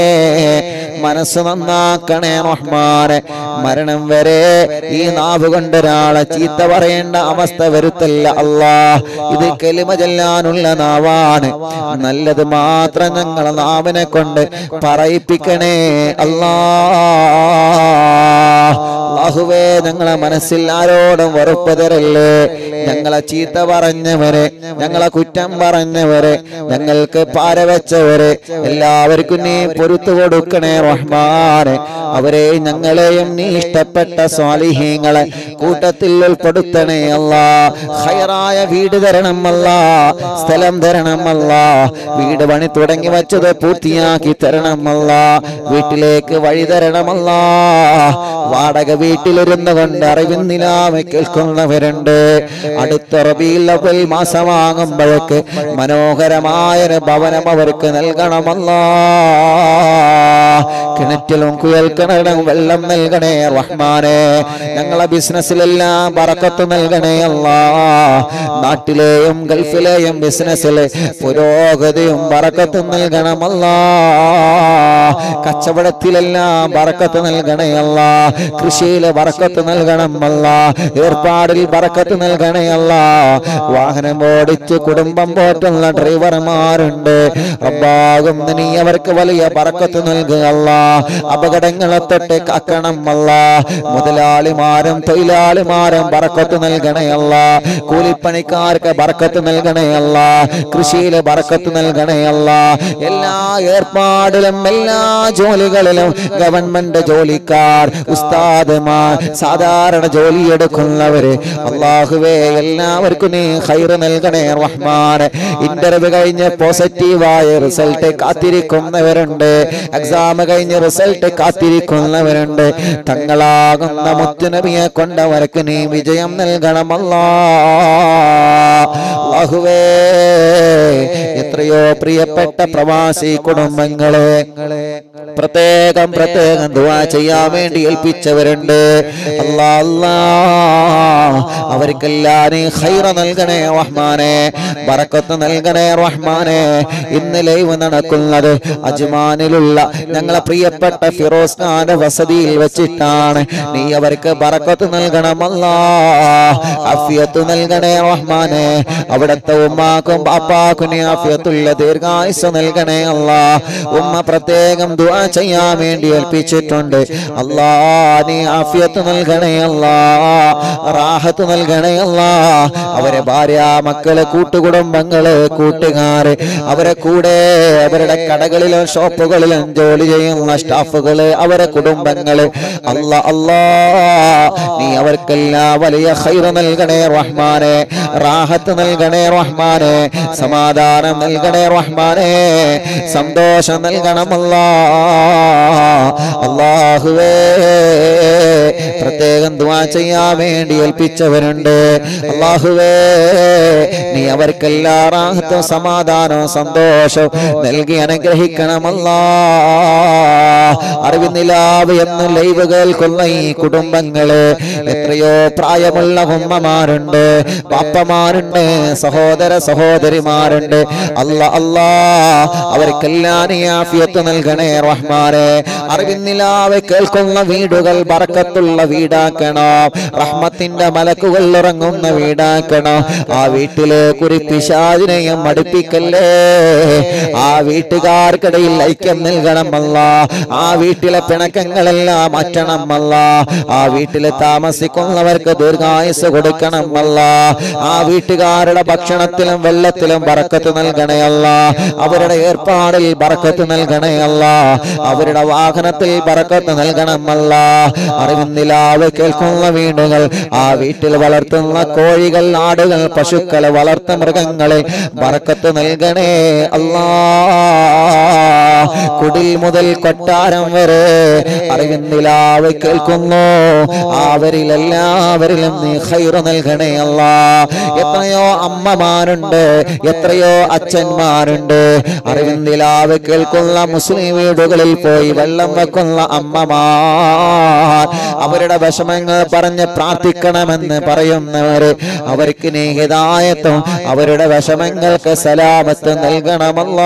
മനസ്സ് നന്നാക്കണേ റഹ്മാനെ മരണം വരെ ഈ നാവ് കൊണ്ട് ഒരാളെ ചീത്ത പറയേണ്ട അവസ്ഥ വരുത്തല്ല അല്ലാ ഇത് കെലിമ ചെല്ലാനുള്ള നാവാണ് നല്ലത് മാത്രം ഞങ്ങളെ നാവിനെ കൊണ്ട് പറയിപ്പിക്കണേ അല്ലാ അല്ലാഹുവേ ഞങ്ങളെ മനസ്സിൽ ആരോടും വെറുപ്പ് തരല്ലേ ഞങ്ങളെ ചീത്ത പറഞ്ഞവരെ ഞങ്ങളെ കുറ്റം പറഞ്ഞവരെ ഞങ്ങൾക്ക് പാര വെച്ചവരെ എല്ലാവർക്കും നീ പൊരുത്തു കൊടുക്കണേ റഹ്മാനെ അവരെ ഞങ്ങളെയും നീ ഇഷ്ടപ്പെട്ട സ്വാലിഹീങ്ങളെ കൂട്ടത്തിൽ ഉൾപ്പെടുത്തണേ അല്ല ഹയറായ വീട് തരണം അല്ല സ്ഥലം തരണം അല്ല വീട് പണി തുടങ്ങി വച്ചത് പൂർത്തിയാക്കി തരണം അല്ല വീട്ടിലേക്ക് വഴി തരണമല്ല വാടക വീട്ടിലിരുന്നു കൊണ്ട് അറിവിന്നിലാമ കേൾക്കുന്നവരുണ്ട് അടുത്ത റബീൽ അവൽ മാസമാകുമ്പോഴേക്ക് മനോഹരമായൊരു ഭവനം അവർക്ക് നൽകണമല്ല കിണറ്റിലും കുയൽക്കിണറും വെള്ളം നൽകണേ റഹ്മാനെ ഞങ്ങളെ ബിസിനസ്സിലെല്ലാം ബറക്കത്ത് നൽകണേ അല്ല നാട്ടിലെയും ഗൾഫിലെയും ബിസിനസ്സിലെ പുരോഗതിയും ബറക്കത്തും നൽകണമല്ല കച്ചവടത്തിലെല്ലാം ബറക്കത്ത് നൽകണേ അല്ല കൃഷിയിലെ ബറക്കത്ത് നൽകണം അല്ല ഏർപ്പാടിൽ ബറക്കത്ത് നൽകണേ അല്ല വാഹനം ഓടിച്ച് കുടുംബം പോറ്റുന്ന ഡ്രൈവർമാരുണ്ട് റബ്ബാകും നീ അവർക്ക് വലിയ ബറക്കത്ത് നൽകുക അല്ല അപകടങ്ങളെ തൊട്ട് കാക്കണം അല്ല മുതലാളിമാരും തൊഴിലാളിമാരും ബറക്കത്ത് നൽകണേ അല്ല കൂലിപ്പണിക്കാർക്ക് ബറക്കത്ത് നൽകണേ അല്ല കൃഷിയിലെ ബറക്കത്ത് നൽകണേ അല്ല എല്ലാ ഏർപ്പാടിലും എല്ലാ ജോലികളിലും ഗവൺമെന്റ് ജോലിക്കാർ ഉസ്താദുമാർ സാധാരണ ജോലിയെടുക്കുന്നവര് അള്ളാഹുവേ എല്ലാവർക്കും നീ ഹൈറ് നൽകണേ റഹ്മാൻ ഇന്റർവ്യൂ കഴിഞ്ഞ് പോസിറ്റീവായ റിസൾട്ട് കാത്തിരിക്കുന്നവരുണ്ട് എക്സാം കഴിഞ്ഞ് റിസൾട്ട് കാത്തിരിക്കുന്നവരുണ്ട് തങ്ങളാകുന്ന മുത്തുനബിയെ കൊണ്ടവർക്ക് നീ വിജയം നൽകണമല്ലാ അള്ളാഹുവേ എത്രയോ പ്രിയപ്പെട്ട പ്രവാസി കുടുംബങ്ങളെ പ്രത്യേകം പ്രത്യേകം ദുആ ചെയ്യാൻ വേണ്ടി ഏൽപ്പിച്ചവരുണ്ട് അല്ലാ അല്ലാ അവർക്കെല്ലാം നീ ഖൈറ നൽകണേ റഹ്മാനെ ബറക്കത്ത് നൽകണേ റഹ്മാനെ ഇന്ന് ലൈവ് നടക്കുന്നത് അജ്മാനിലുള്ള ഞങ്ങളെ പ്രിയപ്പെട്ട ഫിറോസ് ഖാന്റെ വസതിയിൽ വെച്ചിട്ടാണ് നീ അവർക്ക് ബറക്കത്ത് നൽകണമല്ലാ അഫിയത്ത് നൽകണേ റഹ്മാനെ അവിടുത്തെ ഉമ്മാക്കും പാപ്പാക്കും നീ അഫിയത്തുള്ള ദീർഘായുസ് നൽകണേ അല്ലാ ഉമ്മ പ്രത്യേകം ദുആ ചെയ്യാൻ വേണ്ടി ഏൽപ്പിച്ചിട്ടുണ്ട് അല്ലാ നീ ആഫിയത്ത് നൽകണേ അല്ലാ റാഹത്ത് നൽകണേ അല്ലാ അവരെ ഭാര്യ മക്കള് കൂട്ടുകുടുംബങ്ങള് കൂട്ടുകാര് അവരെ കൂടെ അവരുടെ കടകളിലും ഷോപ്പുകളിലും ജോലി ചെയ്യുന്ന സ്റ്റാഫുകള് അവരെ കുടുംബങ്ങള് അല്ല അല്ലാ നീ അവർക്കെല്ലാം വലിയ ഹൈറ് നൽകണേ റഹ്മാനെ റാഹത്ത് നൽകണേ റഹ്മാനെ സമാധാനം നൽകണേ റഹ്മാനെ സന്തോഷം നൽകണമല്ലാ അള്ളാഹുവേ പ്രത്യേകം ദുആ ചെയ്യാൻ വേണ്ടി ഏൽപ്പിച്ചവരുണ്ട് അള്ളാഹുവേ നീ അവർക്കെല്ലാ റാഹത്തും സമാധാനവും സന്തോഷവും നൽകി അനുഗ്രഹിക്കണമല്ലാ അറിവിന്നിലാവ് എന്ന് ലൈവ് കേൾക്കുന്ന ഈ കുടുംബങ്ങള് എത്രയോ പ്രായമുള്ള ഉമ്മമാരുണ്ട് പാപ്പമാരുണ്ട് സഹോദര സഹോദരിമാരുണ്ട് അല്ല അല്ലാ അവർക്കെല്ലാം നീ ആഫിയത്ത് നൽകണേ റഹ്മാനെ അറിവിന്നിലാവ് കേൾക്കുന്ന വീടുകൾ ബറക്കത്തുള്ള വീടാക്കണം റഹ്മത്തിന്റെ മലക്കുകൾ ഇറങ്ങുന്ന വീടാക്കണം ആ വീട്ടിലെ കുറിപ്പിശാദിനെയും മടുപ്പിക്കല്ലേ ആ വീട്ടുകാർക്കിടയിൽ ഐക്യം നൽകണമല്ല ആ വീട്ടിലെ പിണക്കങ്ങളെല്ലാം മാറ്റണമല്ല ആ വീട്ടിൽ താമസിക്കുന്നവർക്ക് ദീർഘായുസ് കൊടുക്കണമല്ല ആ വീട്ടുകാരുടെ ഭക്ഷണത്തിലും വെള്ളത്തിലും ബറക്കത്ത് നൽകണയല്ല അവരുടെ ഏർപ്പാടിൽ ബറക്കത്ത് നൽകണയല്ല അവരുടെ വാഹനത്തിൽ ബറക്കത്ത് നൽകണമല്ല അറിവിന്നിലാവ് കേൾക്കുന്ന വീടുകൾ ആ വീട്ടിൽ വളർത്തുന്ന കോഴികൾ ആടുകൾ പശുക്കൾ വളർത്ത മൃഗങ്ങളെ ബറക്കത്ത് നൽകണേ അല്ലാ കുടിൽ മുതൽ കൊട്ടാരം വരെ അറിവിന്നിലാവ് കേൾക്കുന്നു അവരിലെല്ലാവരിലും നീ ഹൈറ് നൽകണേ അല്ല എത്രയോ അമ്മമാരുണ്ട് എത്രയോ അച്ഛന്മാരുണ്ട് അറിവിന്ദിലാവ് കേൾക്കുന്ന മുസ്ലിം വീടുകളിൽ പോയി വെള്ളം വെക്കുന്ന അമ്മമാർ അവരുടെ വിഷമങ്ങൾ പറഞ്ഞ് പ്രാർത്ഥിക്കണമെന്ന് പറയുന്നവര് അവർക്ക് നീ ഹിദായത്തും അവരുടെ വിഷമങ്ങൾക്ക് സലാമത്ത് നൽകണമല്ല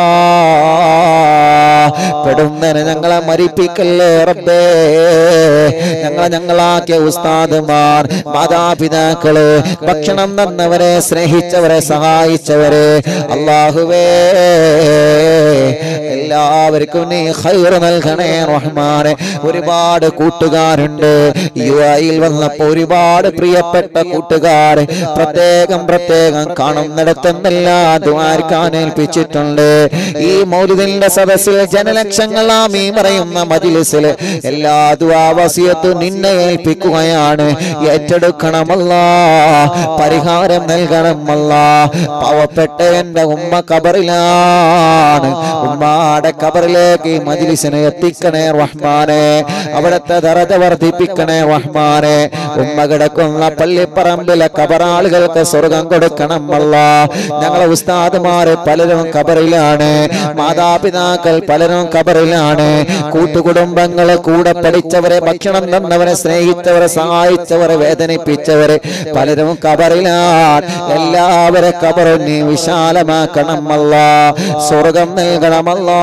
പെടുന്നതിന് ഞങ്ങളെ മരിപ്പിക്കല്ലേ റബ്ബേ ഞങ്ങളെ ഞങ്ങളാക്കിയ ഉസ്താദുമാർ മാതാപിതാക്കള് ഭക്ഷണം തന്നവരെ സ്നേഹിച്ചവരെ സഹായിച്ചവരെ അള്ളാഹുവേ എല്ലാവർക്കും നീ ഹൈർ ഹൈർ നൽകണേ റഹ്മാനെ ഒരുപാട് കൂട്ടുകാരുണ്ട് യു ഐയിൽ വന്നപ്പോ ഒരുപാട് പ്രിയപ്പെട്ട കൂട്ടുകാര് പ്രത്യേകം പ്രത്യേകം കാണുന്നിടത്തെന്നെല്ലാം ദ്വാരക്കാൻ ഏൽപ്പിച്ചിട്ടുണ്ട് ഈ മൗലിദിന്റെ സദസ്സിൽ ജനലക്ഷങ്ങളാം ഈ പറയുന്ന മജിലിസിൽ എല്ലാ ദ്വാവസിയത്തും നിന്നെ ഏൽപ്പിക്കുകയാണ് ഏറ്റെടുക്കണമല്ല പരിഹാരം നൽകണമല്ല പാവപ്പെട്ട എന്റെ ഉമ്മ കബറിലാണ് ഉമ്മാടെ കബറിലേക്ക് ഈ മജിലിസിനെ എത്തിക്കണേ റഹ്മാനെ അവിടുത്തെ ദറത വർദ്ധിപ്പിക്കണേ റഹ്മാനെ ഉമ്മ കിടക്കുന്ന പള്ളിപ്പറമ്പിലെ കബറാളുകൾക്ക് സ്വർഗം കൊടുക്കണം അല്ല ഞങ്ങളെ ഉസ്താദുമാര് പലരും കബറിലാണ് മാതാപിതാക്കൾ പലരും കബറിലാണ് കൂട്ടുകുടുംബങ്ങളെ കൂടെ പഠിച്ചവരെ ഭക്ഷണം തന്നവരെ സ്നേഹിച്ചവരെ സഹായിച്ചവരെ വേദനിപ്പിച്ചവരെ പലരും കബറിലാണ് എല്ലാവരെ കബറും നീ വിശാലമാക്കണമല്ല സ്വർഗം നൽകണമല്ല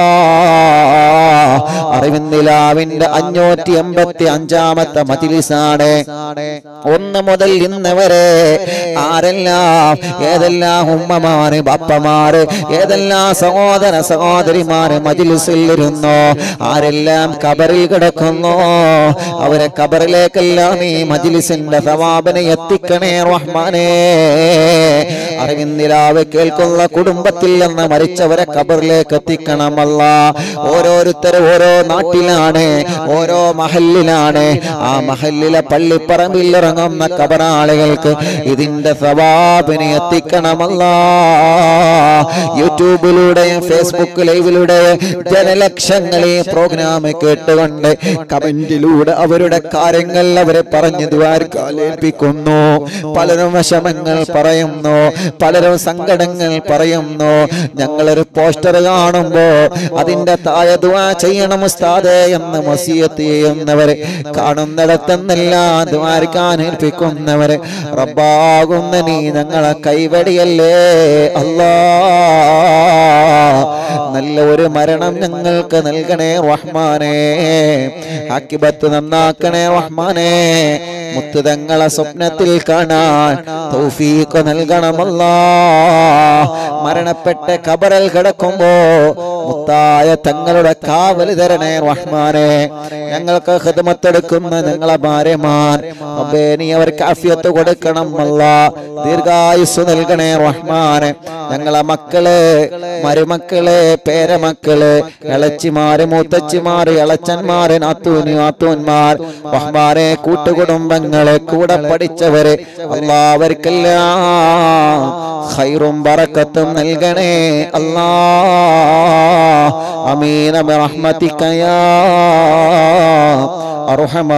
അറിവിന്ദിലാവിന്റെ അഞ്ഞൂറ്റി എൺപത്തി അഞ്ചാമത്തെ മതിലിസാണ് ഒന്ന് മുതൽ ഇന്ന് വരെ ആരെല്ലാം ഏതെല്ലാം ഉമ്മമാര് ബാപ്പമാര് ഏതെല്ലാം സഹോദര സഹോദരിമാര് മജിലിസിൽ ഇരുന്നോ ആരെല്ലാം കബറിൽ കിടക്കുന്നോ അവരെ കബറിലേക്കെല്ലാം ഈ മജിലിസിന്റെ സവാപനെ എത്തിക്കണേ റഹ്മാനേ അറിവിന്ദിലാവ് കേൾക്കുന്ന കുടുംബത്തിൽ നിന്ന് മരിച്ചവരെ കബറിലേക്ക് എത്തിക്കണമല്ല ഓരോരുത്തരും ഓരോ നാട്ടിലാണ് ഓരോ മഹലിലാണ് ആ മഹലിലെ പള്ളിപ്പറമ്പിൽ ഇറങ്ങുന്ന കബറാളികൾക്ക് ഇതിന്റെ സവാബിനെ എത്തിക്കണമല്ല യൂട്യൂബിലൂടെയും ഫേസ്ബുക്ക് ലൈവിലൂടെ ജനലക്ഷങ്ങളെ പ്രോഗ്രാം കേട്ടുകൊണ്ട് കമന്റിലൂടെ അവരുടെ കാര്യങ്ങൾ അവരെ പറഞ്ഞു ദ്വാരക്കാലേൽപ്പിക്കുന്നു പലരും വിഷമങ്ങൾ പറയുന്നു പലരും സങ്കടങ്ങൾ പറയുന്നു ഞങ്ങളൊരു പോസ്റ്റർ കാണുമ്പോ അതിന്റെ താഴെ ദുആ ചെയ്യണം ഉസ്താദേ എന്ന് മസിയത്ത് ചെയ്യുന്നവരെ കാണുന്നിടത്തെന്നെല്ലാം ദ്വാരക്കാൻ ഏൽപ്പിക്കുന്നവരെ റബ്ബാകുന്ന നീ ഞങ്ങളെ കൈവടിയല്ലേ അല്ലാ നല്ല ഒരു മരണം ഞങ്ങൾക്ക് നൽകണേ റഹ്മാനേ ആക്കിബത്ത് നന്നാക്കണേ റഹ്മാനേ മുത്തുതങ്ങളെ സ്വപ്നത്തിൽ കാണാൻ തൗഫീഖ് നൽകണമല്ല മരണപ്പെട്ട കബറൽ കിടക്കുമ്പോ മുത്തായ തങ്ങളുടെ കാവൽ തരണേ റഹ്മാനെ ഞങ്ങൾക്ക് ഹിദമത്തെടുക്കുന്ന ഞങ്ങളെ ഭാര്യമാർ റബ്ബേ നീ അവർക്ക് അഫിയത്ത് കൊടുക്കണം അല്ല ദീർഘായുസ് നൽകണേ റഹ്മാനെ ഞങ്ങളെ മക്കള് മരുമക്കള് പേരമക്കള് ഇളച്ചിമാര് മൂത്തച്ചിമാര് ഇളച്ചന്മാര് നാത്തൂന് നാത്തൂന്മാർ റഹ്മാനെ കൂട്ടുകുടുംബങ്ങള് കൂടെ പഠിച്ചവര് എല്ലാവർക്കെല്ലാം ഖൈറും ബറക്കത്തും നൽകണേ അല്ലാ അമീന برحمتك يا أرحم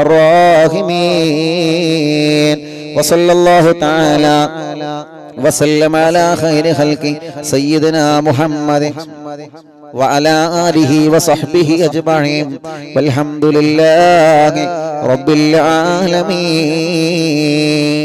الراحمين وصلى الله تعالى وسلم على خير خلق سيدنا محمد وعلى آله وصحبه أجمعين والحمد لله رب العالمين